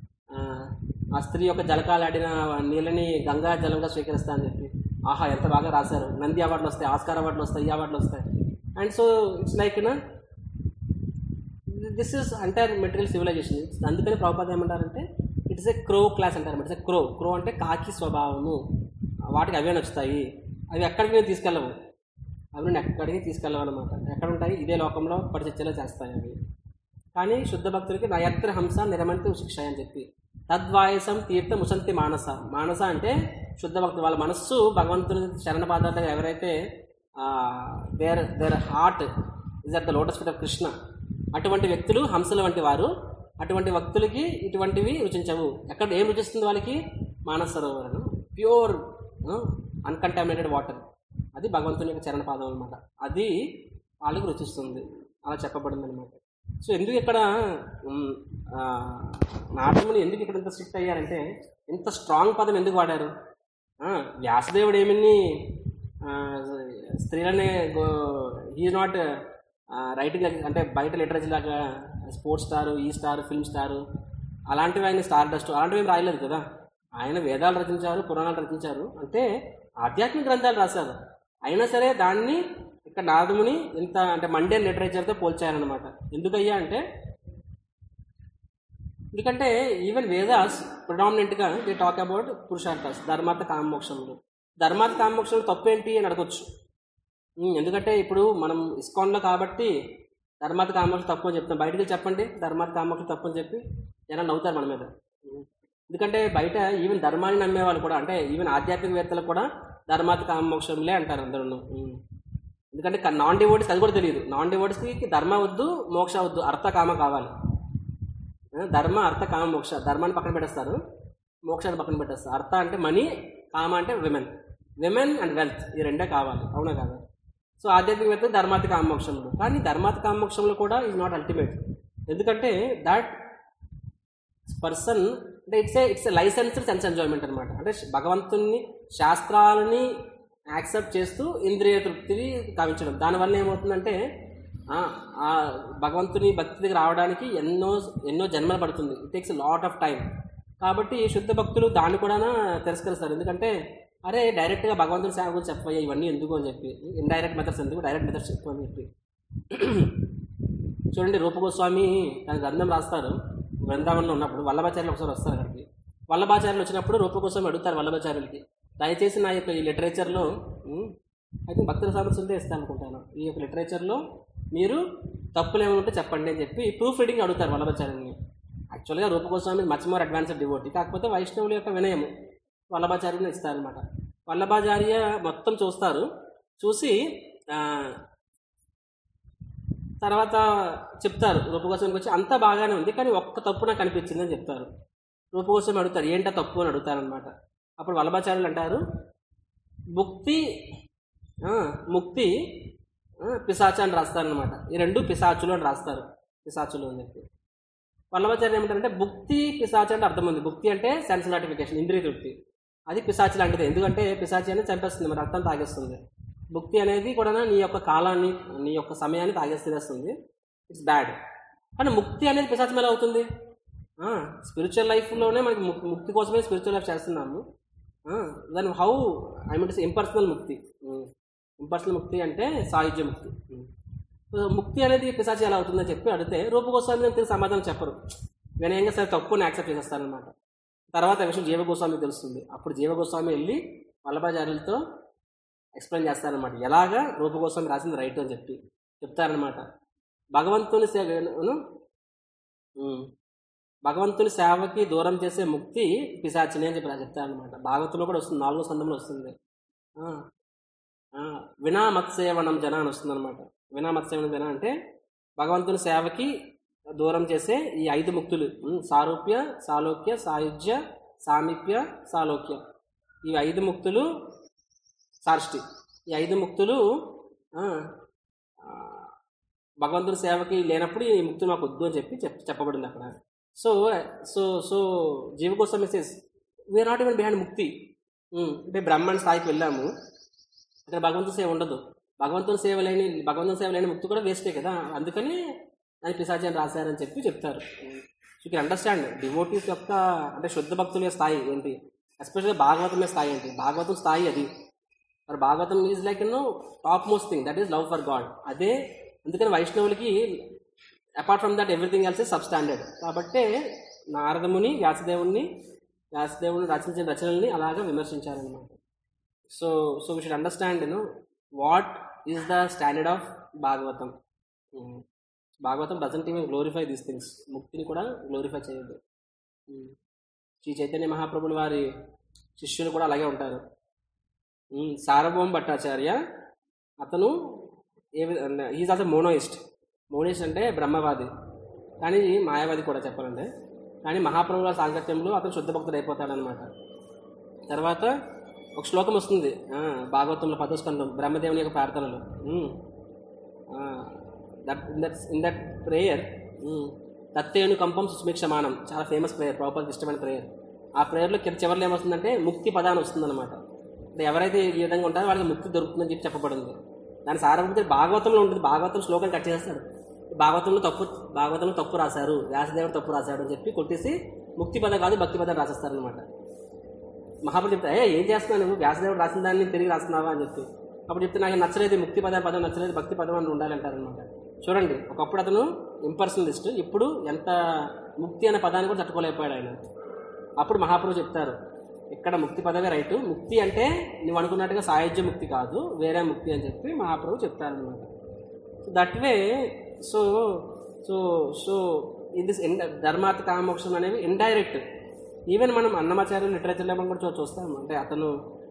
ఆ స్త్రీ యొక్క జలకాలు ఆడిన నీళ్ళని గంగా జలంగా స్వీకరిస్తా అని చెప్పి ఆహా ఎంత బాగా రాశారు నంది అవార్డులు వస్తాయి ఆస్కార్ అవార్డులు వస్తాయి ఈ అవార్డులు వస్తాయి అండ్ సో ఇట్స్ లైక్ నా this is entire material civilization అందుకని ప్రభుపాద ఏమంటారంటే ఇట్స్ ఏ క్రో క్లాస్ అంటారు ఇట్స్ ఏ క్రో క్రో అంటే కాకి స్వభావము వాటికి అవే నచ్చుతాయి అవి ఎక్కడికి నేను తీసుకెళ్ళవు అవి నేను ఎక్కడికి తీసుకెళ్ళవు అనమాట ఎక్కడ ఉంటాయి ఇదే లోకంలో పడిచచ్చేలా చేస్తాయి అవి కానీ శుద్ధ భక్తులకి నయత్ర హంస నిరమంతి శిక్ష అని చెప్పి తద్వాయసం తీర్థ ముసంతి మానస మానస అంటే శుద్ధ భక్తులు వాళ్ళ మనస్సు భగవంతుని శరణ పాదాలు ఎవరైతే their their heart is at the lotus feet of Krishna అటువంటి వ్యక్తులు హంసల వంటి వారు అటువంటి భక్తులకి ఇటువంటివి రుచించవు ఎక్కడ ఏం రుచిస్తుంది వాళ్ళకి Manasa Sarovaram pure uncontaminated water అది భగవంతుని యొక్క చరణ పాదం అనమాట అది వాళ్ళకి రుచిస్తుంది అలా చెప్పబడింది అనమాట సో ఎందుకు ఇక్కడ ఉమ్, ఆ, నారదముని ఎందుకు ఇక్కడ ఇంత స్ట్రిక్ట్ అయ్యారంటే ఇంత స్ట్రాంగ్ పదం ఎందుకు వాడారు ఆ, వ్యాసదేవుడు ఏమని ఆ, స్త్రీలనే హీ నాట్ రైటింగ్ అంటే బయట లిటరేచర్ లాగా స్పోర్ట్స్ స్టార్ ఈ స్టార్ ఫిల్మ్ స్టార్ అలాంటివి ఆయన స్టార్ డస్ట్ అలాంటివి ఏం రాయలేదు కదా ఆయన వేదాలు రచించారు పురాణాలు రచించారు అంటే ఆధ్యాత్మిక గ్రంథాలు రాశారు అయినా సరే దాన్ని ఇక్కడ నారదముని ఇంత అంటే మండేన్ లిటరేచర్తో పోల్చారనమాట ఎందుకయ్యా అంటే ఎందుకంటే ఈవెన్ వేదాస్ ప్రొడామినెంట్గా దే టాక్ అబౌట్ పురుషార్థాస్ ధర్మార్థ కామోక్షములు ధర్మార్థ కామోక్షములు తప్పేంటి అని అడగొచ్చు ఉమ్, ఎందుకంటే ఇప్పుడు మనం ఇస్కాన్లో కాబట్టి ధర్మార్థ కామోక్షం తప్పు అని చెప్తాం బయటకు వెళ్ళి చెప్పండి ధర్మార్థ కామోక్షం తప్పు అని చెప్పి జనాలు నవ్వుతారు మన మీద ఉమ్. ఎందుకంటే బయట ఈవెన్ ధర్మాన్ని నమ్మేవాళ్ళు కూడా అంటే ఈవెన్ ఆధ్యాత్మికవేత్తలు కూడా ధర్మాత్ కామోక్షంలే అంటారు అందరూ ఎందుకంటే నాన్ డివోటీస్ అది కూడా తెలియదు నాన్ డివోటీస్కి ధర్మ వద్దు మోక్ష వద్దు అర్థ కామ కావాలి ఆ, ధర్మ అర్థ కామ మోక్ష ధర్మాన్ని పక్కన పెట్టేస్తారు మోక్షాన్ని పక్కన పెట్టేస్తారు అర్థ అంటే మనీ కామ అంటే విమెన్ విమెన్ అండ్ వెల్త్ ఈ రెండే కావాలి అవునా కాదా సో ఆధ్యాత్మికత ధర్మాతి కామోక్షములు కానీ ధర్మాతి కామోక్షములు కూడా ఈజ్ నాట్ అల్టిమేట్ ఎందుకంటే దాట్ పర్సన్ అంటే it's a it's a licensed sense enjoyment అనమాట అంటే భగవంతుని శాస్త్రాలని యాక్సెప్ట్ చేస్తూ ఇంద్రియ తృప్తిని కావించడం దానివల్ల ఏమవుతుందంటే ఆ, ఆ భగవంతుని భక్తి దగ్గర రావడానికి ఎన్నో ఎన్నో జన్మలు పడుతుంది it takes lot of time కాబట్టి శుద్ధ భక్తులు దాన్ని కూడా తిరస్కరిస్తారు ఎందుకంటే అరే డైరెక్ట్గా భగవంతుని సేవ గురించి చెప్పయ్యా ఇవన్నీ ఎందుకు అని చెప్పి ఇండైరెక్ట్ మెథడ్స్ ఎందుకు డైరెక్ట్ మెథడ్స్ చెప్పు అని చెప్పి చూడండి రూపగోస్వామి తన గ్రంథం రాస్తారు బృందావనంలో ఉన్నప్పుడు వల్లభాచార్యులు ఒకసారి వస్తారు అక్కడికి వల్లభాచార్యులు వచ్చినప్పుడు రూపగోస్వామి అడుగుతారు వల్లభాచార్యులకి దయచేసి నా యొక్క ఈ లిటరేచర్లో అయితే భక్తుల సామర్థ్యంతో ఇస్తాను అనుకుంటాను ఈ యొక్క లిటరేచర్లో మీరు తప్పులు ఏమైనా ఉంటే చెప్పండి అని చెప్పి ప్రూఫ్ రీడింగ్ అడుగుతారు వల్లభాచార్యుల్ని యాక్చువల్గా Rupa Goswami much more advanced devotee కాకపోతే వైష్ణవుల యొక్క వినయము వల్లభాచార్యుని ఇస్తారనమాట వల్లభాచార్య మొత్తం చూస్తారు చూసి ఆ, తర్వాత చెప్తారు రూపగోస్వామికి వచ్చి అంతా బాగానే ఉంది కానీ ఒక్క తప్పు నాకు అనిపించింది అని చెప్తారు రూపగోస్వామి అడుగుతారు ఏంటా తప్పు అని అడుగుతారనమాట అప్పుడు వల్లభాచార్యులు అంటారు ముక్తి ఆ, ముక్తి ఆ, పిశాచ అని రాస్తారనమాట ఈ రెండు పిశాచులు అని రాస్తారు పిశాచులు అని చెప్పి వల్లభాచార్య ఏమంటారంటే భుక్తి పిశాచి అంటే అర్థం ఉంది భుక్తి అంటే సెన్స్ నోటిఫికేషన్ ఇంద్రియ తృప్తి అది పిశాచి లాంటిది ఎందుకంటే పిశాచి అనేది చంపేస్తుంది మరి రక్తం తాగేస్తుంది భుక్తి అనేది కూడా నీ యొక్క కాలాన్ని నీ యొక్క సమయాన్ని తాగేస్తేస్తుంది ఇట్స్ బ్యాడ్ కానీ ముక్తి అనేది పిశాచం ఎలా అవుతుంది స్పిరిచువల్ లైఫ్లోనే మనకి ముక్- ముక్తి కోసమే స్పిరిచువల్ లైఫ్ చేస్తున్నాము దాని హౌ ఐ మీన్ ఇంపర్సనల్ ముక్తి ఇంపర్సనల్ ముక్తి అంటే సాయుధ్య ముక్తి ఉమ్. సో ముక్తి అనేది పిశాచి ఎలా అవుతుందని చెప్పి అడిగితే రూపగోస్వామి దానికి తిరిగి సమాధానం చెప్పరు వినయంగా సరే తప్పుని యాక్సెప్ట్ చేసేస్తారనమాట తర్వాత ఆ విషయం జీవగోస్వామి తెలుస్తుంది అప్పుడు జీవగోస్వామి వెళ్ళి వల్లభాచార్యులతో ఎక్స్ప్లెయిన్ చేస్తారనమాట ఎలాగా రూపగోస్వామి రాసింది రైట్ అని చెప్పి చెప్తారనమాట భగవంతుని సేవను ఉమ్, భగవంతుని సేవకి దూరం చేసే ముక్తి పిశాచిని అని చెప్పి ఇలా చెప్తారనమాట భాగవతంలో కూడా వస్తుంది నాలుగో సందంలో వస్తుంది ఆ, ఆ, వినా మత్సేవనం జన అని వస్తుంది అనమాట వినా మత్సేవనం జన అంటే భగవంతుని సేవకి దూరం చేసే ఈ ఐదు ముక్తులు ఉమ్, సారూప్య సాలోక్య సాయుజ్య సామీప్య సాలోక్య ఈ ఐదు ముక్తులు సార్ష్టి ఈ ఐదు ముక్తులు ఆ, ఆ, భగవంతుని సేవకి లేనప్పుడు ఈ ముక్తులు మాకు వద్దు అని చెప్పి చెప్ చెప్పబడింది అక్కడ సో సో సో జీవ కోసం message we are not even behind ముక్తి ఉమ్, అంటే బ్రహ్మాండ స్థాయికి వెళ్ళాము ఇక్కడ భగవంతుని సేవ ఉండదు భగవంతుని సేవ లేని భగవంతుని సేవ లేని ముక్తి కూడా వేస్టే కదా అందుకని దాని పిశాచి అని రాశారని చెప్పి చెప్తారు యూ కెన్ అండర్స్టాండ్ డివోటీస్ యొక్క అంటే శుద్ధ భక్తుల స్థాయి ఏంటి ఎస్పెషల్గా భాగవతమే స్థాయి ఏంటి భాగవతం స్థాయి అది మరి Bhagavatam is like you know top most thing that is love for God అదే అందుకని వైష్ణవులకి apart from that everything else substandard కాబట్టి నారదముని వ్యాసదేవుని వ్యాసదేవుని రచించిన రచనల్ని అలాగా విమర్శించారనమాట so so we should understand you know what is the standard of Bhagavatam Mm. Bhagavatam doesn't even glorify these things ముక్తిని కూడా గ్లోరిఫై చేయదు Mm. శ్రీ చైతన్య మహాప్రభుల వారి శిష్యులు కూడా అలాగే ఉంటారు Mm. సార్వభౌమ భట్టాచార్య అతను ఏ ఈజ్ ఆల్సో మోనోయిస్ట్ మోనోయిస్ట్ అంటే బ్రహ్మవాది కానీ మాయావాది కూడా చెప్పాలంటే కానీ మహాప్రభుల సాంగత్యంలో అతను శుద్ధ భక్తుడు అయిపోతాడనమాట తర్వాత ఒక శ్లోకం వస్తుంది ఆ, భాగవతంలో పదో స్కందం బ్రహ్మదేవుని యొక్క ప్రార్థనలు that in that in that prayer తత్తేను కంపం సుస్మిక్షమానం చాలా ఫేమస్ ప్రేయర్ ప్రాపర్ ఇష్టమైన ప్రేయర్ ఆ ప్రేయర్లో కింద చివరిలో ఏమొస్తుందంటే ముక్తి పదాన్ని వస్తుందన్నమాట అంటే ఎవరైతే ఈ విధంగా ఉంటారో వాళ్ళకి ముక్తి దొరుకుతుందని చెప్పి చెప్పబడింది దాని సారభూతి భాగవతంలో ఉంటుంది భాగవతం శ్లోకం కట్ చేస్తాడు భాగవతంలో తప్పు భాగవతంలో తప్పు రాశారు వ్యాసదేవుడు తప్పు రాశాడు అని చెప్పి కొట్టేసి ముక్తి పదం కాదు భక్తి పదం రాసేస్తారనమాట మహాప్రభు చెప్తా ఏ ఏం చేస్తున్నావు నువ్వు వ్యాసదేవుడు రాసిన దాన్ని తిరిగి రాస్తున్నావా అని చెప్పి అప్పుడు చెప్తే నాకు నచ్చలేదు ముక్తి పద పదం నచ్చలేదు భక్తి పదం అని ఉండాలంటారనమాట చూడండి ఒకప్పుడు అతను ఇంపర్సనలిస్ట్ ఇప్పుడు ఎంత ముక్తి అనే పదాన్ని కూడా తట్టుకోలేకపోయాడు ఆయన అప్పుడు మహాప్రభు చెప్తారు ఇక్కడ ముక్తి పదవే రైటు ముక్తి అంటే నువ్వు అనుకున్నట్టుగా సాయుధ్య ముక్తి కాదు వేరే ముక్తి అని చెప్పి మహాప్రభు చెప్తారనమాట so that way so so so in this ధర్మార్థ కామోక్షం అనేవి ఇండైరెక్ట్ ఈవెన్ మనం అన్నమాచార్య లిటరేచర్లో మనం కూడా చూ- చూస్తాం అంటే అతను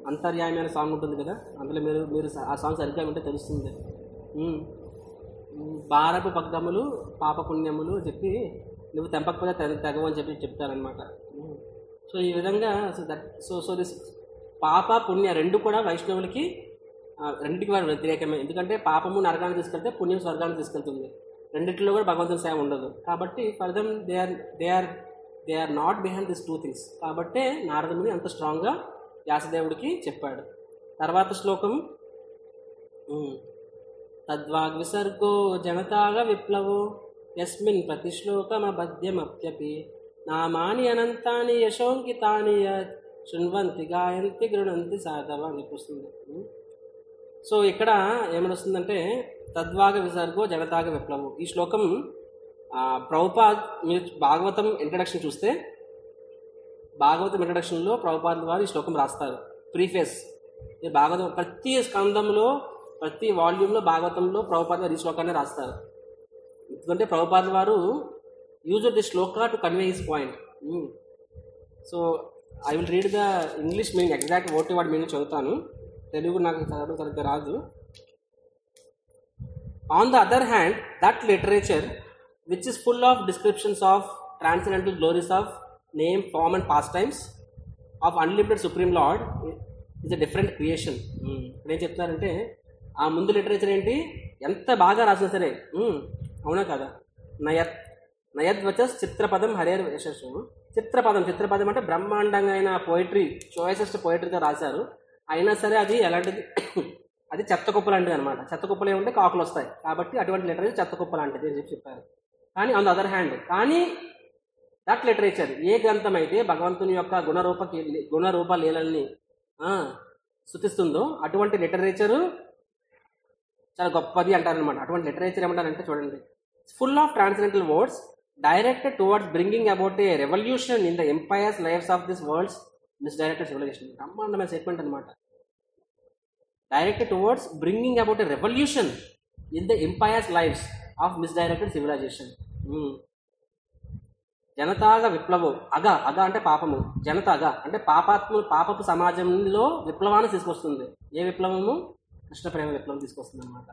అంతర్యామి అనే సాంగ్ ఉంటుంది కదా అందులో మీరు మీరు ఆ సాంగ్ సరిగ్గా వింటే తెలుస్తుంది ఉమ్. ఉమ్, భారపు పగ్గములు పాప పుణ్యములు చెప్పి నువ్వు తెంపకపోతే తెగ తెగవు అని చెప్పి చెప్తారనమాట సో ఈ విధంగా so that so so this పాప పుణ్య రెండు కూడా వైష్ణవులకి ఆ, రెండింటికి వారు వ్యతిరేకమే ఎందుకంటే పాపము నరకాన్ని తీసుకెళ్తే పుణ్యం స్వర్గాన్ని తీసుకెళ్తుంది రెండిట్లో కూడా భగవంతుని సేవ ఉండదు కాబట్టి for them they are they are they are not behind this two things కాబట్టే నారదుని అంత స్ట్రాంగ్గా వ్యాసదేవుడికి చెప్పాడు తర్వాత శ్లోకం ఉమ్. తద్వాగ్విసర్గో జనతాగ విప్లవో యస్మిన్ ప్రతిశ్లోకమబద్ధ్యమప్యపి నామాని అనంతాని యశోంకితాని యత్ శృణ్వంతి గాయంతి గృణంతి సాధవ అని వస్తుంది ఉమ్. సో ఇక్కడ ఏమనొస్తుందంటే తద్వాగ విసర్గో జనతాగ విప్లవం ఈ శ్లోకం ఆ, ప్రభుపాద్ మీరు భాగవతం ఇంట్రడక్షన్ చూస్తే భాగవతం ఇంట్రడక్షన్లో ప్రభుపాద్ వారు ఈ శ్లోకం రాస్తారు ప్రీఫేస్ ఈ భాగవతం ప్రతి స్కందంలో ప్రతి వాల్యూమ్లో భాగవతంలో ప్రభుపాద్ వారు ఈ శ్లోకాన్ని రాస్తారు ఎందుకంటే ప్రభుపాద్ వారు use the shloka to convey his point so I will read the English meaning exact ఓటి వాడి మీనింగ్ చదువుతాను తెలుగు నాకు చదవడం సరిగ్గా రాదు On the other hand, that literature, which is full of descriptions of transcendental glories of name, form, and pastimes of unlimited Supreme Lord, is a different creation. ఇప్పుడు ఏం చెప్తున్నారంటే ఆ ముందు లిటరేచర్ ఏంటి ఎంత బాగా రాసినా సరే ఉమ్, అవునా కదా నయత్ నయద్వచస్ చిత్రపదం హరేర్ యశస్సు చిత్రపదం చిత్రపదం అంటే బ్రహ్మాండంగా అయిన పోయిటరీ చోయసెస్ట్ పోయిటరీతో రాశారు అయినా సరే అది ఎలాంటిది అది చెత్త కుప్ప లాంటిది అనమాట చెత్త కుప్పలు ఏముంటే కాకులు వస్తాయి కాబట్టి అటువంటి లిటరేచర్ చెత్త కుప్ప లాంటిది అని చెప్పి చెప్పారు కానీ ఆన్ ద అదర్ హ్యాండ్ కానీ దట్ లిటరేచర్ ఏ గ్రంథం అయితే భగవంతుని యొక్క గుణరూప గుణరూప లీలల్ని ఆ, స్థుతిస్తుందో అటువంటి లిటరేచరు చాలా గొప్పది అంటారనమాట అటువంటి లిటరేచర్ ఏమంటారంటే చూడండి full of transcendental words directed towards bringing about a revolution in the impious lives of this world's misdirected civilization బ్రహ్మాండమైన స్టేట్మెంట్ అనమాట directed towards bringing about a revolution in the impious lives of misdirected civilization జనతాగా విప్లవం అగ అగ అంటే పాపము జనతాగా అంటే పాపాత్మ పాపపు సమాజంలో విప్లవాన్ని తీసుకొస్తుంది ఏ విప్లవము కృష్ణ ప్రేమ విప్లవం తీసుకొస్తుంది అనమాట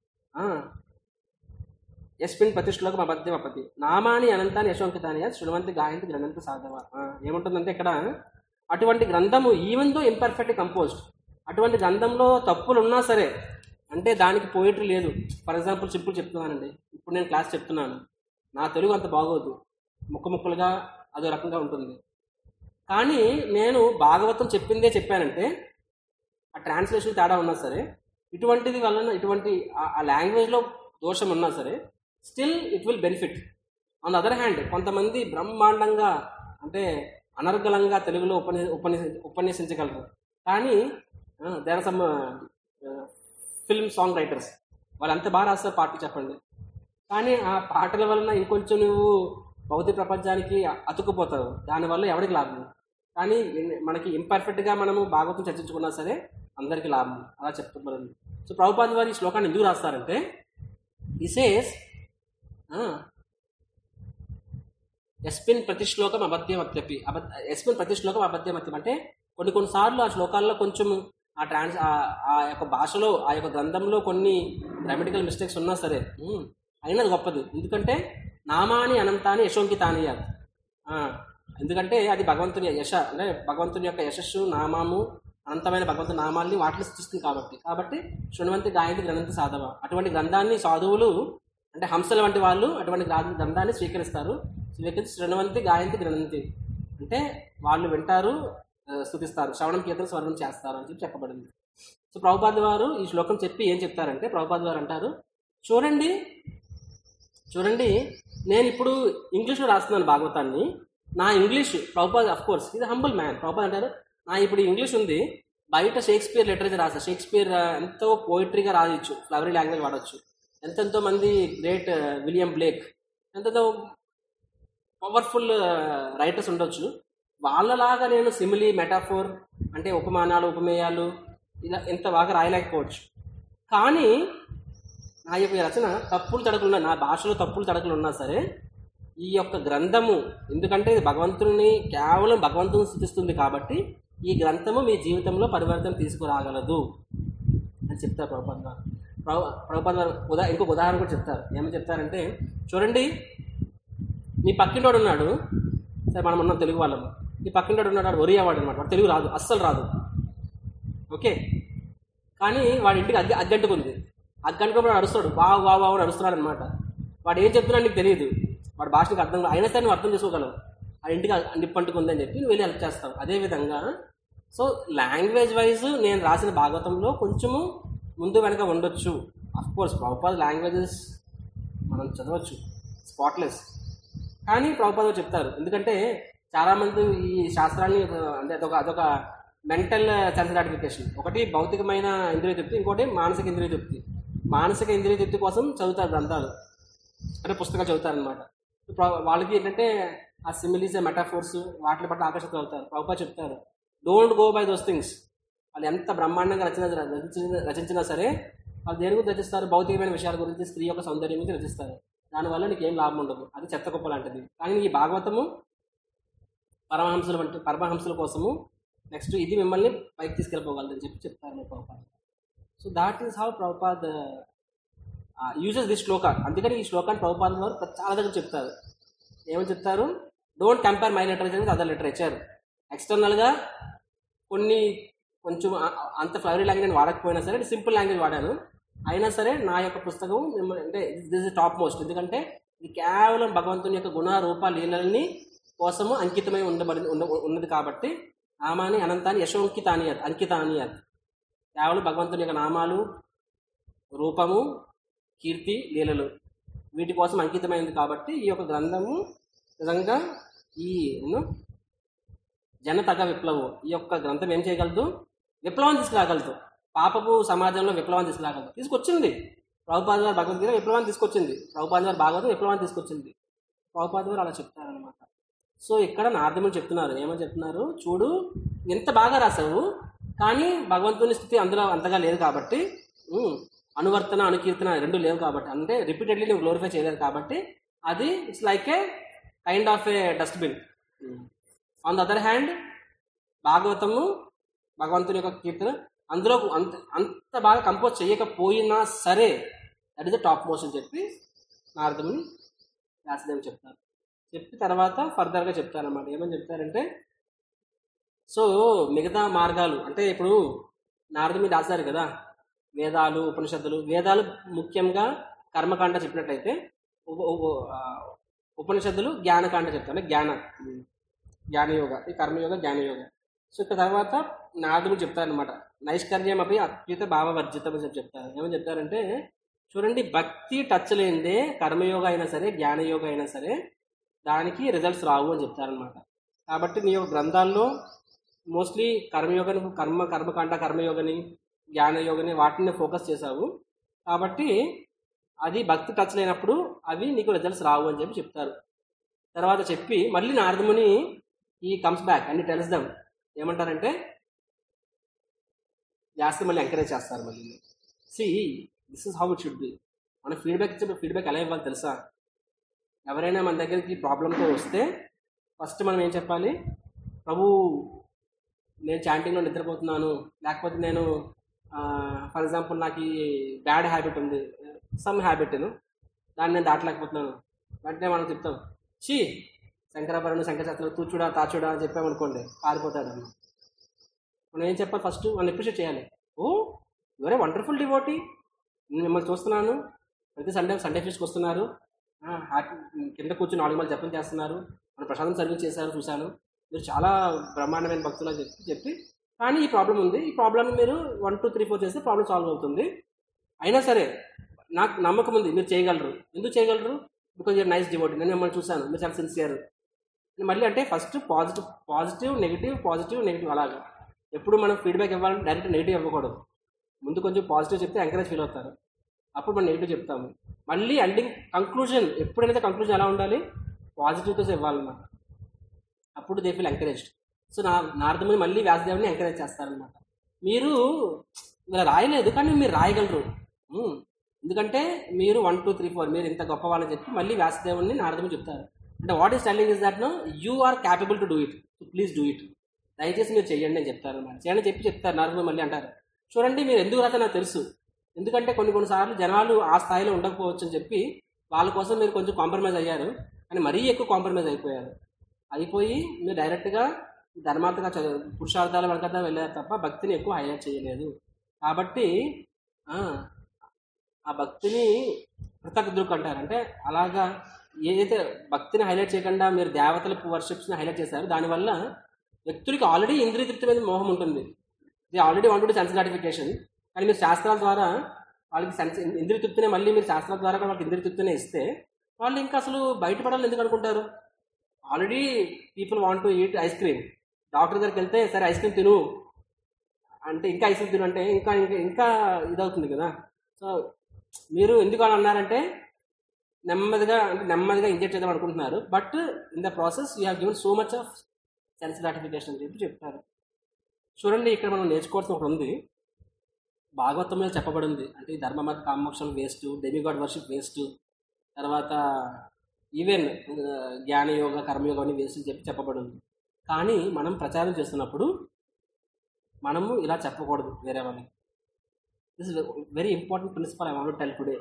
యస్మిన్ ప్రతిష్ఠలోకం అబద్ధం అపతి నామాని అనంతాన్ని యశోంకితాని శృణవంతి గాయంతి గ్రంథంతో సాధవ ఆ, ఏముంటుందంటే ఇక్కడ అటువంటి గ్రంథము ఈవెన్ దో ఇంపర్ఫెక్ట్ కంపోజ్డ్ అటువంటి గ్రంథంలో తప్పులు ఉన్నా సరే అంటే దానికి పోయిటరీ లేదు ఫర్ ఎగ్జాంపుల్ సింపుల్ చెప్తున్నానండి ఇప్పుడు నేను క్లాస్ చెప్తున్నాను నా తెలుగు అంత బాగోదు ముక్క ముక్కలుగా అదో రకంగా ఉంటుంది కానీ నేను భాగవతం చెప్పిందే చెప్పానంటే ఆ ట్రాన్స్లేషన్ తేడా ఉన్నా సరే ఇటువంటిది వలన ఇటువంటి ఆ- ఆ లాంగ్వేజ్లో దోషం ఉన్నా సరే still it will benefit on the other hand కొంతమంది బ్రహ్మాండంగా అంటే అనర్గళంగా తెలుగులో ఉపన్య ఉపన్యసి ఉపన్యసించగలరు కానీ there some film song writers వాళ్ళు అంత బాగా రాస్తారు పాటలు చెప్పండి కానీ ఆ పాటల వలన ఇంకొంచెం నువ్వు భౌతిక ప్రపంచానికి అతుక్కుపోతావు దానివల్ల ఎవరికి లాభం కానీ ఇన్- మనకి ఇంపర్ఫెక్ట్గా మనము భాగవతం చర్చించుకున్నా సరే అందరికీ లాభం అలా చెప్తున్నారు సో ప్రభుపాద వారు ఈ శ్లోకాన్ని ఎందుకు రాస్తారంటే ఇసేస్ ఎస్మిన్ ప్రతి శ్లోకం అబద్ధ్యం అత్యపి అబద్ధ ఎస్మిన్ ప్రతి శ్లోకం అబద్ధ్యం అత్యం అంటే కొన్ని కొన్నిసార్లు ఆ శ్లోకాల్లో కొంచెం ఆ ట్రాన్స్ ఆ- ఆ యొక్క భాషలో ఆ యొక్క గ్రంథంలో కొన్ని గ్రామటికల్ మిస్టేక్స్ ఉన్నా సరే ఉమ్, అయినా అది గొప్పది ఎందుకంటే నామాని అనంతాని యశోంకితాని అది. ఆ, ఎందుకంటే అది భగవంతుని యశ అంటే భగవంతుని యొక్క యశస్సు నామాము అనంతమైన భగవంతుని నామాల్ని వాటిని సృష్టిస్తుంది కాబట్టి కాబట్టి శృణవంతి గాయంతి గ్రంథంతి సాధవ అటువంటి గ్రంథాన్ని సాధువులు అంటే హంసల వంటి వాళ్ళు అటువంటి గ్రా- గ్రంథాన్ని స్వీకరిస్తారు స్వీకరించి శృణవంతి గాయంతి గ్రంథంతి అంటే వాళ్ళు వింటారు ఆ, స్తుతిస్తారు శ్రవణం కీర్తన స్వర్ణం చేస్తారు అని చెప్పి చెప్పబడింది సో ప్రభుపాద్ వారు ఈ శ్లోకం చెప్పి ఏం చెప్తారంటే ప్రభుపాద్ వారు అంటారు చూడండి చూడండి నేను ఇప్పుడు ఇంగ్లీష్లో రాస్తున్నాను భాగవతాన్ని నా ఇంగ్లీష్ ప్రభుపాద్ అఫ్ కోర్స్ ఇది హంబుల్ మ్యాన్ ప్రభుపాద్ అంటారు నా ఇప్పుడు ఇంగ్లీష్ ఉంది బయట షేక్స్పియర్ లిటరేచర్ రాస్తా షేక్స్పియర్ ఆ, ఎంతో పోయిటరీగా రాయొచ్చు ఫ్లవరీ లాంగ్వేజ్ వాడచ్చు ఎంతెంతో మంది గ్రేట్ విలియం బ్లేక్ ఎంతెంతో పవర్ఫుల్ రైటర్స్ ఉండొచ్చు వాళ్ళలాగా నేను సిమిలీ మెటాఫోర్ అంటే ఉపమానాలు ఉపమేయాలు ఇలా ఎంత బాగా రాయలేకపోవచ్చు కానీ నా యొక్క ఈ రచన తప్పులు తడకలు ఉన్నా నా భాషలో తప్పులు తడకలు ఉన్నా సరే ఈ యొక్క గ్రంథము ఎందుకంటే ఇది భగవంతుని కేవలం భగవంతుని స్థుతిస్తుంది కాబట్టి ఈ గ్రంథము మీ జీవితంలో పరివర్తన తీసుకురాగలదు అని చెప్తారు ప్రభుపాద గారు ప్రభు ప్రభుపాద గారు ఉదా ఇంకొక ఉదాహరణ కూడా చెప్తారు ఏమని చెప్తారంటే చూడండి మీ పక్కింటోడు ఉన్నాడు సరే మనం ఉన్నాం తెలుగు వాళ్ళము ఈ పక్కింటోడు ఉన్నాడు వాడు ఒరియా వాడు అనమాట వాడు తెలుగు రాదు అస్సలు రాదు ఓకే కానీ వాడి ఇంటికి అద్దె అద్దెంటుకుంది అగ్గంటుకుని వాడు అరుస్తాడు బావు బావు బావు అని అరుస్తున్నాడు అనమాట వాడు ఏం చెప్తున్నాడు నీకు తెలియదు వాడి భాష నీకు అర్థం కాదు. అయినా సరే నువ్వు అర్థం చేసుకోగలవు ఆ ఇంటికి నిప్పంటుకుంది అని చెప్పి నువ్వు వెళ్ళి హెల్ప్ చేస్తావు అదేవిధంగా సో లాంగ్వేజ్ వైజ్ నేను రాసిన భాగవతంలో కొంచెము ముందు వెనక ఉండొచ్చు అఫ్ కోర్స్ ప్రభుపాద లాంగ్వేజెస్ మనం చదవచ్చు స్పాట్లెస్ కానీ ప్రభుపాద చెప్తారు ఎందుకంటే చాలామంది ఈ శాస్త్రాన్ని ఒక- అంటే అదొక అదొక మెంటల్ సెన్స్ గ్రాటిఫికేషన్ ఒకటి భౌతికమైన ఇంద్రియ తృప్తి ఇంకోటి మానసిక ఇంద్రియ తృప్తి మానసిక ఇంద్రియ తృప్తి కోసం చదువుతారు గ్రంథాలు అంటే పుస్తకాలు చదువుతారనమాట వాళ్ళకి ఏంటంటే ఆ సిమిలీస్ మెటాఫోర్స్ వాటి పట్ల ఆకర్షితులు అవుతారు ప్రభుపా చెప్తారు don't go by those things వాళ్ళు ఎంత బ్రహ్మాండంగా రచన రచించిన రచించినా సరే వాళ్ళు దేని గురించి రచిస్తారు భౌతికమైన విషయాల గురించి స్త్రీ యొక్క సౌందర్యం గురించి రచిస్తారు దానివల్ల నీకు ఏం లాభం ఉండదు అది చెత్త కుప్ప లాంటిది కానీ ఈ భాగవతము పరమహంసుల వంటి పరమహంసుల కోసము నెక్స్ట్ ఇది మిమ్మల్ని పైకి తీసుకెళ్ళిపోగలదని చెప్పి చెప్తారు మీ Prabhupad so that is how Prabhupad uses the shloka అందుకని ఈ శ్లోకాన్ని ప్రభుపాద్ వారు చాలా దగ్గర చెప్తారు ఏమని చెప్తారు don't compare my literature with other literature ఎక్స్టర్నల్గా కొన్ని కొంచెం అ- అంత ఫ్లవరీ లాంగ్వేజ్ నేను వాడకపోయినా సరే సింపుల్ లాంగ్వేజ్ వాడాను అయినా సరే నా యొక్క పుస్తకం మిమ్మల్ని అంటే దిస్ ఇస్ టాప్ మోస్ట్ ఎందుకంటే ఇది కేవలం భగవంతుని యొక్క గుణ రూప లీలల్ని కోసము అంకితమై ఉండబడి ఉండ ఉన్నది కాబట్టి నామాని అనంతాన్ని యశోంకితానియత్ అంకితానియత్ కేవలం భగవంతుని యొక్క నామాలు రూపము కీర్తి లీలలు వీటి కోసం అంకితమైంది కాబట్టి ఈ యొక్క గ్రంథము నిజంగా ఈ యూనో, జనతగ విప్లవం ఈ యొక్క గ్రంథం ఏం చేయగలదు విప్లవం తీసుకురాగలదు పాపపు సమాజంలో విప్లవం తీసుకురాగలదు తీసుకొచ్చింది ప్రభుపాద గారు భగవద్గీత విప్లవాన్ని తీసుకొచ్చింది ప్రభుపాద గారు భాగవతం విప్లవాన్ని తీసుకొచ్చింది ప్రభుపాద గారు అలా చెప్తారనమాట సో ఇక్కడ నారదములు చెప్తున్నారు ఏమని చెప్తున్నారు చూడు ఎంత బాగా రాసావు కానీ భగవంతుని స్థితి అందులో అంతగా లేదు కాబట్టి ఉమ్, అనువర్తన అనుకీర్తన రెండు లేవు కాబట్టి అంటే రిపీటెడ్లీ నువ్వు గ్లోరిఫై చేయలేదు కాబట్టి అది it's like a kind of a dustbin on the other hand భాగవతము భగవంతుని యొక్క కీర్తన అందులో అంత అంత బాగా కంపోజ్ చేయకపోయినా సరే that is the top most అని చెప్పి నారదముని వ్యాసదేవి చెప్తారు చెప్పి తర్వాత ఫర్దర్గా చెప్తారన్నమాట ఏమని చెప్తారంటే సో మిగతా మార్గాలు అంటే ఇప్పుడు నారద మీద రాశారు కదా వేదాలు ఉపనిషత్తులు వేదాలు ముఖ్యంగా కర్మకాండ చెప్పినట్లయితే ఉప- ఉప- ఆ, ఉపనిషత్తులు జ్ఞానకాండ చెప్తాను జ్ఞాన ఉమ్, జ్ఞానయోగ ఈ కర్మయోగ జ్ఞానయోగ సో ఇక తర్వాత నారదుడు చెప్తారనమాట నైష్కర్యం అవి అత్యుత భావవర్జితం అని చెప్పి చెప్తారు ఏమని చెప్తారంటే చూడండి భక్తి టచ్ లేనిదే కర్మయోగ అయినా సరే జ్ఞానయోగ అయినా సరే దానికి రిజల్ట్స్ రావు అని చెప్తారనమాట కాబట్టి నీ యొక్క గ్రంథాల్లో మోస్ట్లీ కర్మయోగని కర్మ కర్మకాండ కర్మయోగని జ్ఞానయోగని వాటిని ఫోకస్ చేశావు కాబట్టి అది భక్తి టచ్ లేనప్పుడు అవి నీకు రిజల్ట్స్ రావు అని చెప్పి చెప్తారు తర్వాత చెప్పి మళ్ళీ నారదముని ఈ కమ్స్ బ్యాక్ అని టెల్స్ దమ్ ఏమంటారంటే జాస్తి మళ్ళీ ఎంకరేజ్ చేస్తారు మళ్ళీ see this is how it should be మన ఫీడ్బ్యాక్ ఇచ్చే ఫీడ్బ్యాక్ ఎలా ఇవ్వాలి తెలుసా ఎవరైనా మన దగ్గరికి ప్రాబ్లంతో వస్తే ఫస్ట్ మనం ఏం చెప్పాలి ప్రభు నేను చాంటింగ్లో నిద్రపోతున్నాను లేకపోతే నేను ఫర్ ఎగ్జాంపుల్ నాకు ఈ బ్యాడ్ హ్యాబిట్ ఉంది సమ్ హ్యాబిట్ను దాన్ని నేను దాటలేకపోతున్నాను వెంటనే మనం చెప్తాం చీ శంకరాభరణు శంకరచత్రం తూచుడా తాచుడా అని చెప్పామనుకోండి పారిపోతాడు అన్న మనం ఏం చెప్పాలి ఫస్ట్ మనం అప్రిషియేట్ చేయాలి ఓ యువరే వండర్ఫుల్ డివోటీ నేను మిమ్మల్ని చూస్తున్నాను ప్రతి సండే సండే ఫీస్కి వస్తున్నారు ఆ, హ్యాపీ కింద కూర్చొని నాలుగు మంది జపం చేస్తున్నారు మన ప్రశాంతం సర్వీస్ చేశారు చూశాను మీరు చాలా బ్రహ్మాండమైన భక్తులు అని చెప్పి చెప్పి కానీ ఈ ప్రాబ్లం ఉంది ఈ ప్రాబ్లమ్ మీరు వన్ టూ త్రీ ఫోర్ చేస్తే ప్రాబ్లం సాల్వ్ అవుతుంది అయినా సరే నాకు నమ్మకం ఉంది మీరు చేయగలరు ఎందుకు చేయగలరు బికాజ్ యూర్ నైస్ డివోటీ నేను మిమ్మల్ని చూశాను మీరు చాలా సిన్సియర్ మళ్ళీ అంటే first positive positive negative positive negative అలాగా ఎప్పుడు మనం ఫీడ్బ్యాక్ ఇవ్వాలంటే డైరెక్ట్ నెగిటివ్ ఇవ్వకూడదు ముందు కొంచెం పాజిటివ్ చెప్తే ఎంకరేజ్ ఫీల్ అవుతారు అప్పుడు మనం నెగిటివ్ చెప్తాము మళ్ళీ ఎండింగ్ కంక్లూజన్ ఎప్పుడైతే కంక్లూజన్ ఎలా ఉండాలి పాజిటివ్తో ఇవ్వాలన్నమాట అప్పుడు దే ఫీల్ ఎంకరేజ్డ్ సో నా నారదముని మళ్ళీ వ్యాసదేవుని ఎంకరేజ్ చేస్తారనమాట మీరు ఇలా రాయలేదు కానీ మీరు రాయగలరు ఉమ్. ఎందుకంటే మీరు వన్ టూ త్రీ ఫోర్ మీరు ఇంత గొప్ప వాళ్ళని చెప్పి మళ్ళీ వ్యాసదేవుని నారదముని చెప్తారు అంటే what is telling is that no you are capable to do it please do it దయచేసి మీరు చెయ్యండి అని చెప్తారు అన్నమాట చేయండి అని చెప్పి చెప్తారు నారదుడు మళ్ళీ అంటారు చూడండి మీరు ఎందుకు రాస్తే నాకు తెలుసు ఎందుకంటే కొన్ని కొన్నిసార్లు జనాలు ఆ స్థాయిలో ఉండకపోవచ్చు అని చెప్పి వాళ్ళ కోసం మీరు కొంచెం కాంప్రమైజ్ అయ్యారు కానీ మరీ ఎక్కువ కాంప్రమైజ్ అయిపోయారు అయిపోయి మీరు డైరెక్ట్గా ధర్మార్థగా చదువు పురుషార్థాల వెనకదా వెళ్ళారు తప్ప భక్తిని ఎక్కువ హైలైట్ చేయలేదు కాబట్టి ఆ, ఆ భక్తిని పృథక్ దృక్ అంటారు అంటే అలాగా ఏదైతే భక్తిని హైలైట్ చేయకుండా మీరు దేవతల వర్షిప్స్ని హైలైట్ చేశారు దానివల్ల వ్యక్తులకి ఆల్రెడీ ఇంద్రియ తృప్తి మీద మోహం ఉంటుంది the already want to sense gratification కానీ మీరు శాస్త్రాల ద్వారా వాళ్ళకి సెన్స్ ఇంద్రియ తృప్తినే మళ్ళీ మీరు శాస్త్రాల ద్వారా కూడా వాళ్ళకి ఇంద్రియ తృప్తినే ఇస్తే వాళ్ళు ఇంకా అసలు బయటపడాలని ఎందుకు అనుకుంటారు already people want to eat ice cream doctor దగ్గరికి వెళ్తే సరే ఐస్ క్రీమ్ తిను అంటే ఇంకా ఐస్ క్రీమ్ తిను అంటే ఇంకా ఇంకా ఇంకా ఇదవుతుంది కదా సో మీరు ఎందుకు అలా అన్నారంటే నెమ్మదిగా అంటే నెమ్మదిగా ఇంజెక్ట్ చేద్దాం అనుకుంటున్నారు but in the process you have given so much of sense gratification అని చెప్పి చెప్తారు చూడండి ఇక్కడ మనం నేర్చుకోవాల్సిన ఒకటి ఉంది భాగవతంలో చెప్పబడింది అంటే ఈ ధర్మమత కామోక్షం వేస్ట్ డెమిగాడ్ వర్షిప్ వేస్ట్ తర్వాత ఈవెన్ జ్ఞానయోగ కర్మయోగం అని వేస్ట్ అని చెప్పి చెప్పబడింది కానీ మనం ప్రచారం చేస్తున్నప్పుడు మనము ఇలా చెప్పకూడదు వేరే వాళ్ళకి this is very important principle I want tell today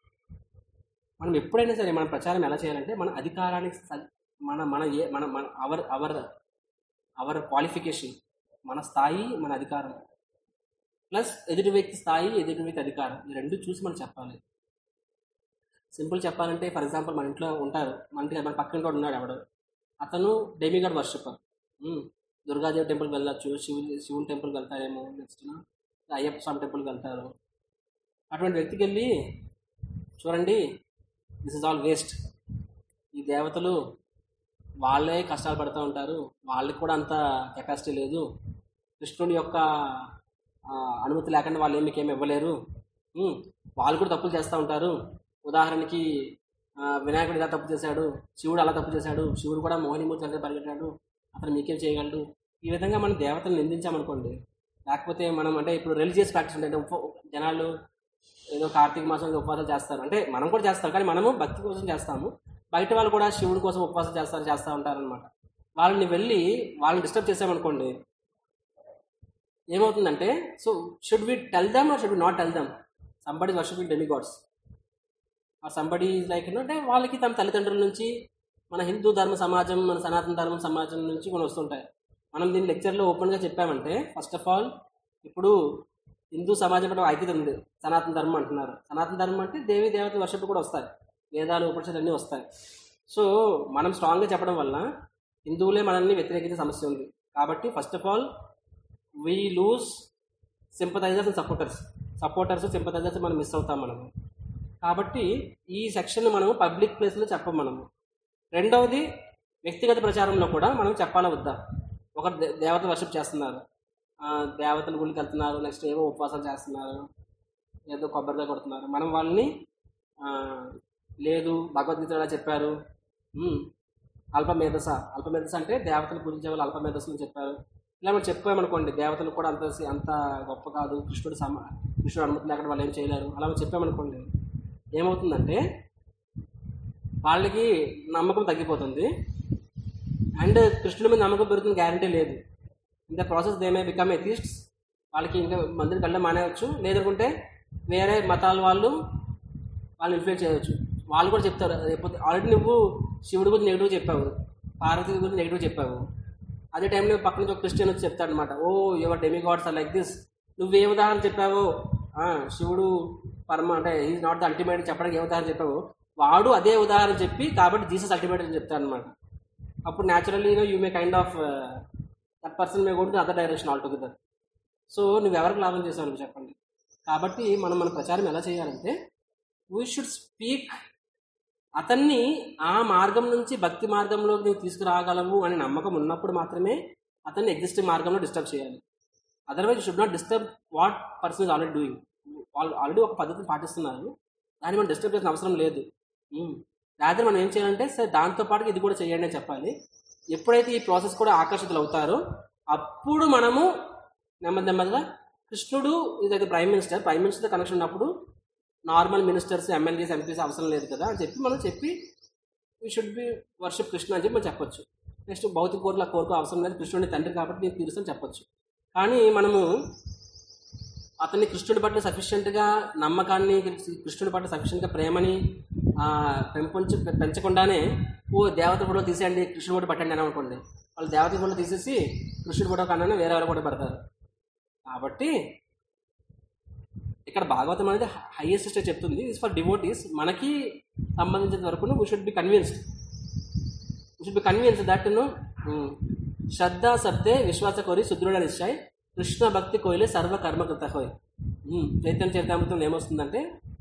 మనం ఎప్పుడైనా సరే మన ప్రచారం ఎలా చేయాలంటే మన అధికారానికి స- మన మన ఏ మన మన అవర్ అవర్ అవర్ క్వాలిఫికేషన్ మన స్థాయి మన అధికారం ప్లస్ ఎదుటి వ్యక్తి స్థాయి ఎదుటి వ్యక్తి అధికారం ఈ రెండు చూసి మనం చెప్పాలి సింపుల్ చెప్పాలంటే ఫర్ ఎగ్జాంపుల్ మన ఇంట్లో ఉంటారు మన ఇంటి మన పక్కన కూడా ఉన్నాడు ఎవడు అతను డెమిగాడ్ వర్షిపర్ దుర్గాదేవి టెంపుల్కి వెళ్ళొచ్చు శివుని శివుని టెంపుల్కి వెళ్తారేమో నెక్స్ట్ అయ్యప్ప స్వామి టెంపుల్కి వెళ్తారు అటువంటి వ్యక్తికి వెళ్ళి చూడండి దిస్ ఇస్ ఆల్ వేస్ట్ ఈ దేవతలు వాళ్ళే కష్టాలు పడుతూ ఉంటారు వాళ్ళకి కూడా అంత కెపాసిటీ లేదు కృష్ణుడి యొక్క ఆ, అనుమతి లేకుండా వాళ్ళు ఏమి మీకేమి ఇవ్వలేరు ఉమ్, వాళ్ళు కూడా తప్పులు చేస్తూ ఉంటారు ఉదాహరణకి ఆ, వినాయకుడు ఇలా తప్పు చేశాడు శివుడు అలా తప్పు చేశాడు శివుడు కూడా మోహినిమూర్తి అంటే పరిగెట్టాడు అతను మీకేం చేయగలడు ఈ విధంగా మనం దేవతలు నిందించామనుకోండి లేకపోతే మనం అంటే ఇప్పుడు రిలీజియస్ ప్రాక్టీస్ ఉంటాయి అంటే ఉప- జనాలు ఏదో కార్తీక మాసం ఉపవాసాలు చేస్తారు అంటే మనం కూడా చేస్తాం కానీ మనము భక్తి కోసం చేస్తాము బయట వాళ్ళు కూడా శివుడి కోసం ఉపవాసం చేస్తారు చేస్తూ ఉంటారనమాట వాళ్ళని వెళ్ళి వాళ్ళని డిస్టర్బ్ చేసామనుకోండి ఏమవుతుందంటే so should we tell them or should we not tell them somebody worship demigods uh somebody like అంటే వాళ్ళకి తమ తల్లిదండ్రుల నుంచి మన హిందూ ధర్మ సమాజం మన సనాతన ధర్మ సమాజం నుంచి కొన్ని వస్తుంటాయి మనం దీని లెక్చర్లో ఓపెన్గా చెప్పామంటే ఫస్ట్ ఆఫ్ ఆల్ ఇప్పుడు హిందూ సమాజం పట్ల ఐక్యత ఉంది సనాతన ధర్మం అంటున్నారు సనాతన ధర్మం అంటే దేవి దేవత వర్షిప్ కూడా వస్తాయి వేదాలు ఉపనిషత్తులు అన్నీ వస్తాయి సో మనం స్ట్రాంగ్గా చెప్పడం వల్ల హిందువులే మనల్ని వ్యతిరేకించే సమస్య ఉంది కాబట్టి first of all we lose sympathizers and supporters supporters sympathizers మనం మిస్ అవుతాం మనము కాబట్టి ఈ సెక్షన్ మనము పబ్లిక్ ప్లేస్లో చెప్పం మనము రెండవది వ్యక్తిగత ప్రచారంలో కూడా మనం చెప్పాలా వద్దా ఒక దే- దేవత వర్షిప్ చేస్తున్నారు ఆ, దేవతల గుడికి వెళ్తున్నారు నెక్స్ట్ ఏవో ఉపవాసాలు చేస్తున్నారు ఏదో కొబ్బరికాయ కొడుతున్నారు మనం వాళ్ళని ఆ, లేదు భగవద్గీత ఎలా చెప్పారు ఉమ్, అల్పమేధస అల్పమేధస అంటే దేవతలు పూజించే వాళ్ళు అల్పమేధస్సులు చెప్పారు ఇలా మనం చెప్పామనుకోండి దేవతలు కూడా అంత అంత గొప్ప కాదు కృష్ణుడు సమ కృష్ణుడు అనుమతి లేకుండా వాళ్ళు ఏం చేయలేరు అలా మనం చెప్పామనుకోండి ఏమవుతుందంటే వాళ్ళకి నమ్మకం తగ్గిపోతుంది అండ్ కృష్ణుడి మీద నమ్మకం పెరుగుతున్న గ్యారంటీ లేదు in the process they may become atheists వాళ్ళకి ఇంకా మందిని కళ్ళ మానేయచ్చు లేదనుకుంటే వేరే మతాల వాళ్ళు వాళ్ళు ఇన్ఫ్లుయెన్స్ చేయవచ్చు వాళ్ళు కూడా చెప్తారు లేకపోతే ఆల్రెడీ నువ్వు శివుడి గురించి నెగిటివ్ చెప్పావు పార్వతి గురించి నెగిటివ్ చెప్పావు అదే టైంలో పక్క నుంచి ఒక క్రిస్టియన్ వచ్చి చెప్తాడు అనమాట oh your demigods are like this నువ్వు ఏ ఉదాహరణ చెప్పావో ఆ, శివుడు పరమ అంటే ఈజ్ నాట్ ద అల్టిమేట్ చెప్పడానికి ఏ ఉదాహరణ చెప్పావు వాడు అదే ఉదాహరణ చెప్పి కాబట్టి జీసస్ అల్టిమేట్ అని చెప్తాడు అనమాట అప్పుడు naturally you may kind of that person may go to other direction all together so నువ్వు ఎవరికి లాభం చేసావు నువ్వు చెప్పండి కాబట్టి మనం మన ప్రచారం ఎలా చేయాలంటే వీ షుడ్ స్పీక్ అతన్ని ఆ మార్గం నుంచి భక్తి మార్గంలోకి నువ్వు తీసుకురాగలవు అనే నమ్మకం ఉన్నప్పుడు మాత్రమే అతన్ని ఎగ్జిస్టింగ్ మార్గంలో డిస్టర్బ్ చేయాలి otherwise should not disturb what person is already doing వాళ్ళు ఆల్రెడీ ఒక పద్ధతిని పాటిస్తున్నారు దాన్ని మనం డిస్టర్బ్ చేసిన అవసరం లేదు రాత్రి మనం ఏం చేయాలంటే సరే దాంతో పాటు ఇది కూడా చేయండి అని చెప్పాలి ఎప్పుడైతే ఈ ప్రాసెస్ కూడా ఆకర్షితులు అవుతారో అప్పుడు మనము నెమ్మది నెమ్మదిగా కృష్ణుడు ఇది prime minister prime minister connection ఉన్నప్పుడు నార్మల్ మినిస్టర్స్ ఎమ్మెల్యేస్ ఎంపీస్ అవసరం లేదు కదా అని చెప్పి మనం చెప్పి we should be worship Krishna అని చెప్పి మనం చెప్పొచ్చు నెక్స్ట్ భౌతిక కోరికల కోరిక అవసరం లేదు కృష్ణుడి తండ్రి కాబట్టి నేను తీరుస్తాను చెప్పొచ్చు కానీ మనము అతన్ని కృష్ణుడి పట్ల సఫిషియెంట్గా నమ్మకాన్ని కృష్ణుడి పట్ల సఫిషియెంట్గా ప్రేమని ఆ, పెంపొంచి పెంచకుండానే ఓ దేవత ఫోటో తీసేయండి కృష్ణుడు ఫోటో పట్టండి అని అనుకోండి వాళ్ళు దేవత ఫోటో తీసేసి కృష్ణుడి ఫోటో కన్నా వేరే వాళ్ళ ఫోటో పడతారు కాబట్టి ఇక్కడ భాగవతం అనేది హైయెస్ట్ స్టేజ్ చెప్తుంది ఇస్ ఫర్ డివోటీస్ మనకి సంబంధించిన వరకు we should be convinced we should be convinced that ను శ్రద్ధ శబ్దే విశ్వాస కోరి సుదృఢ నిశ్చయ్ కృష్ణ భక్తి కోయిలే సర్వ కర్మకృత హోయ్ ఉమ్, చైతన్య చరితామృతంలో ఏమొస్తుందంటే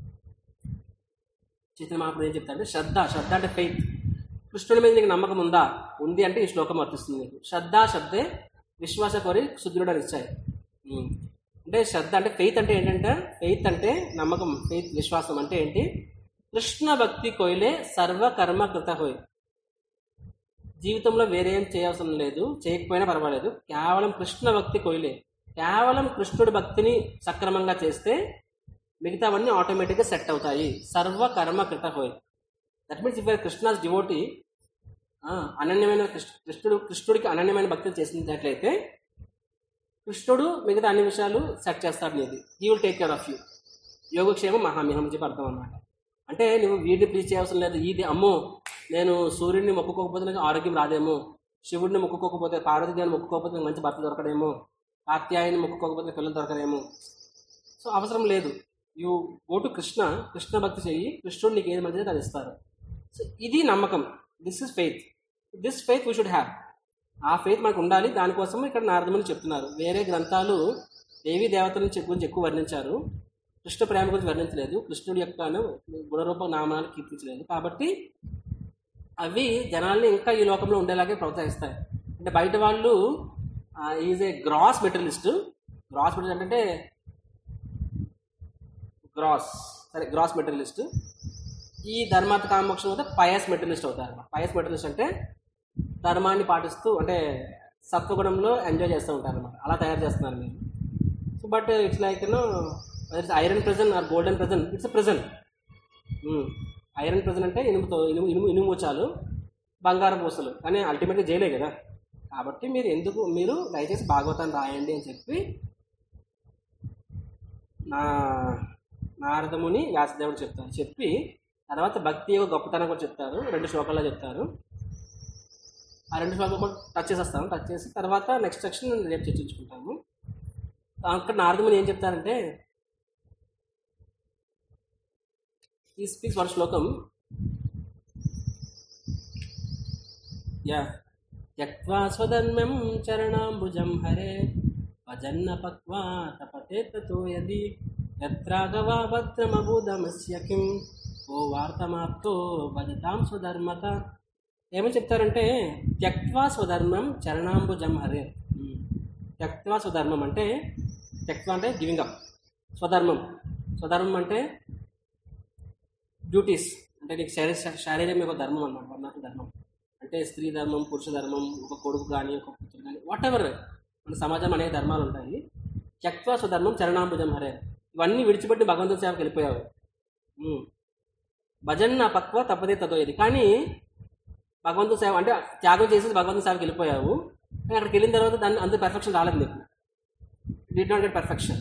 చైతన్య మహాప్రభు ఏం చెప్తారంటే శ్రద్ధ శ్రద్ధ అంటే ఫెయిత్ కృష్ణుడి మీద నీకు నమ్మకం ఉందా ఉంది అంటే ఈ శ్లోకం వర్తిస్తుంది నీకు శ్రద్ధ శబ్దే విశ్వాస కోరి సుదృఢ నిశ్చయ్ ఉమ్. అంటే శ్రద్ధ అంటే ఫెయిత్ అంటే ఏంటంటే ఫెయిత్ అంటే నమ్మకం ఫెయిత్ విశ్వాసం అంటే ఏంటి కృష్ణ భక్తి కోయిలే సర్వ కర్మ కృత హోయ్ జీవితంలో వేరే ఏం చేయవసరం లేదు చేయకపోయినా పర్వాలేదు కేవలం కృష్ణ భక్తి కోయిలే కేవలం కృష్ణుడి భక్తిని సక్రమంగా చేస్తే మిగతావన్నీ ఆటోమేటిక్గా సెట్ అవుతాయి సర్వ కర్మ కృత హోయ్ that means if Krishna's devotee అనన్యమైన కృష్ణ కృష్ణుడు కృష్ణుడికి అనన్యమైన భక్తి చేసినట్లయితే కృష్ణుడు మిగతా అన్ని విషయాలు సెట్ చేస్తాడు నీది he will take care of you యోగక్షేమం మహామిహం చెప్పి అర్థం అనమాట అంటే నువ్వు వీడిని ప్లీజ్ చేయవసరం లేదు ఇది అమ్మో నేను సూర్యుడిని మొక్కుకోకపోతే నాకు ఆరోగ్యం రాదేమో శివుడిని మొక్కుకోకపోతే పార్వతీదేవిని మొక్కుకోకపోతే నాకు మంచి భర్త దొరకడేమో కార్త్యాయని మొక్కుకోకపోతే నాకు పిల్లలు దొరకడేమో సో అవసరం లేదు you go to Krishna Krishna భక్తి చెయ్యి కృష్ణుడు నీకు ఏది మంచిదో అది ఇస్తారు సో ఇది నమ్మకం this is faith this faith we should have a faith మనకు ఉండాలి దానికోసం ఇక్కడ నారదముని చెప్తున్నారు వేరే గ్రంథాలు దేవీ దేవతల నుంచి గురించి ఎక్కువ వర్ణించారు కృష్ణ ప్రేమ గురించి వర్ణించలేదు కృష్ణుడి యొక్క గుణరూప నామాలను కీర్తించలేదు కాబట్టి అవి జనాల్ని ఇంకా ఈ లోకంలో ఉండేలాగే ప్రోత్సహిస్తాయి అంటే బయట వాళ్ళు is a gross materialist gross material అంటే గ్రాస్ సరే గ్రాస్ మెటీరియలిస్ట్ ఈ ధర్మార్థ కామోక్షం అయితే పయస్ మెటీరియలిస్ట్ అవుతారు పయస్ మెటీరియలిస్ట్ అంటే ధర్మాన్ని పాటిస్తూ అంటే సత్వగుణంలో ఎంజాయ్ చేస్తూ ఉంటారు అనమాట అలా తయారు చేస్తున్నారు మీరు so but it's like you know it's iron prison or golden prison it's prison iron prison అంటే ఇనుముతో ఇనుము ఇనుము ఇనుము ముచ్చాలు బంగారం పూసలు కానీ అల్టిమేట్గా జైలే కదా కాబట్టి మీరు ఎందుకు మీరు దయచేసి భాగవతాన్ని రాయండి అని చెప్పి నా నారదముని వ్యాసదేవుడు చెప్తారు చెప్పి తర్వాత భక్తి యొక్క గొప్పతనం కూడా చెప్తారు రెండు శ్లోకాల్లో చెప్తారు ఆ రెండు శ్లోకాలు కూడా టచ్ చేసేస్తాను టచ్ చేసి తర్వాత నెక్స్ట్ సెక్షన్ రేపు చర్చించుకుంటాము అక్కడ నారదముని ఏం చెప్తారంటే ఈ స్పీక్స్ వన్ శ్లోకం యా త్యక్వా స్వధర్మ్యం చరణాంబుజం హరే భజన్న పక్వా తపతే తతో యది యత్రాగవా భద్రమభూదమస్య కిం ఓ వార్తమాప్తో భజతాం స్వధర్మత ఏమని చెప్తారంటే త్యక్వా స్వధర్మం చరణాంబుజం హరే ఉమ్. త్యక్వా స్వధర్మం అంటే త్యక్వా అంటే గివింగ్ అప్ స్వధర్మం స్వధర్మం అంటే డ్యూటీస్ అంటే నీకు శరీర శారీరం యొక్క ధర్మం అన్నమాట వర్ణాక ధర్మం అంటే స్త్రీ ధర్మం పురుష ధర్మం ఒక కొడుకు కానీ ఒక పుత్రుడు కానీ వాట్ ఎవర్ మన సమాజం అనేక ధర్మాలు ఉంటాయి త్యక్వా స్వధర్మం చరణాంబుజం హరే ఇవన్నీ విడిచిపెట్టి భగవంతుడి సేవకి వెళ్ళిపోయావు ఉమ్. భజన్న పక్వ తప్పదే తదోయేది కానీ భగవంతుడి సేవ అంటే త్యాగం చేసి భగవంతుడి సేవకి వెళ్ళిపోయావు కానీ అక్కడికి వెళ్ళిన తర్వాత దాన్ని అంత పర్ఫెక్షన్ రాలేదు నీకు డిడ్ నాట్ గెట్ పర్ఫెక్షన్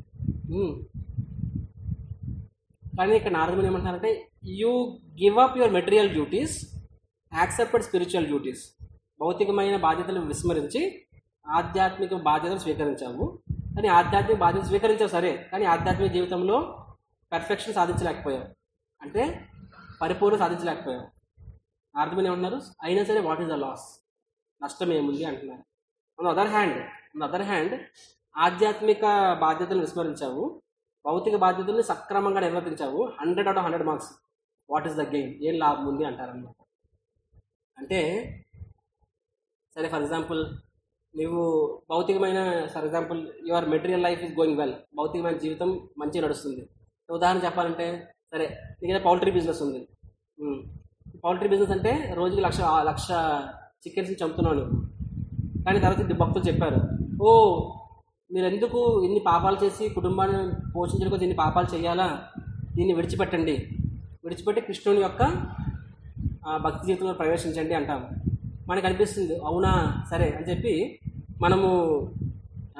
కానీ ఇక్కడ నారదముని ఏమంటున్నారంటే you give up your material duties accepted spiritual duties భౌతికమైన బాధ్యతలు విస్మరించి ఆధ్యాత్మిక బాధ్యతలు స్వీకరించావు కానీ ఆధ్యాత్మిక బాధ్యతలు స్వీకరించావు సరే కానీ ఆధ్యాత్మిక జీవితంలో పర్ఫెక్షన్ సాధించలేకపోయావు అంటే పరిపూర్ణ సాధించలేకపోయావు నారదముని ఏమంటున్నారు అయినా సరే వాట్ ఈస్ ద లాస్ నష్టం ఏముంది అంటున్నారు on other hand on other hand ఆధ్యాత్మిక బాధ్యతలను విస్మరించావు భౌతిక బాధ్యతల్ని సక్రమంగా నిర్వర్తించావు hundred out of hundred marks what is the gain ఏం లాభం ఉంది అంటారనమాట అంటే సరే ఫర్ ఎగ్జాంపుల్ నువ్వు భౌతికమైన for example your material life is going well భౌతికమైన జీవితం మంచిగా నడుస్తుంది ఉదాహరణ చెప్పాలంటే సరే నీకైతే పౌల్ట్రీ బిజినెస్ ఉంది పౌల్ట్రీ బిజినెస్ అంటే రోజుకి లక్ష ఆ లక్ష చికెన్స్ని చంపుతున్నావు నువ్వు కానీ తర్వాత ఇద్దరు భక్తులు చెప్పారు ఓ మీరు ఎందుకు ఇన్ని పాపాలు చేసి కుటుంబాన్ని పోషించడం కోసం ఇన్ని పాపాలు చేయాలా దీన్ని విడిచిపెట్టండి విడిచిపెట్టి కృష్ణుని యొక్క ఆ, భక్తి జీవితంలో ప్రవేశించండి అంటాము మనకు అనిపిస్తుంది అవునా సరే అని చెప్పి మనము ఆ,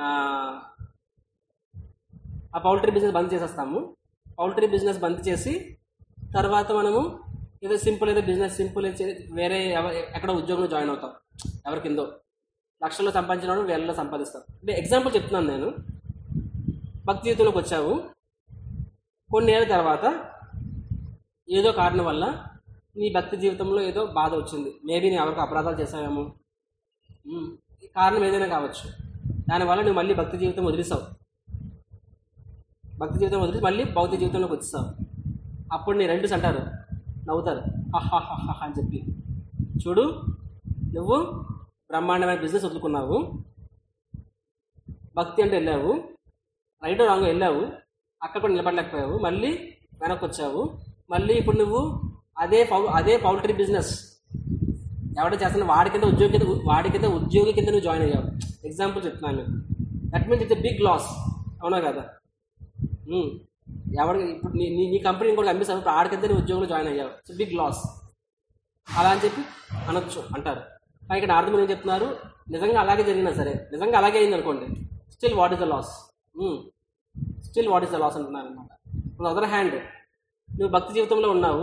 ఆ పౌల్ట్రీ బిజినెస్ బంద్ చేసేస్తాము పౌల్ట్రీ బిజినెస్ బంద్ చేసి తర్వాత మనము ఏదో సింపుల్ ఏదో బిజినెస్ సింపుల్ వేరే ఎవ- ఎక్కడ ఉద్యోగంలో జాయిన్ అవుతాం ఎవరి కిందో లక్షల్లో సంపాదించిన వాడు వేలలో సంపాదిస్తాం అంటే ఎగ్జాంపుల్ చెప్తున్నాను నేను భక్తి జీవితంలోకి వచ్చావు కొన్ని ఏళ్ళ తర్వాత ఏదో కారణం వల్ల నీ భక్తి జీవితంలో ఏదో బాధ వచ్చింది మేబీ నీ ఎవరికి అపరాధాలు చేశావేమో ఉమ్, ఈ కారణం ఏదైనా కావచ్చు దానివల్ల నువ్వు మళ్ళీ భక్తి జీవితం వదిలేసావు భక్తి జీవితం వదిలి మళ్ళీ భౌతిక జీవితంలోకి వచ్చేసావు అప్పుడు నీ రెండుస్ అంటారు నవ్వుతారు హహ అని చెప్పి చూడు నువ్వు బ్రహ్మాండమైన బిజినెస్ వదులుకున్నావు భక్తి అంటే వెళ్ళావు రైట్ రాంగ్ వెళ్ళావు అక్కడ కూడా నిలబడలేకపోయావు మళ్ళీ వెనక్కి వచ్చావు మళ్ళీ ఇప్పుడు నువ్వు అదే పౌ అదే పౌల్ట్రీ బిజినెస్ ఎవడో చేస్తున్న వాడి కింద ఉద్యోగి కింద వాడి కింద ఉద్యోగి కింద నువ్వు జాయిన్ అయ్యావు ఎగ్జాంపుల్ చెప్తున్నాను that means it's big loss అవునా కదా ఉమ్. ఎవడు ఇప్పుడు నీ నీ- నీ కంపెనీ కూడా అమ్మేసావు ఇప్పుడు ఆడికింద నువ్వు ఉద్యోగంలో జాయిన్ అయ్యావు ఇట్స్ బిగ్ లాస్ అలా అని చెప్పి అనొచ్చు అంటారు కానీ ఇక్కడ అర్థం ఏం చెప్తున్నారు నిజంగా అలాగే జరిగినా సరే నిజంగా అలాగే అయింది అనుకోండి still what is the loss still what is the loss అంటున్నారు అనమాట ఇప్పుడు అదర్ హ్యాండ్ నువ్వు భక్తి జీవితంలో ఉన్నావు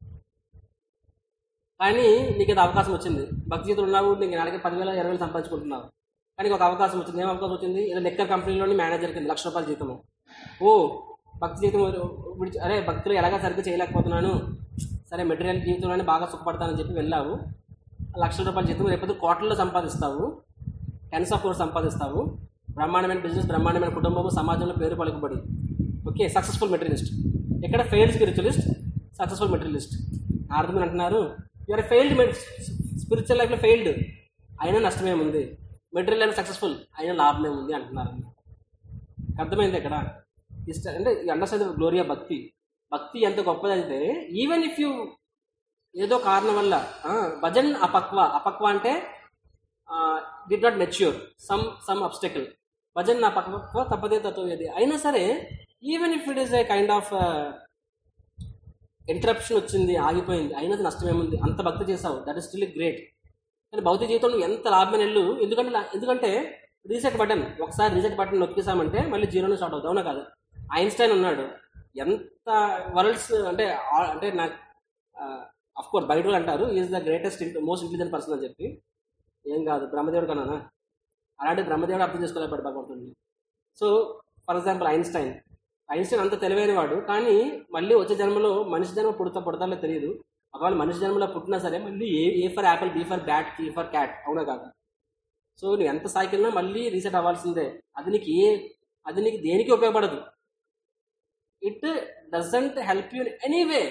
కానీ నీకు ఏదో అవకాశం వచ్చింది భక్తి జీవితంలో ఉన్నావు నీకు నెలకి పదివేల ఇరవై వేలు సంపాదించుకుంటున్నావు కానీ నీకు ఒక అవకాశం వచ్చింది ఏం అవకాశం వచ్చింది ఏదో లెక్కర్ కంపెనీలోని మేనేజర్ కింద లక్ష రూపాయల జీతము ఓ భక్తి జీవితం విడిచి అరే భక్తిలో ఎలాగా సరిగ్గా చేయలేకపోతున్నాను సరే మెటీరియల్ జీవితంలోనే బాగా సుఖపడతానని చెప్పి వెళ్ళావు లక్షల రూపాయల జీతం రేపు కోట్లలో సంపాదిస్తావు టెన్స్ ఆఫ్ కోర్స్ సంపాదిస్తావు బ్రహ్మాండమైన బిజినెస్ బ్రహ్మాండమైన కుటుంబము సమాజంలో పేరు పలుకుబడి ఓకే సక్సెస్ఫుల్ మెటీరియలిస్ట్ ఇక్కడ ఫెయిల్డ్ స్పిరిచువలిస్ట్ సక్సెస్ఫుల్ మెటీరియలిస్ట్ అర్థమని అంటున్నారు యువర్ ఫెయిల్డ్ స్పిరిచువల్ లైఫ్లో ఫెయిల్డ్ అయినా నష్టమేముంది మెటీరియల్ లైఫ్ సక్సెస్ఫుల్ అయినా లాభమేముంది అంటున్నారు అర్థమైంది ఇక్కడ ఇష్ట అంటే అండర్స్టాండ్ గ్లోరియా భక్తి భక్తి ఎంత గొప్పదైతే ఈవెన్ ఇఫ్ యూ ఏదో కారణం వల్ల ఆ, భజన్ అపక్వ అపక్వ అంటే did not mature some some obstacle భజన్ అపక్వ తప్పదే తత్వది అయినా సరే even if it is a kind of interruption వచ్చింది ఆగిపోయింది అయినా నష్టం ఏముంది అంత భక్తి చేసావు దట్ ఇస్ స్టిల్ గ్రేట్ కానీ భౌతిక జీవితంలో ఎంత లాభమైన వెళ్ళు ఎందుకంటే లా- ఎందుకంటే రీసెట్ బటన్ ఒకసారి రీసెట్ బటన్ నొక్కేసామంటే మళ్ళీ జీరోలో స్టార్ట్ అవుతుంది అవునా కాదు ఐన్స్టైన్ ఉన్నాడు ఎంత వరల్డ్స్ అంటే ఆ- అంటే నాకు అఫ్ కోర్స్ బయట వాళ్ళు అంటారు is the greatest most intelligent person అని చెప్పి ఏం కాదు బ్రహ్మదేవుడు కన్నా అలాంటి బ్రహ్మదేవుడు అర్థం చేసుకోలేకపోయాడు భగవంతుడిని so for example Einstein Einstein అంత తెలివైన వాడు కానీ మళ్ళీ వచ్చే జన్మలో మనిషి జన్మ పుడతా పుడతాలో తెలియదు ఒకవేళ మనిషి జన్మలో పుట్టినా సరే మళ్ళీ A A for apple B for bat T for cat అవునా కాదు సో నువ్వు ఎంత స్థాయికి వెళ్ళినా మళ్ళీ రీసెట్ అవ్వాల్సిందే అది నీకు ఏ అది నీకు దేనికి ఉపయోగపడదు it doesn't help you anyway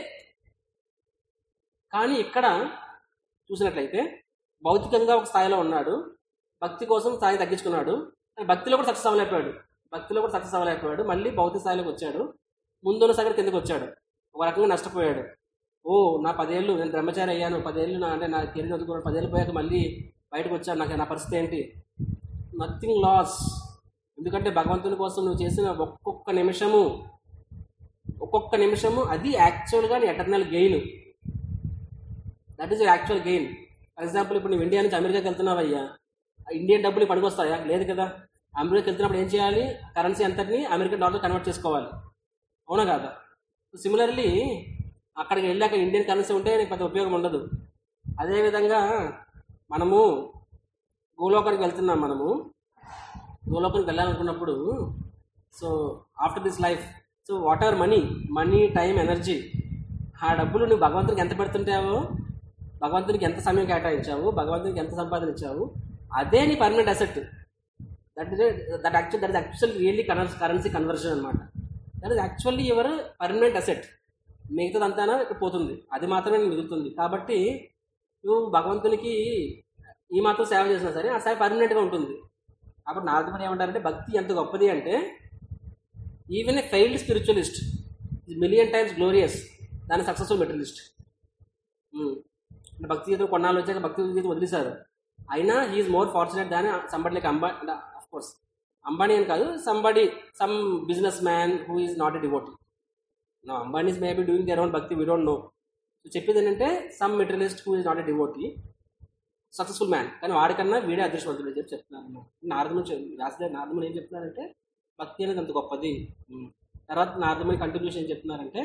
కానీ ఇక్కడ చూసినట్లయితే భౌతికంగా ఒక స్థాయిలో ఉన్నాడు భక్తి కోసం స్థాయి తగ్గించుకున్నాడు కానీ భక్తిలో కూడా సక్సెస్ అవ్వలేకపోయాడు భక్తిలో కూడా సక్సెస్ అవ్వలేకపోయాడు మళ్ళీ భౌతిక స్థాయిలోకి వచ్చాడు ముందున్న సగటు కిందకి వచ్చాడు ఒక రకంగా నష్టపోయాడు ఓ నా పదేళ్ళు నేను బ్రహ్మచారి అయ్యాను పదేళ్ళు నా అంటే నా కెరీర్ చదువుకున్నాను పదేళ్ళు పోయాక మళ్ళీ బయటకు వచ్చాను నాకు నా పరిస్థితి ఏంటి నథింగ్ లాస్ ఎందుకంటే భగవంతుని కోసం నువ్వు చేసిన ఒక్కొక్క నిమిషము ఒక్కొక్క నిమిషము అది యాక్చువల్గా నీ eternal gain that is actual gain for example ఇప్పుడు నువ్వు ఇండియా నుంచి అమెరికాకి వెళ్తున్నావు అయ్యా ఆ ఇండియన్ డబ్బులు పనికొస్తాయా లేదు కదా అమెరికాకి వెళ్తున్నప్పుడు ఏం చేయాలి కరెన్సీ అంతటిని అమెరికన్ డాలర్ కన్వర్ట్ చేసుకోవాలి అవునా కాదా సిమిలర్లీ అక్కడికి వెళ్ళాక ఇండియన్ కరెన్సీ ఉంటే నీకు పెద్ద ఉపయోగం ఉండదు అదేవిధంగా మనము గోలోకానికి వెళ్తున్నాం మనము గోలోకానికి వెళ్ళాలనుకున్నప్పుడు so after this life so what are money money time energy ఆ డబ్బులు నువ్వు భగవంతునికి ఎంత పెడుతుంటావో భగవంతునికి ఎంత సమయం కేటాయించావు భగవంతునికి ఎంత సంపాదన ఇచ్చావు అదే నీ permanent asset that is that actual that is actual really currency conversion అనమాట that is actually your permanent asset మిగతాదంతా ఇక్కడ పోతుంది అది మాత్రమే నీకు మిగులుతుంది కాబట్టి నువ్వు భగవంతునికి ఈ మాత్రం సేవ చేసినా సరే ఆ సేవ పర్మనెంట్గా ఉంటుంది అప్పుడు నారదముని ఏమంటారంటే భక్తి ఎంత గొప్పది అంటే even a failed spiritualist million times glorious దాని సక్సెస్ఫుల్ మెటీరియలిస్ట్ అంటే భక్తి జీవితం కొన్నాళ్ళు వచ్చాక భక్తి జీవితం వదిలేశారు అయినా హీఈస్ మోర్ ఫార్చునేట్ దాని సంబడి లైక్ అంబా ఆఫ్ కోర్స్ అంబానీ అని కాదు somebody some businessman who is not a devotee no Ambanis maybe doing their own bhakti we don't know so చెప్పేది ఏంటంటే some materialist who is not a devotee successful man కానీ వాడికన్నా వీడే అదృష్టవంతుడు అని చెప్పి చెప్తున్నారు అన్నమాట. నారదముని చెప్- వ్యాసదేవ నారదముని ఏం చెప్తున్నారంటే భక్తి అనేది అంత గొప్పది ఉమ్. తర్వాత నారదముని కంట్రిబ్యూషన్ ఏం చెప్తున్నారంటే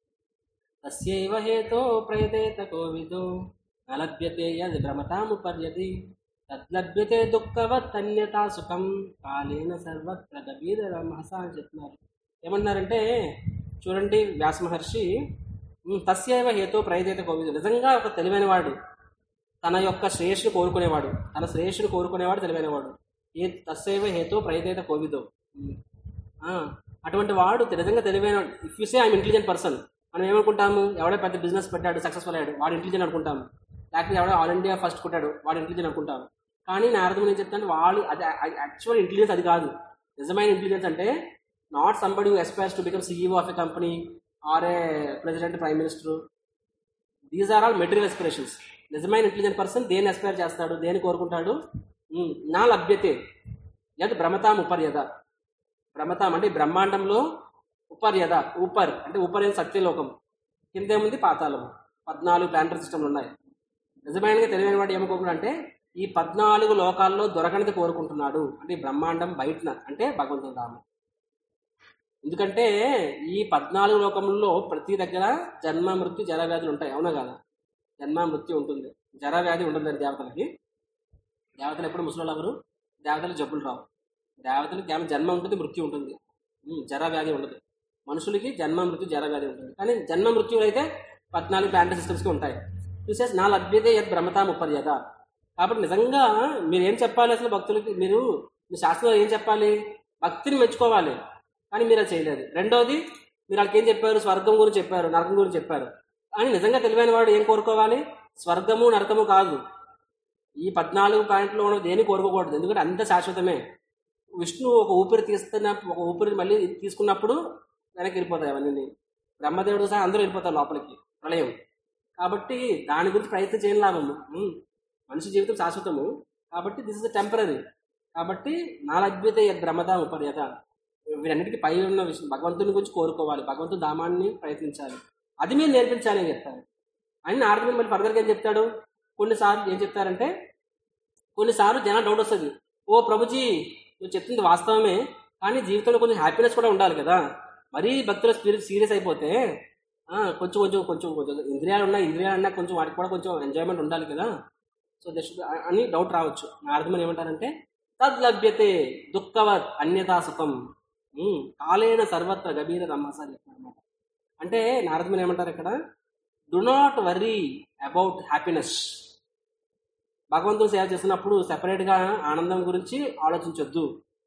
తస్యైవ హేతో ప్రయతేత కోవిదో నలభ్యతే యద్ భ్రమతాముపర్యతి తద్లభ్యతే దుఃఖవత్ అన్యతా సుఖం కాలేన సర్వత్ర గభీర రమహస అని చెప్తున్నారు ఏమన్నారంటే చూడండి వ్యాస మహర్షి "ఉమ్, తస్యైవ హేతో ప్రయతేత కోవిదు నిజంగా ఒక తెలివైన వాడు తన యొక్క శ్రేయస్సును కోరుకునేవాడు తన శ్రేయస్సును కోరుకునేవాడు తెలివైనవాడు ఏ తస్సైవ హేతో ప్రయతేత కోవిదో ఉమ్. ఆ, అటువంటి వాడు నిజంగా తెలివైన if you say I'm intelligent person మనం ఏమనుకుంటాము ఎవడో పెద్ద బిజినెస్ పెట్టాడు సక్సెస్ఫుల్ అయ్యాడు వాడు ఇంటెలిజెంట్ అనుకుంటాము లేకపోతే ఎవడో ఆల్ ఇండియా ఫస్ట్ కొట్టాడు వాడు ఇంటెలిజెంట్ అనుకుంటాము కానీ నారదం ఏం చెప్తాను వాళ్ళు అది యాక్చువల్ ఇంటెలిజెన్స్ అది కాదు నిజమైన ఇంటెలిజెన్స్ అంటే not somebody who aspires to become CEO of a company or a president prime minister these are all material aspirations నిజమైన ఇంటెలిజెంట్ పర్సన్ దేని ఎస్పైర్ చేస్తాడు దేని కోరుకుంటాడు ఉమ్, నా లభ్యతే యద్ భ్రమతాం ఉపర్యద భ్రమతాం అంటే ఈ బ్రహ్మాండంలో ఉపర్యద ఉపర్ అంటే ఉపర్ అనేది సత్యలోకం కిందేముంది పాతాళము పద్నాలుగు ప్లానటరీ సిస్టమ్లు ఉన్నాయి నిజమైన తెలివైన వాడు ఏమి కోరుకుంటాడు అంటే ఈ పద్నాలుగు లోకాల్లో దొరకనిది కోరుకుంటున్నాడు అంటే ఈ బ్రహ్మాండం బయటన అంటే భగవంతుని రాము ఎందుకంటే ఈ పద్నాలుగు లోకముల్లో ప్రతి దగ్గర జన్మ మృత్యు జర వ్యాధులు ఉంటాయి అవునా కదా జన్మ మృత్యు ఉంటుంది జర వ్యాధి ఉంటుంది దేవతలకి దేవతలు ఎప్పుడు ముసలి ఎవరు దేవతలు జబ్బులు రావు దేవతలకి కేవలం జన్మ ఉంటుంది మృత్యు ఉంటుంది ఉమ్, జర వ్యాధి ఉండదు మనుషులకి జన్మ మృత్యు జర వ్యాధి ఉంటుంది కానీ జన్మ మృత్యువులు అయితే పద్నాలుగు ప్లాంట్ సిస్టమ్స్కి ఉంటాయి చూసేసి నా లభ్యతే యద్ బ్రహ్మతాం ఉపర్యత కాబట్టి నిజంగా మీరు ఏం చెప్పాలి అసలు భక్తులకి మీరు మీ శాస్త్రంలో ఏం చెప్పాలి భక్తిని మెచ్చుకోవాలి కానీ మీరు అది చేయలేదు రెండోది మీరు వాళ్ళకి ఏం చెప్పారు స్వర్గం గురించి చెప్పారు నరకం గురించి చెప్పారు కానీ నిజంగా తెలివైన వాడు ఏం కోరుకోవాలి స్వర్గము నరకము కాదు ఈ పద్నాలుగు పాయింట్లో ఉన్న దేని కోరుకోకూడదు ఎందుకంటే అంత శాశ్వతమే విష్ణు ఒక ఊపిరి తీస్తున్న ఒక ఊపిరి మళ్ళీ తీసుకున్నప్పుడు వెనక్కి వెళ్ళిపోతాయి అవన్నీ బ్రహ్మదేవుడు సహా అందరూ వెళ్ళిపోతారు లోపలికి ప్రళయం కాబట్టి దాని గురించి ప్రయత్నం చేయని లాభము ఉమ్. మనిషి జీవితం శాశ్వతము కాబట్టి దిస్ ఇస్ టెంపరీ కాబట్టి నా లభ్యత యద్ బ్రహ్మద ఉపర్యత వీరన్నిటికీ పై ఉన్న విషయం భగవంతుని గురించి కోరుకోవాలి భగవంతుని ధామాన్ని ప్రయత్నించాలి అది మీరు నేర్పించాలి అని చెప్తారు అని నారదుడు మళ్ళీ ఫర్దర్గా ఏం చెప్తాడు కొన్నిసార్లు ఏం చెప్తారంటే కొన్నిసార్లు జనాలు డౌట్ వస్తుంది ఓ ప్రభుజీ నువ్వు చెప్తుంది వాస్తవమే కానీ జీవితంలో కొంచెం హ్యాపీనెస్ కూడా ఉండాలి కదా మరీ భక్తుల స్పిరిట్ సీరియస్ అయిపోతే ఆ, కొంచెం కొంచెం కొంచెం కొంచెం ఇంద్రియాలు ఉన్నాయి ఇంద్రియాలు అన్నా కొంచెం వాటికి కూడా కొంచెం ఎంజాయ్మెంట్ ఉండాలి కదా సో దట్ అని డౌట్ రావచ్చు నారదమని ఏమంటారంటే తద్ లభ్యతే దుఃఖవత్ అన్యతా సుఖం ఉమ్, కాలేన సర్వత్ర గభీర రమ్మస అని చెప్తారన్నమాట అంటే నారదమని ఏమంటారు ఇక్కడ do not worry about happiness భగవంతుని సేవ చేస్తున్నప్పుడు సెపరేట్గా ఆనందం గురించి ఆలోచించొద్దు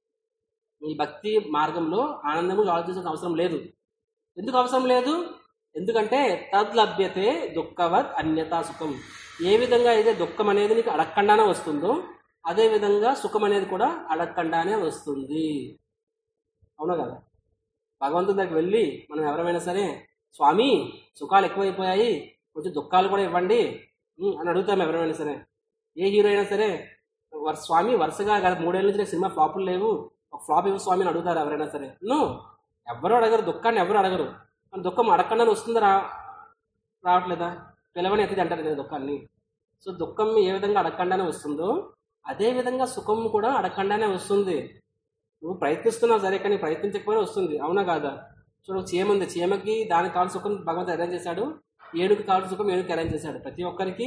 ఈ భక్తి మార్గంలో ఆనందం గురించి ఆలోచించాల్సిన అవసరం లేదు ఎందుకు అవసరం లేదు ఎందుకంటే తద్ లభ్యతే దుఃఖవత్ అన్యతా సుఖం ఏ విధంగా అయితే దుఃఖం అనేది నీకు అడగకుండానే వస్తుందో అదే విధంగా సుఖం అనేది కూడా అడగకుండానే వస్తుంది అవునా కదా భగవంతుడి దగ్గరికి వెళ్ళి మనం ఎవరైనా సరే స్వామి సుఖాలు ఎక్కువైపోయాయి కొంచెం దుఃఖాలు కూడా ఇవ్వండి ఉమ్, అని అడుగుతాం ఎవరైనా సరే ఏ హీరో అయినా సరే వర్ స్వామి వరుసగా గత మూడేళ్ళ నుంచి నాకు సినిమా ఫ్లాపులు లేవు ఒక ఫ్లాప్ ఇవ్వు స్వామి అని అడుగుతారు ఎవరైనా సరే నో ఎవరు అడగరు దుఃఖాన్ని ఎవరు అడగరు మన దుఃఖం అడగకుండా వస్తుందా రా రావట్లేదా పిలవని ఎత్తిది అంటారు కదా దుఃఖాన్ని సో దుఃఖం ఏ విధంగా అడగకుండానే వస్తుందో అదే విధంగా సుఖం కూడా అడగకుండానే వస్తుంది నువ్వు ప్రయత్నిస్తున్నావు సరే కానీ ప్రయత్నించకపోయినా వస్తుంది అవునా కాదా చూడు ఒక చీమ ఉంది చీమకి దానికి కావాల్సిన సుఖం భగవంతుడు అరేంజ్ చేశాడు ఏనుగుకి కావాల్సిన సుఖం ఏనుగుకి అరేంజ్ చేశాడు ప్రతి ఒక్కరికి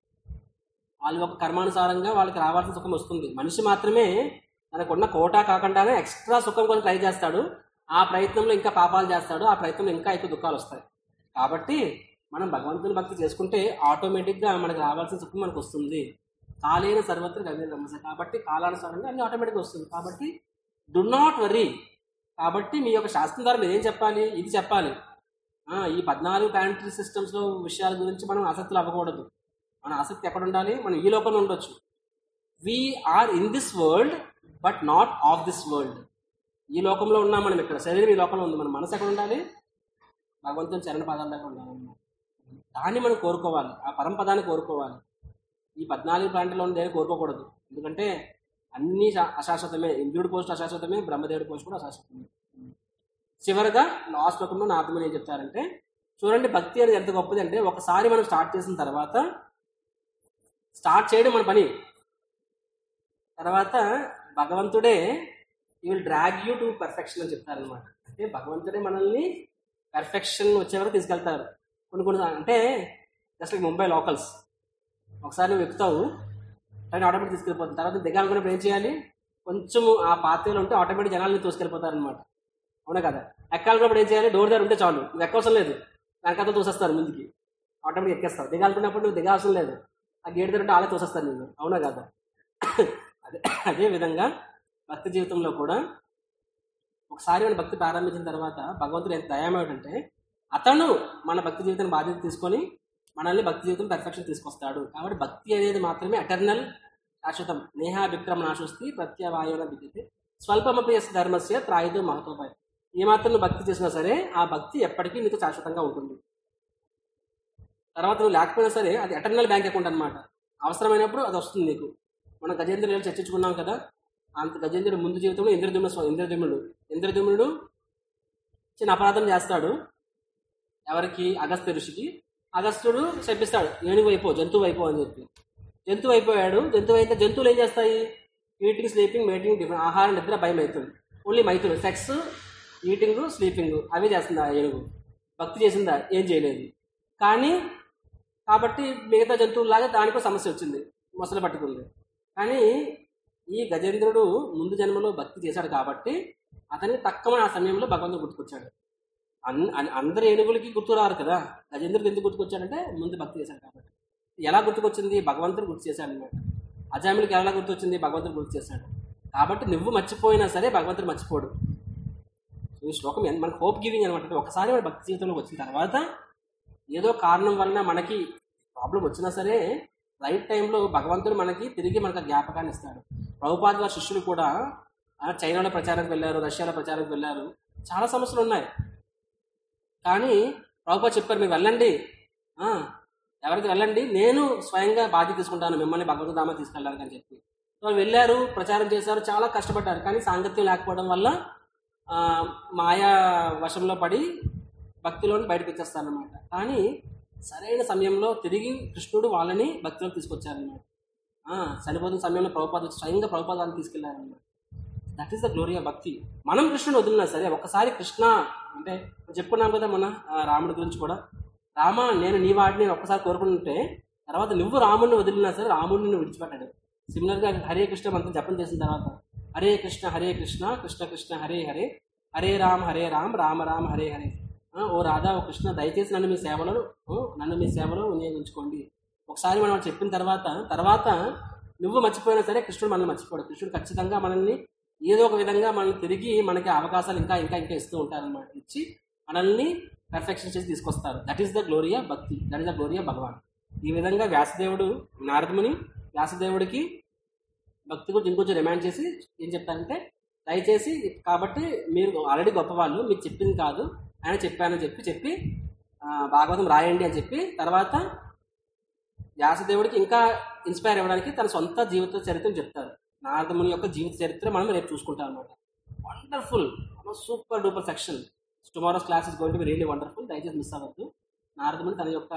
వాళ్ళ యొక్క కర్మానుసారంగా వాళ్ళకి రావాల్సిన సుఖం వస్తుంది మనిషి మాత్రమే తనకున్న కోటా కాకుండానే ఎక్స్ట్రా సుఖం కోసం ట్రై చేస్తాడు ఆ ప్రయత్నంలో ఇంకా పాపాలు చేస్తాడు ఆ ప్రయత్నంలో ఇంకా ఎక్కువ దుఃఖాలు వస్తాయి కాబట్టి మనం భగవంతుని భక్తి చేసుకుంటే ఆటోమేటిక్గా మనకు రావాల్సిన సుఖం మనకు వస్తుంది కాలేన సర్వత్ర గవ్య నమ్మస కాబట్టి కాలానుసారంగా అన్ని ఆటోమేటిక్గా వస్తుంది కాబట్టి డు నాట్ వరీ కాబట్టి మీ యొక్క శాస్త్రం ద్వారా మీరు ఏం చెప్పాలి ఇది చెప్పాలి ఆ, ఈ పద్నాలుగు ప్లానటరీ సిస్టమ్స్లో విషయాల గురించి మనం ఆసక్తులు అవ్వకూడదు మన ఆసక్తి ఎక్కడ ఉండాలి మనం ఈ లోకంలో ఉండొచ్చు we are in this world but not of this world ఈ లోకంలో ఉన్నాం మనం ఇక్కడ శరీరం ఈ లోకంలో ఉంది మన మనసు ఎక్కడ ఉండాలి భగవంతుని చరణ పాదాల దగ్గర ఉండాలి దాన్ని మనం కోరుకోవాలి ఆ పరంపదాన్ని కోరుకోవాలి ఈ పద్నాలుగు ప్రాంతాల్లో ఉన్న దేని కోరుకోకూడదు ఎందుకంటే అన్ని శా- అశాశ్వతమే ఇంద్రుడి పోస్ట్ అశాశ్వతమే బ్రహ్మదేవుడి పోస్ట్ కూడా అశాశ్వతమే చివరిగా లాస్ట్ లోకంలో నారదముని ఏం చెప్తారంటే చూడండి భక్తి అనేది ఎంత గొప్పది అంటే ఒకసారి మనం స్టార్ట్ చేసిన తర్వాత స్టార్ట్ చేయడం మన పని తర్వాత భగవంతుడే he will drag you to perfection అని చెప్తారనమాట అంటే భగవంతుడే మనల్ని పర్ఫెక్షన్ వచ్చే వరకు తీసుకెళ్తారు కొన్ని కొన్ని అంటే జస్ట్ లైక్ ముంబై లోకల్స్ ఒకసారి నువ్వు ఎక్కుతావు ట్రైన్ ఆటోమేటిక్ తీసుకెళ్ళిపోతుంది తర్వాత దిగాలనుకున్నప్పుడు ఏం చేయాలి కొంచెం ఆ పాత్రలో ఉంటే ఆటోమేటిక్ జనాల్ని తోసుకెళ్ళిపోతారనమాట అవునా కదా ఎక్కాలనుకున్నప్పుడు ఏం చేయాలి డోర్ దగ్గర ఉంటే చాలు నువ్వు ఎక్కవసరం లేదు వెనకాల తోసేస్తారు ముందుకి ఆటోమేటిక్ ఎక్కేస్తావు దిగాలనుకున్నప్పుడు నువ్వు దిగాల్సిన లేదు ఆ గేట్ దగ్గర ఉంటే వాళ్ళే తోసేస్తారు నేను అవునా కదా అదే అదే విధంగా భక్తి జీవితంలో కూడా ఒకసారి మన భక్తి ప్రారంభించిన తర్వాత భగవంతుడు ఎంత దయామేటంటే అతను మన భక్తి జీవితాన్ని బాధ్యత తీసుకొని మనల్ని భక్తి జీవితం పర్ఫెక్షన్ తీసుకొస్తాడు కాబట్టి భక్తి అనేది మాత్రమే అటర్నల్ శాశ్వతం నేహాభిక్రమ నాశుస్తి ప్రత్యవాయున విద్యతే స్వల్పమపి యస్ ధర్మస్య త్రాయుధు మహతోపాయ ఏ మాత్రం నువ్వు భక్తి చేసినా సరే ఆ భక్తి ఎప్పటికీ నీకు శాశ్వతంగా ఉంటుంది తర్వాత నువ్వు లేకపోయినా సరే అది అటర్నల్ బ్యాంక్ అకౌంట్ అనమాట అవసరమైనప్పుడు అది వస్తుంది నీకు మనం గజేంద్రుడు చర్చించుకున్నాం కదా అంత గజేంద్రుడు ముందు జీవితంలో ఇంద్రద్యుమ్న స్వ ఇంద్రద్యుమ్నుడు ఇంద్రద్యుమ్నుడు చిన్న అపరాధం చేస్తాడు ఎవరికి అగస్త్య ఋషికి అగస్త్యుడు చెప్పిస్తాడు ఏనుగు అయిపో జంతువు అయిపో అని చెప్పి జంతువు అయిపోయాడు జంతువు అయితే జంతువులు ఏం చేస్తాయి ఈటింగ్ స్లీపింగ్ మేటింగ్ డిఫరెంట్ ఆహారం నిద్ర భయం అవుతుంది ఓన్లీ మైతులు సెక్స్ ఈటింగ్ స్లీపింగ్ అవి చేస్తుందా ఏనుగు భక్తి చేసిందా ఏం చేయలేదు కానీ కాబట్టి మిగతా జంతువులాగా దానికో సమస్య వచ్చింది మొసలు పట్టుకుంది కానీ ఈ గజేంద్రుడు ముందు జన్మలో భక్తి చేశాడు కాబట్టి అతనికి తక్కువ ఆ సమయంలో భగవంతుడు గుర్తుకొచ్చాడు అన్ అన్- అందరి ఏనుగులకి గుర్తు రారు కదా గజేంద్రుడికి ఎందుకు గుర్తుకొచ్చాడంటే ముందు భక్తి చేశాడు కాబట్టి ఎలా గుర్తుకొచ్చింది భగవంతుడు గుర్తు చేశాడు అనమాట అజామిలకి ఎలా గుర్తొచ్చింది భగవంతుడు గుర్తు చేశాడు కాబట్టి నువ్వు మర్చిపోయినా సరే భగవంతుడు మర్చిపోడు సో ఈ శ్లోకం ఎంత- మనకు హోప్ గివింగ్ అనమాట అంటే ఒకసారి మన భక్తి జీవితంలోకి వచ్చిన తర్వాత ఏదో కారణం వలన మనకి ప్రాబ్లం వచ్చినా సరే రైట్ టైంలో భగవంతుడు మనకి తిరిగి మనకు ఆ జ్ఞాపకాన్ని ఇస్తాడు ప్రభుపాద వారి శిష్యులు కూడా ఆ, చైనాలో ప్రచారానికి వెళ్ళారు రష్యాలో ప్రచారానికి వెళ్ళారు చాలా సమస్యలు ఉన్నాయి కానీ ప్రభుపాద చెప్పారు మీరు వెళ్ళండి ఆ, ఎవరికి వెళ్ళండి నేను స్వయంగా బాధ్యత తీసుకుంటాను మిమ్మల్ని భగవంతు ధామ తీసుకెళ్ళడానికి అని చెప్పి సో వాళ్ళు వెళ్ళారు ప్రచారం చేశారు చాలా కష్టపడ్డారు కానీ సాంగత్యం లేకపోవడం వల్ల ఆ, మాయా వశంలో పడి భక్తిలోని బయటకు వచ్చేస్తారనమాట కానీ సరైన సమయంలో తిరిగి కృష్ణుడు వాళ్ళని భక్తిలోకి తీసుకొచ్చారనమాట ఆ, చనిపోతున్న సమయంలో ప్రభుపాద స్వయంగా ప్రభుపాదాన్ని తీసుకెళ్లారనమాట that is the glory of bhakti మనం కృష్ణుని వదిలినా సరే ఒకసారి కృష్ణ అంటే చెప్పుకున్నాం కదా మన ఆ, రాముడి గురించి కూడా రామ నేను నీ వాడిని నేను ఒక్కసారి కోరుకుంటుంటే తర్వాత నువ్వు రాముడిని వదిలినా సరే రాముడిని నువ్వు విడిచిపెట్టాడు సిమిలర్గా హరే కృష్ణ మంత్రం జపం చేసిన తర్వాత హరే కృష్ణ హరే కృష్ణ కృష్ణ కృష్ణ హరే హరే హరే రామ్ హరే రామ్ రామ రామ హరే హరే ఆ, ఓ రాధా ఓ కృష్ణ దయచేసి నన్ను మీ సేవలో ఓ, నన్ను మీ సేవలో వినియోగించుకోండి ఒకసారి మనం చెప్పిన తర్వాత తర్వాత నువ్వు మర్చిపోయినా సరే కృష్ణుడు మనల్ని మర్చిపోడు కృష్ణుడు ఖచ్చితంగా మనల్ని ఏదో ఒక విధంగా మనల్ని తిరిగి మనకి అవకాశాలు ఇంకా ఇంకా ఇంకా ఇస్తూ ఉంటారన్నమాట ఇచ్చి మనల్ని పర్ఫెక్షన్ చేసి తీసుకొస్తారు that is the glory of bhakti that is the glory of Bhagavan ఈ విధంగా వ్యాసదేవుడు నారదముని వ్యాసదేవుడికి భక్తి గురించి ఇంకొంచెం రిమైండ్ చేసి ఏం చెప్తారంటే దయచేసి కాబట్టి మీరు ఆల్రెడీ గొప్పవాళ్ళు మీకు చెప్పింది కాదు ఆయన చెప్పానని చెప్పి చెప్పి ఆ, భాగవతం రాయండి అని చెప్పి తర్వాత వ్యాసదేవుడికి ఇంకా ఇన్స్పైర్ అవ్వడానికి తన సొంత జీవిత చరిత్రను చెప్తారు నారదముని యొక్క జీవిత చరిత్ర మనం రేపు చూసుకుంటాం అనమాట wonderful super duper section tomorrow's class is going to be really wonderful దయచేసి మిస్ అవ్వద్దు నారదముని తన యొక్క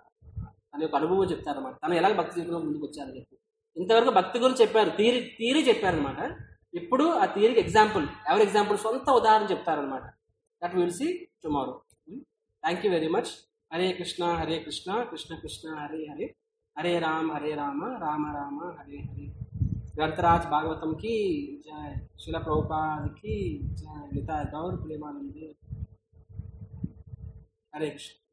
తన యొక్క అనుభవం చెప్తారన్నమాట తను ఎలా భక్తి జీవితంలో ముందుకు వచ్చారని చెప్పి ఇంతవరకు భక్తి గురించి చెప్పారు తీరి తీరి చెప్పారనమాట ఇప్పుడు ఆ థియరీకి ఎగ్జాంపుల్ ఎవరి ఎగ్జాంపుల్ సొంత ఉదాహరణ చెప్తారనమాట that will see tomorrow thank you very much Hare Krishna Hare Krishna Krishna Krishna Hare Hare Hare Rama Hare Rama Rama Rama Hare Hare గ్రంథరాజ్ భాగవతం కి జయ శిల ప్రభుపాద్ కి జయ గీతా గౌర్ ప్రేమానంద హరే కృష్ణ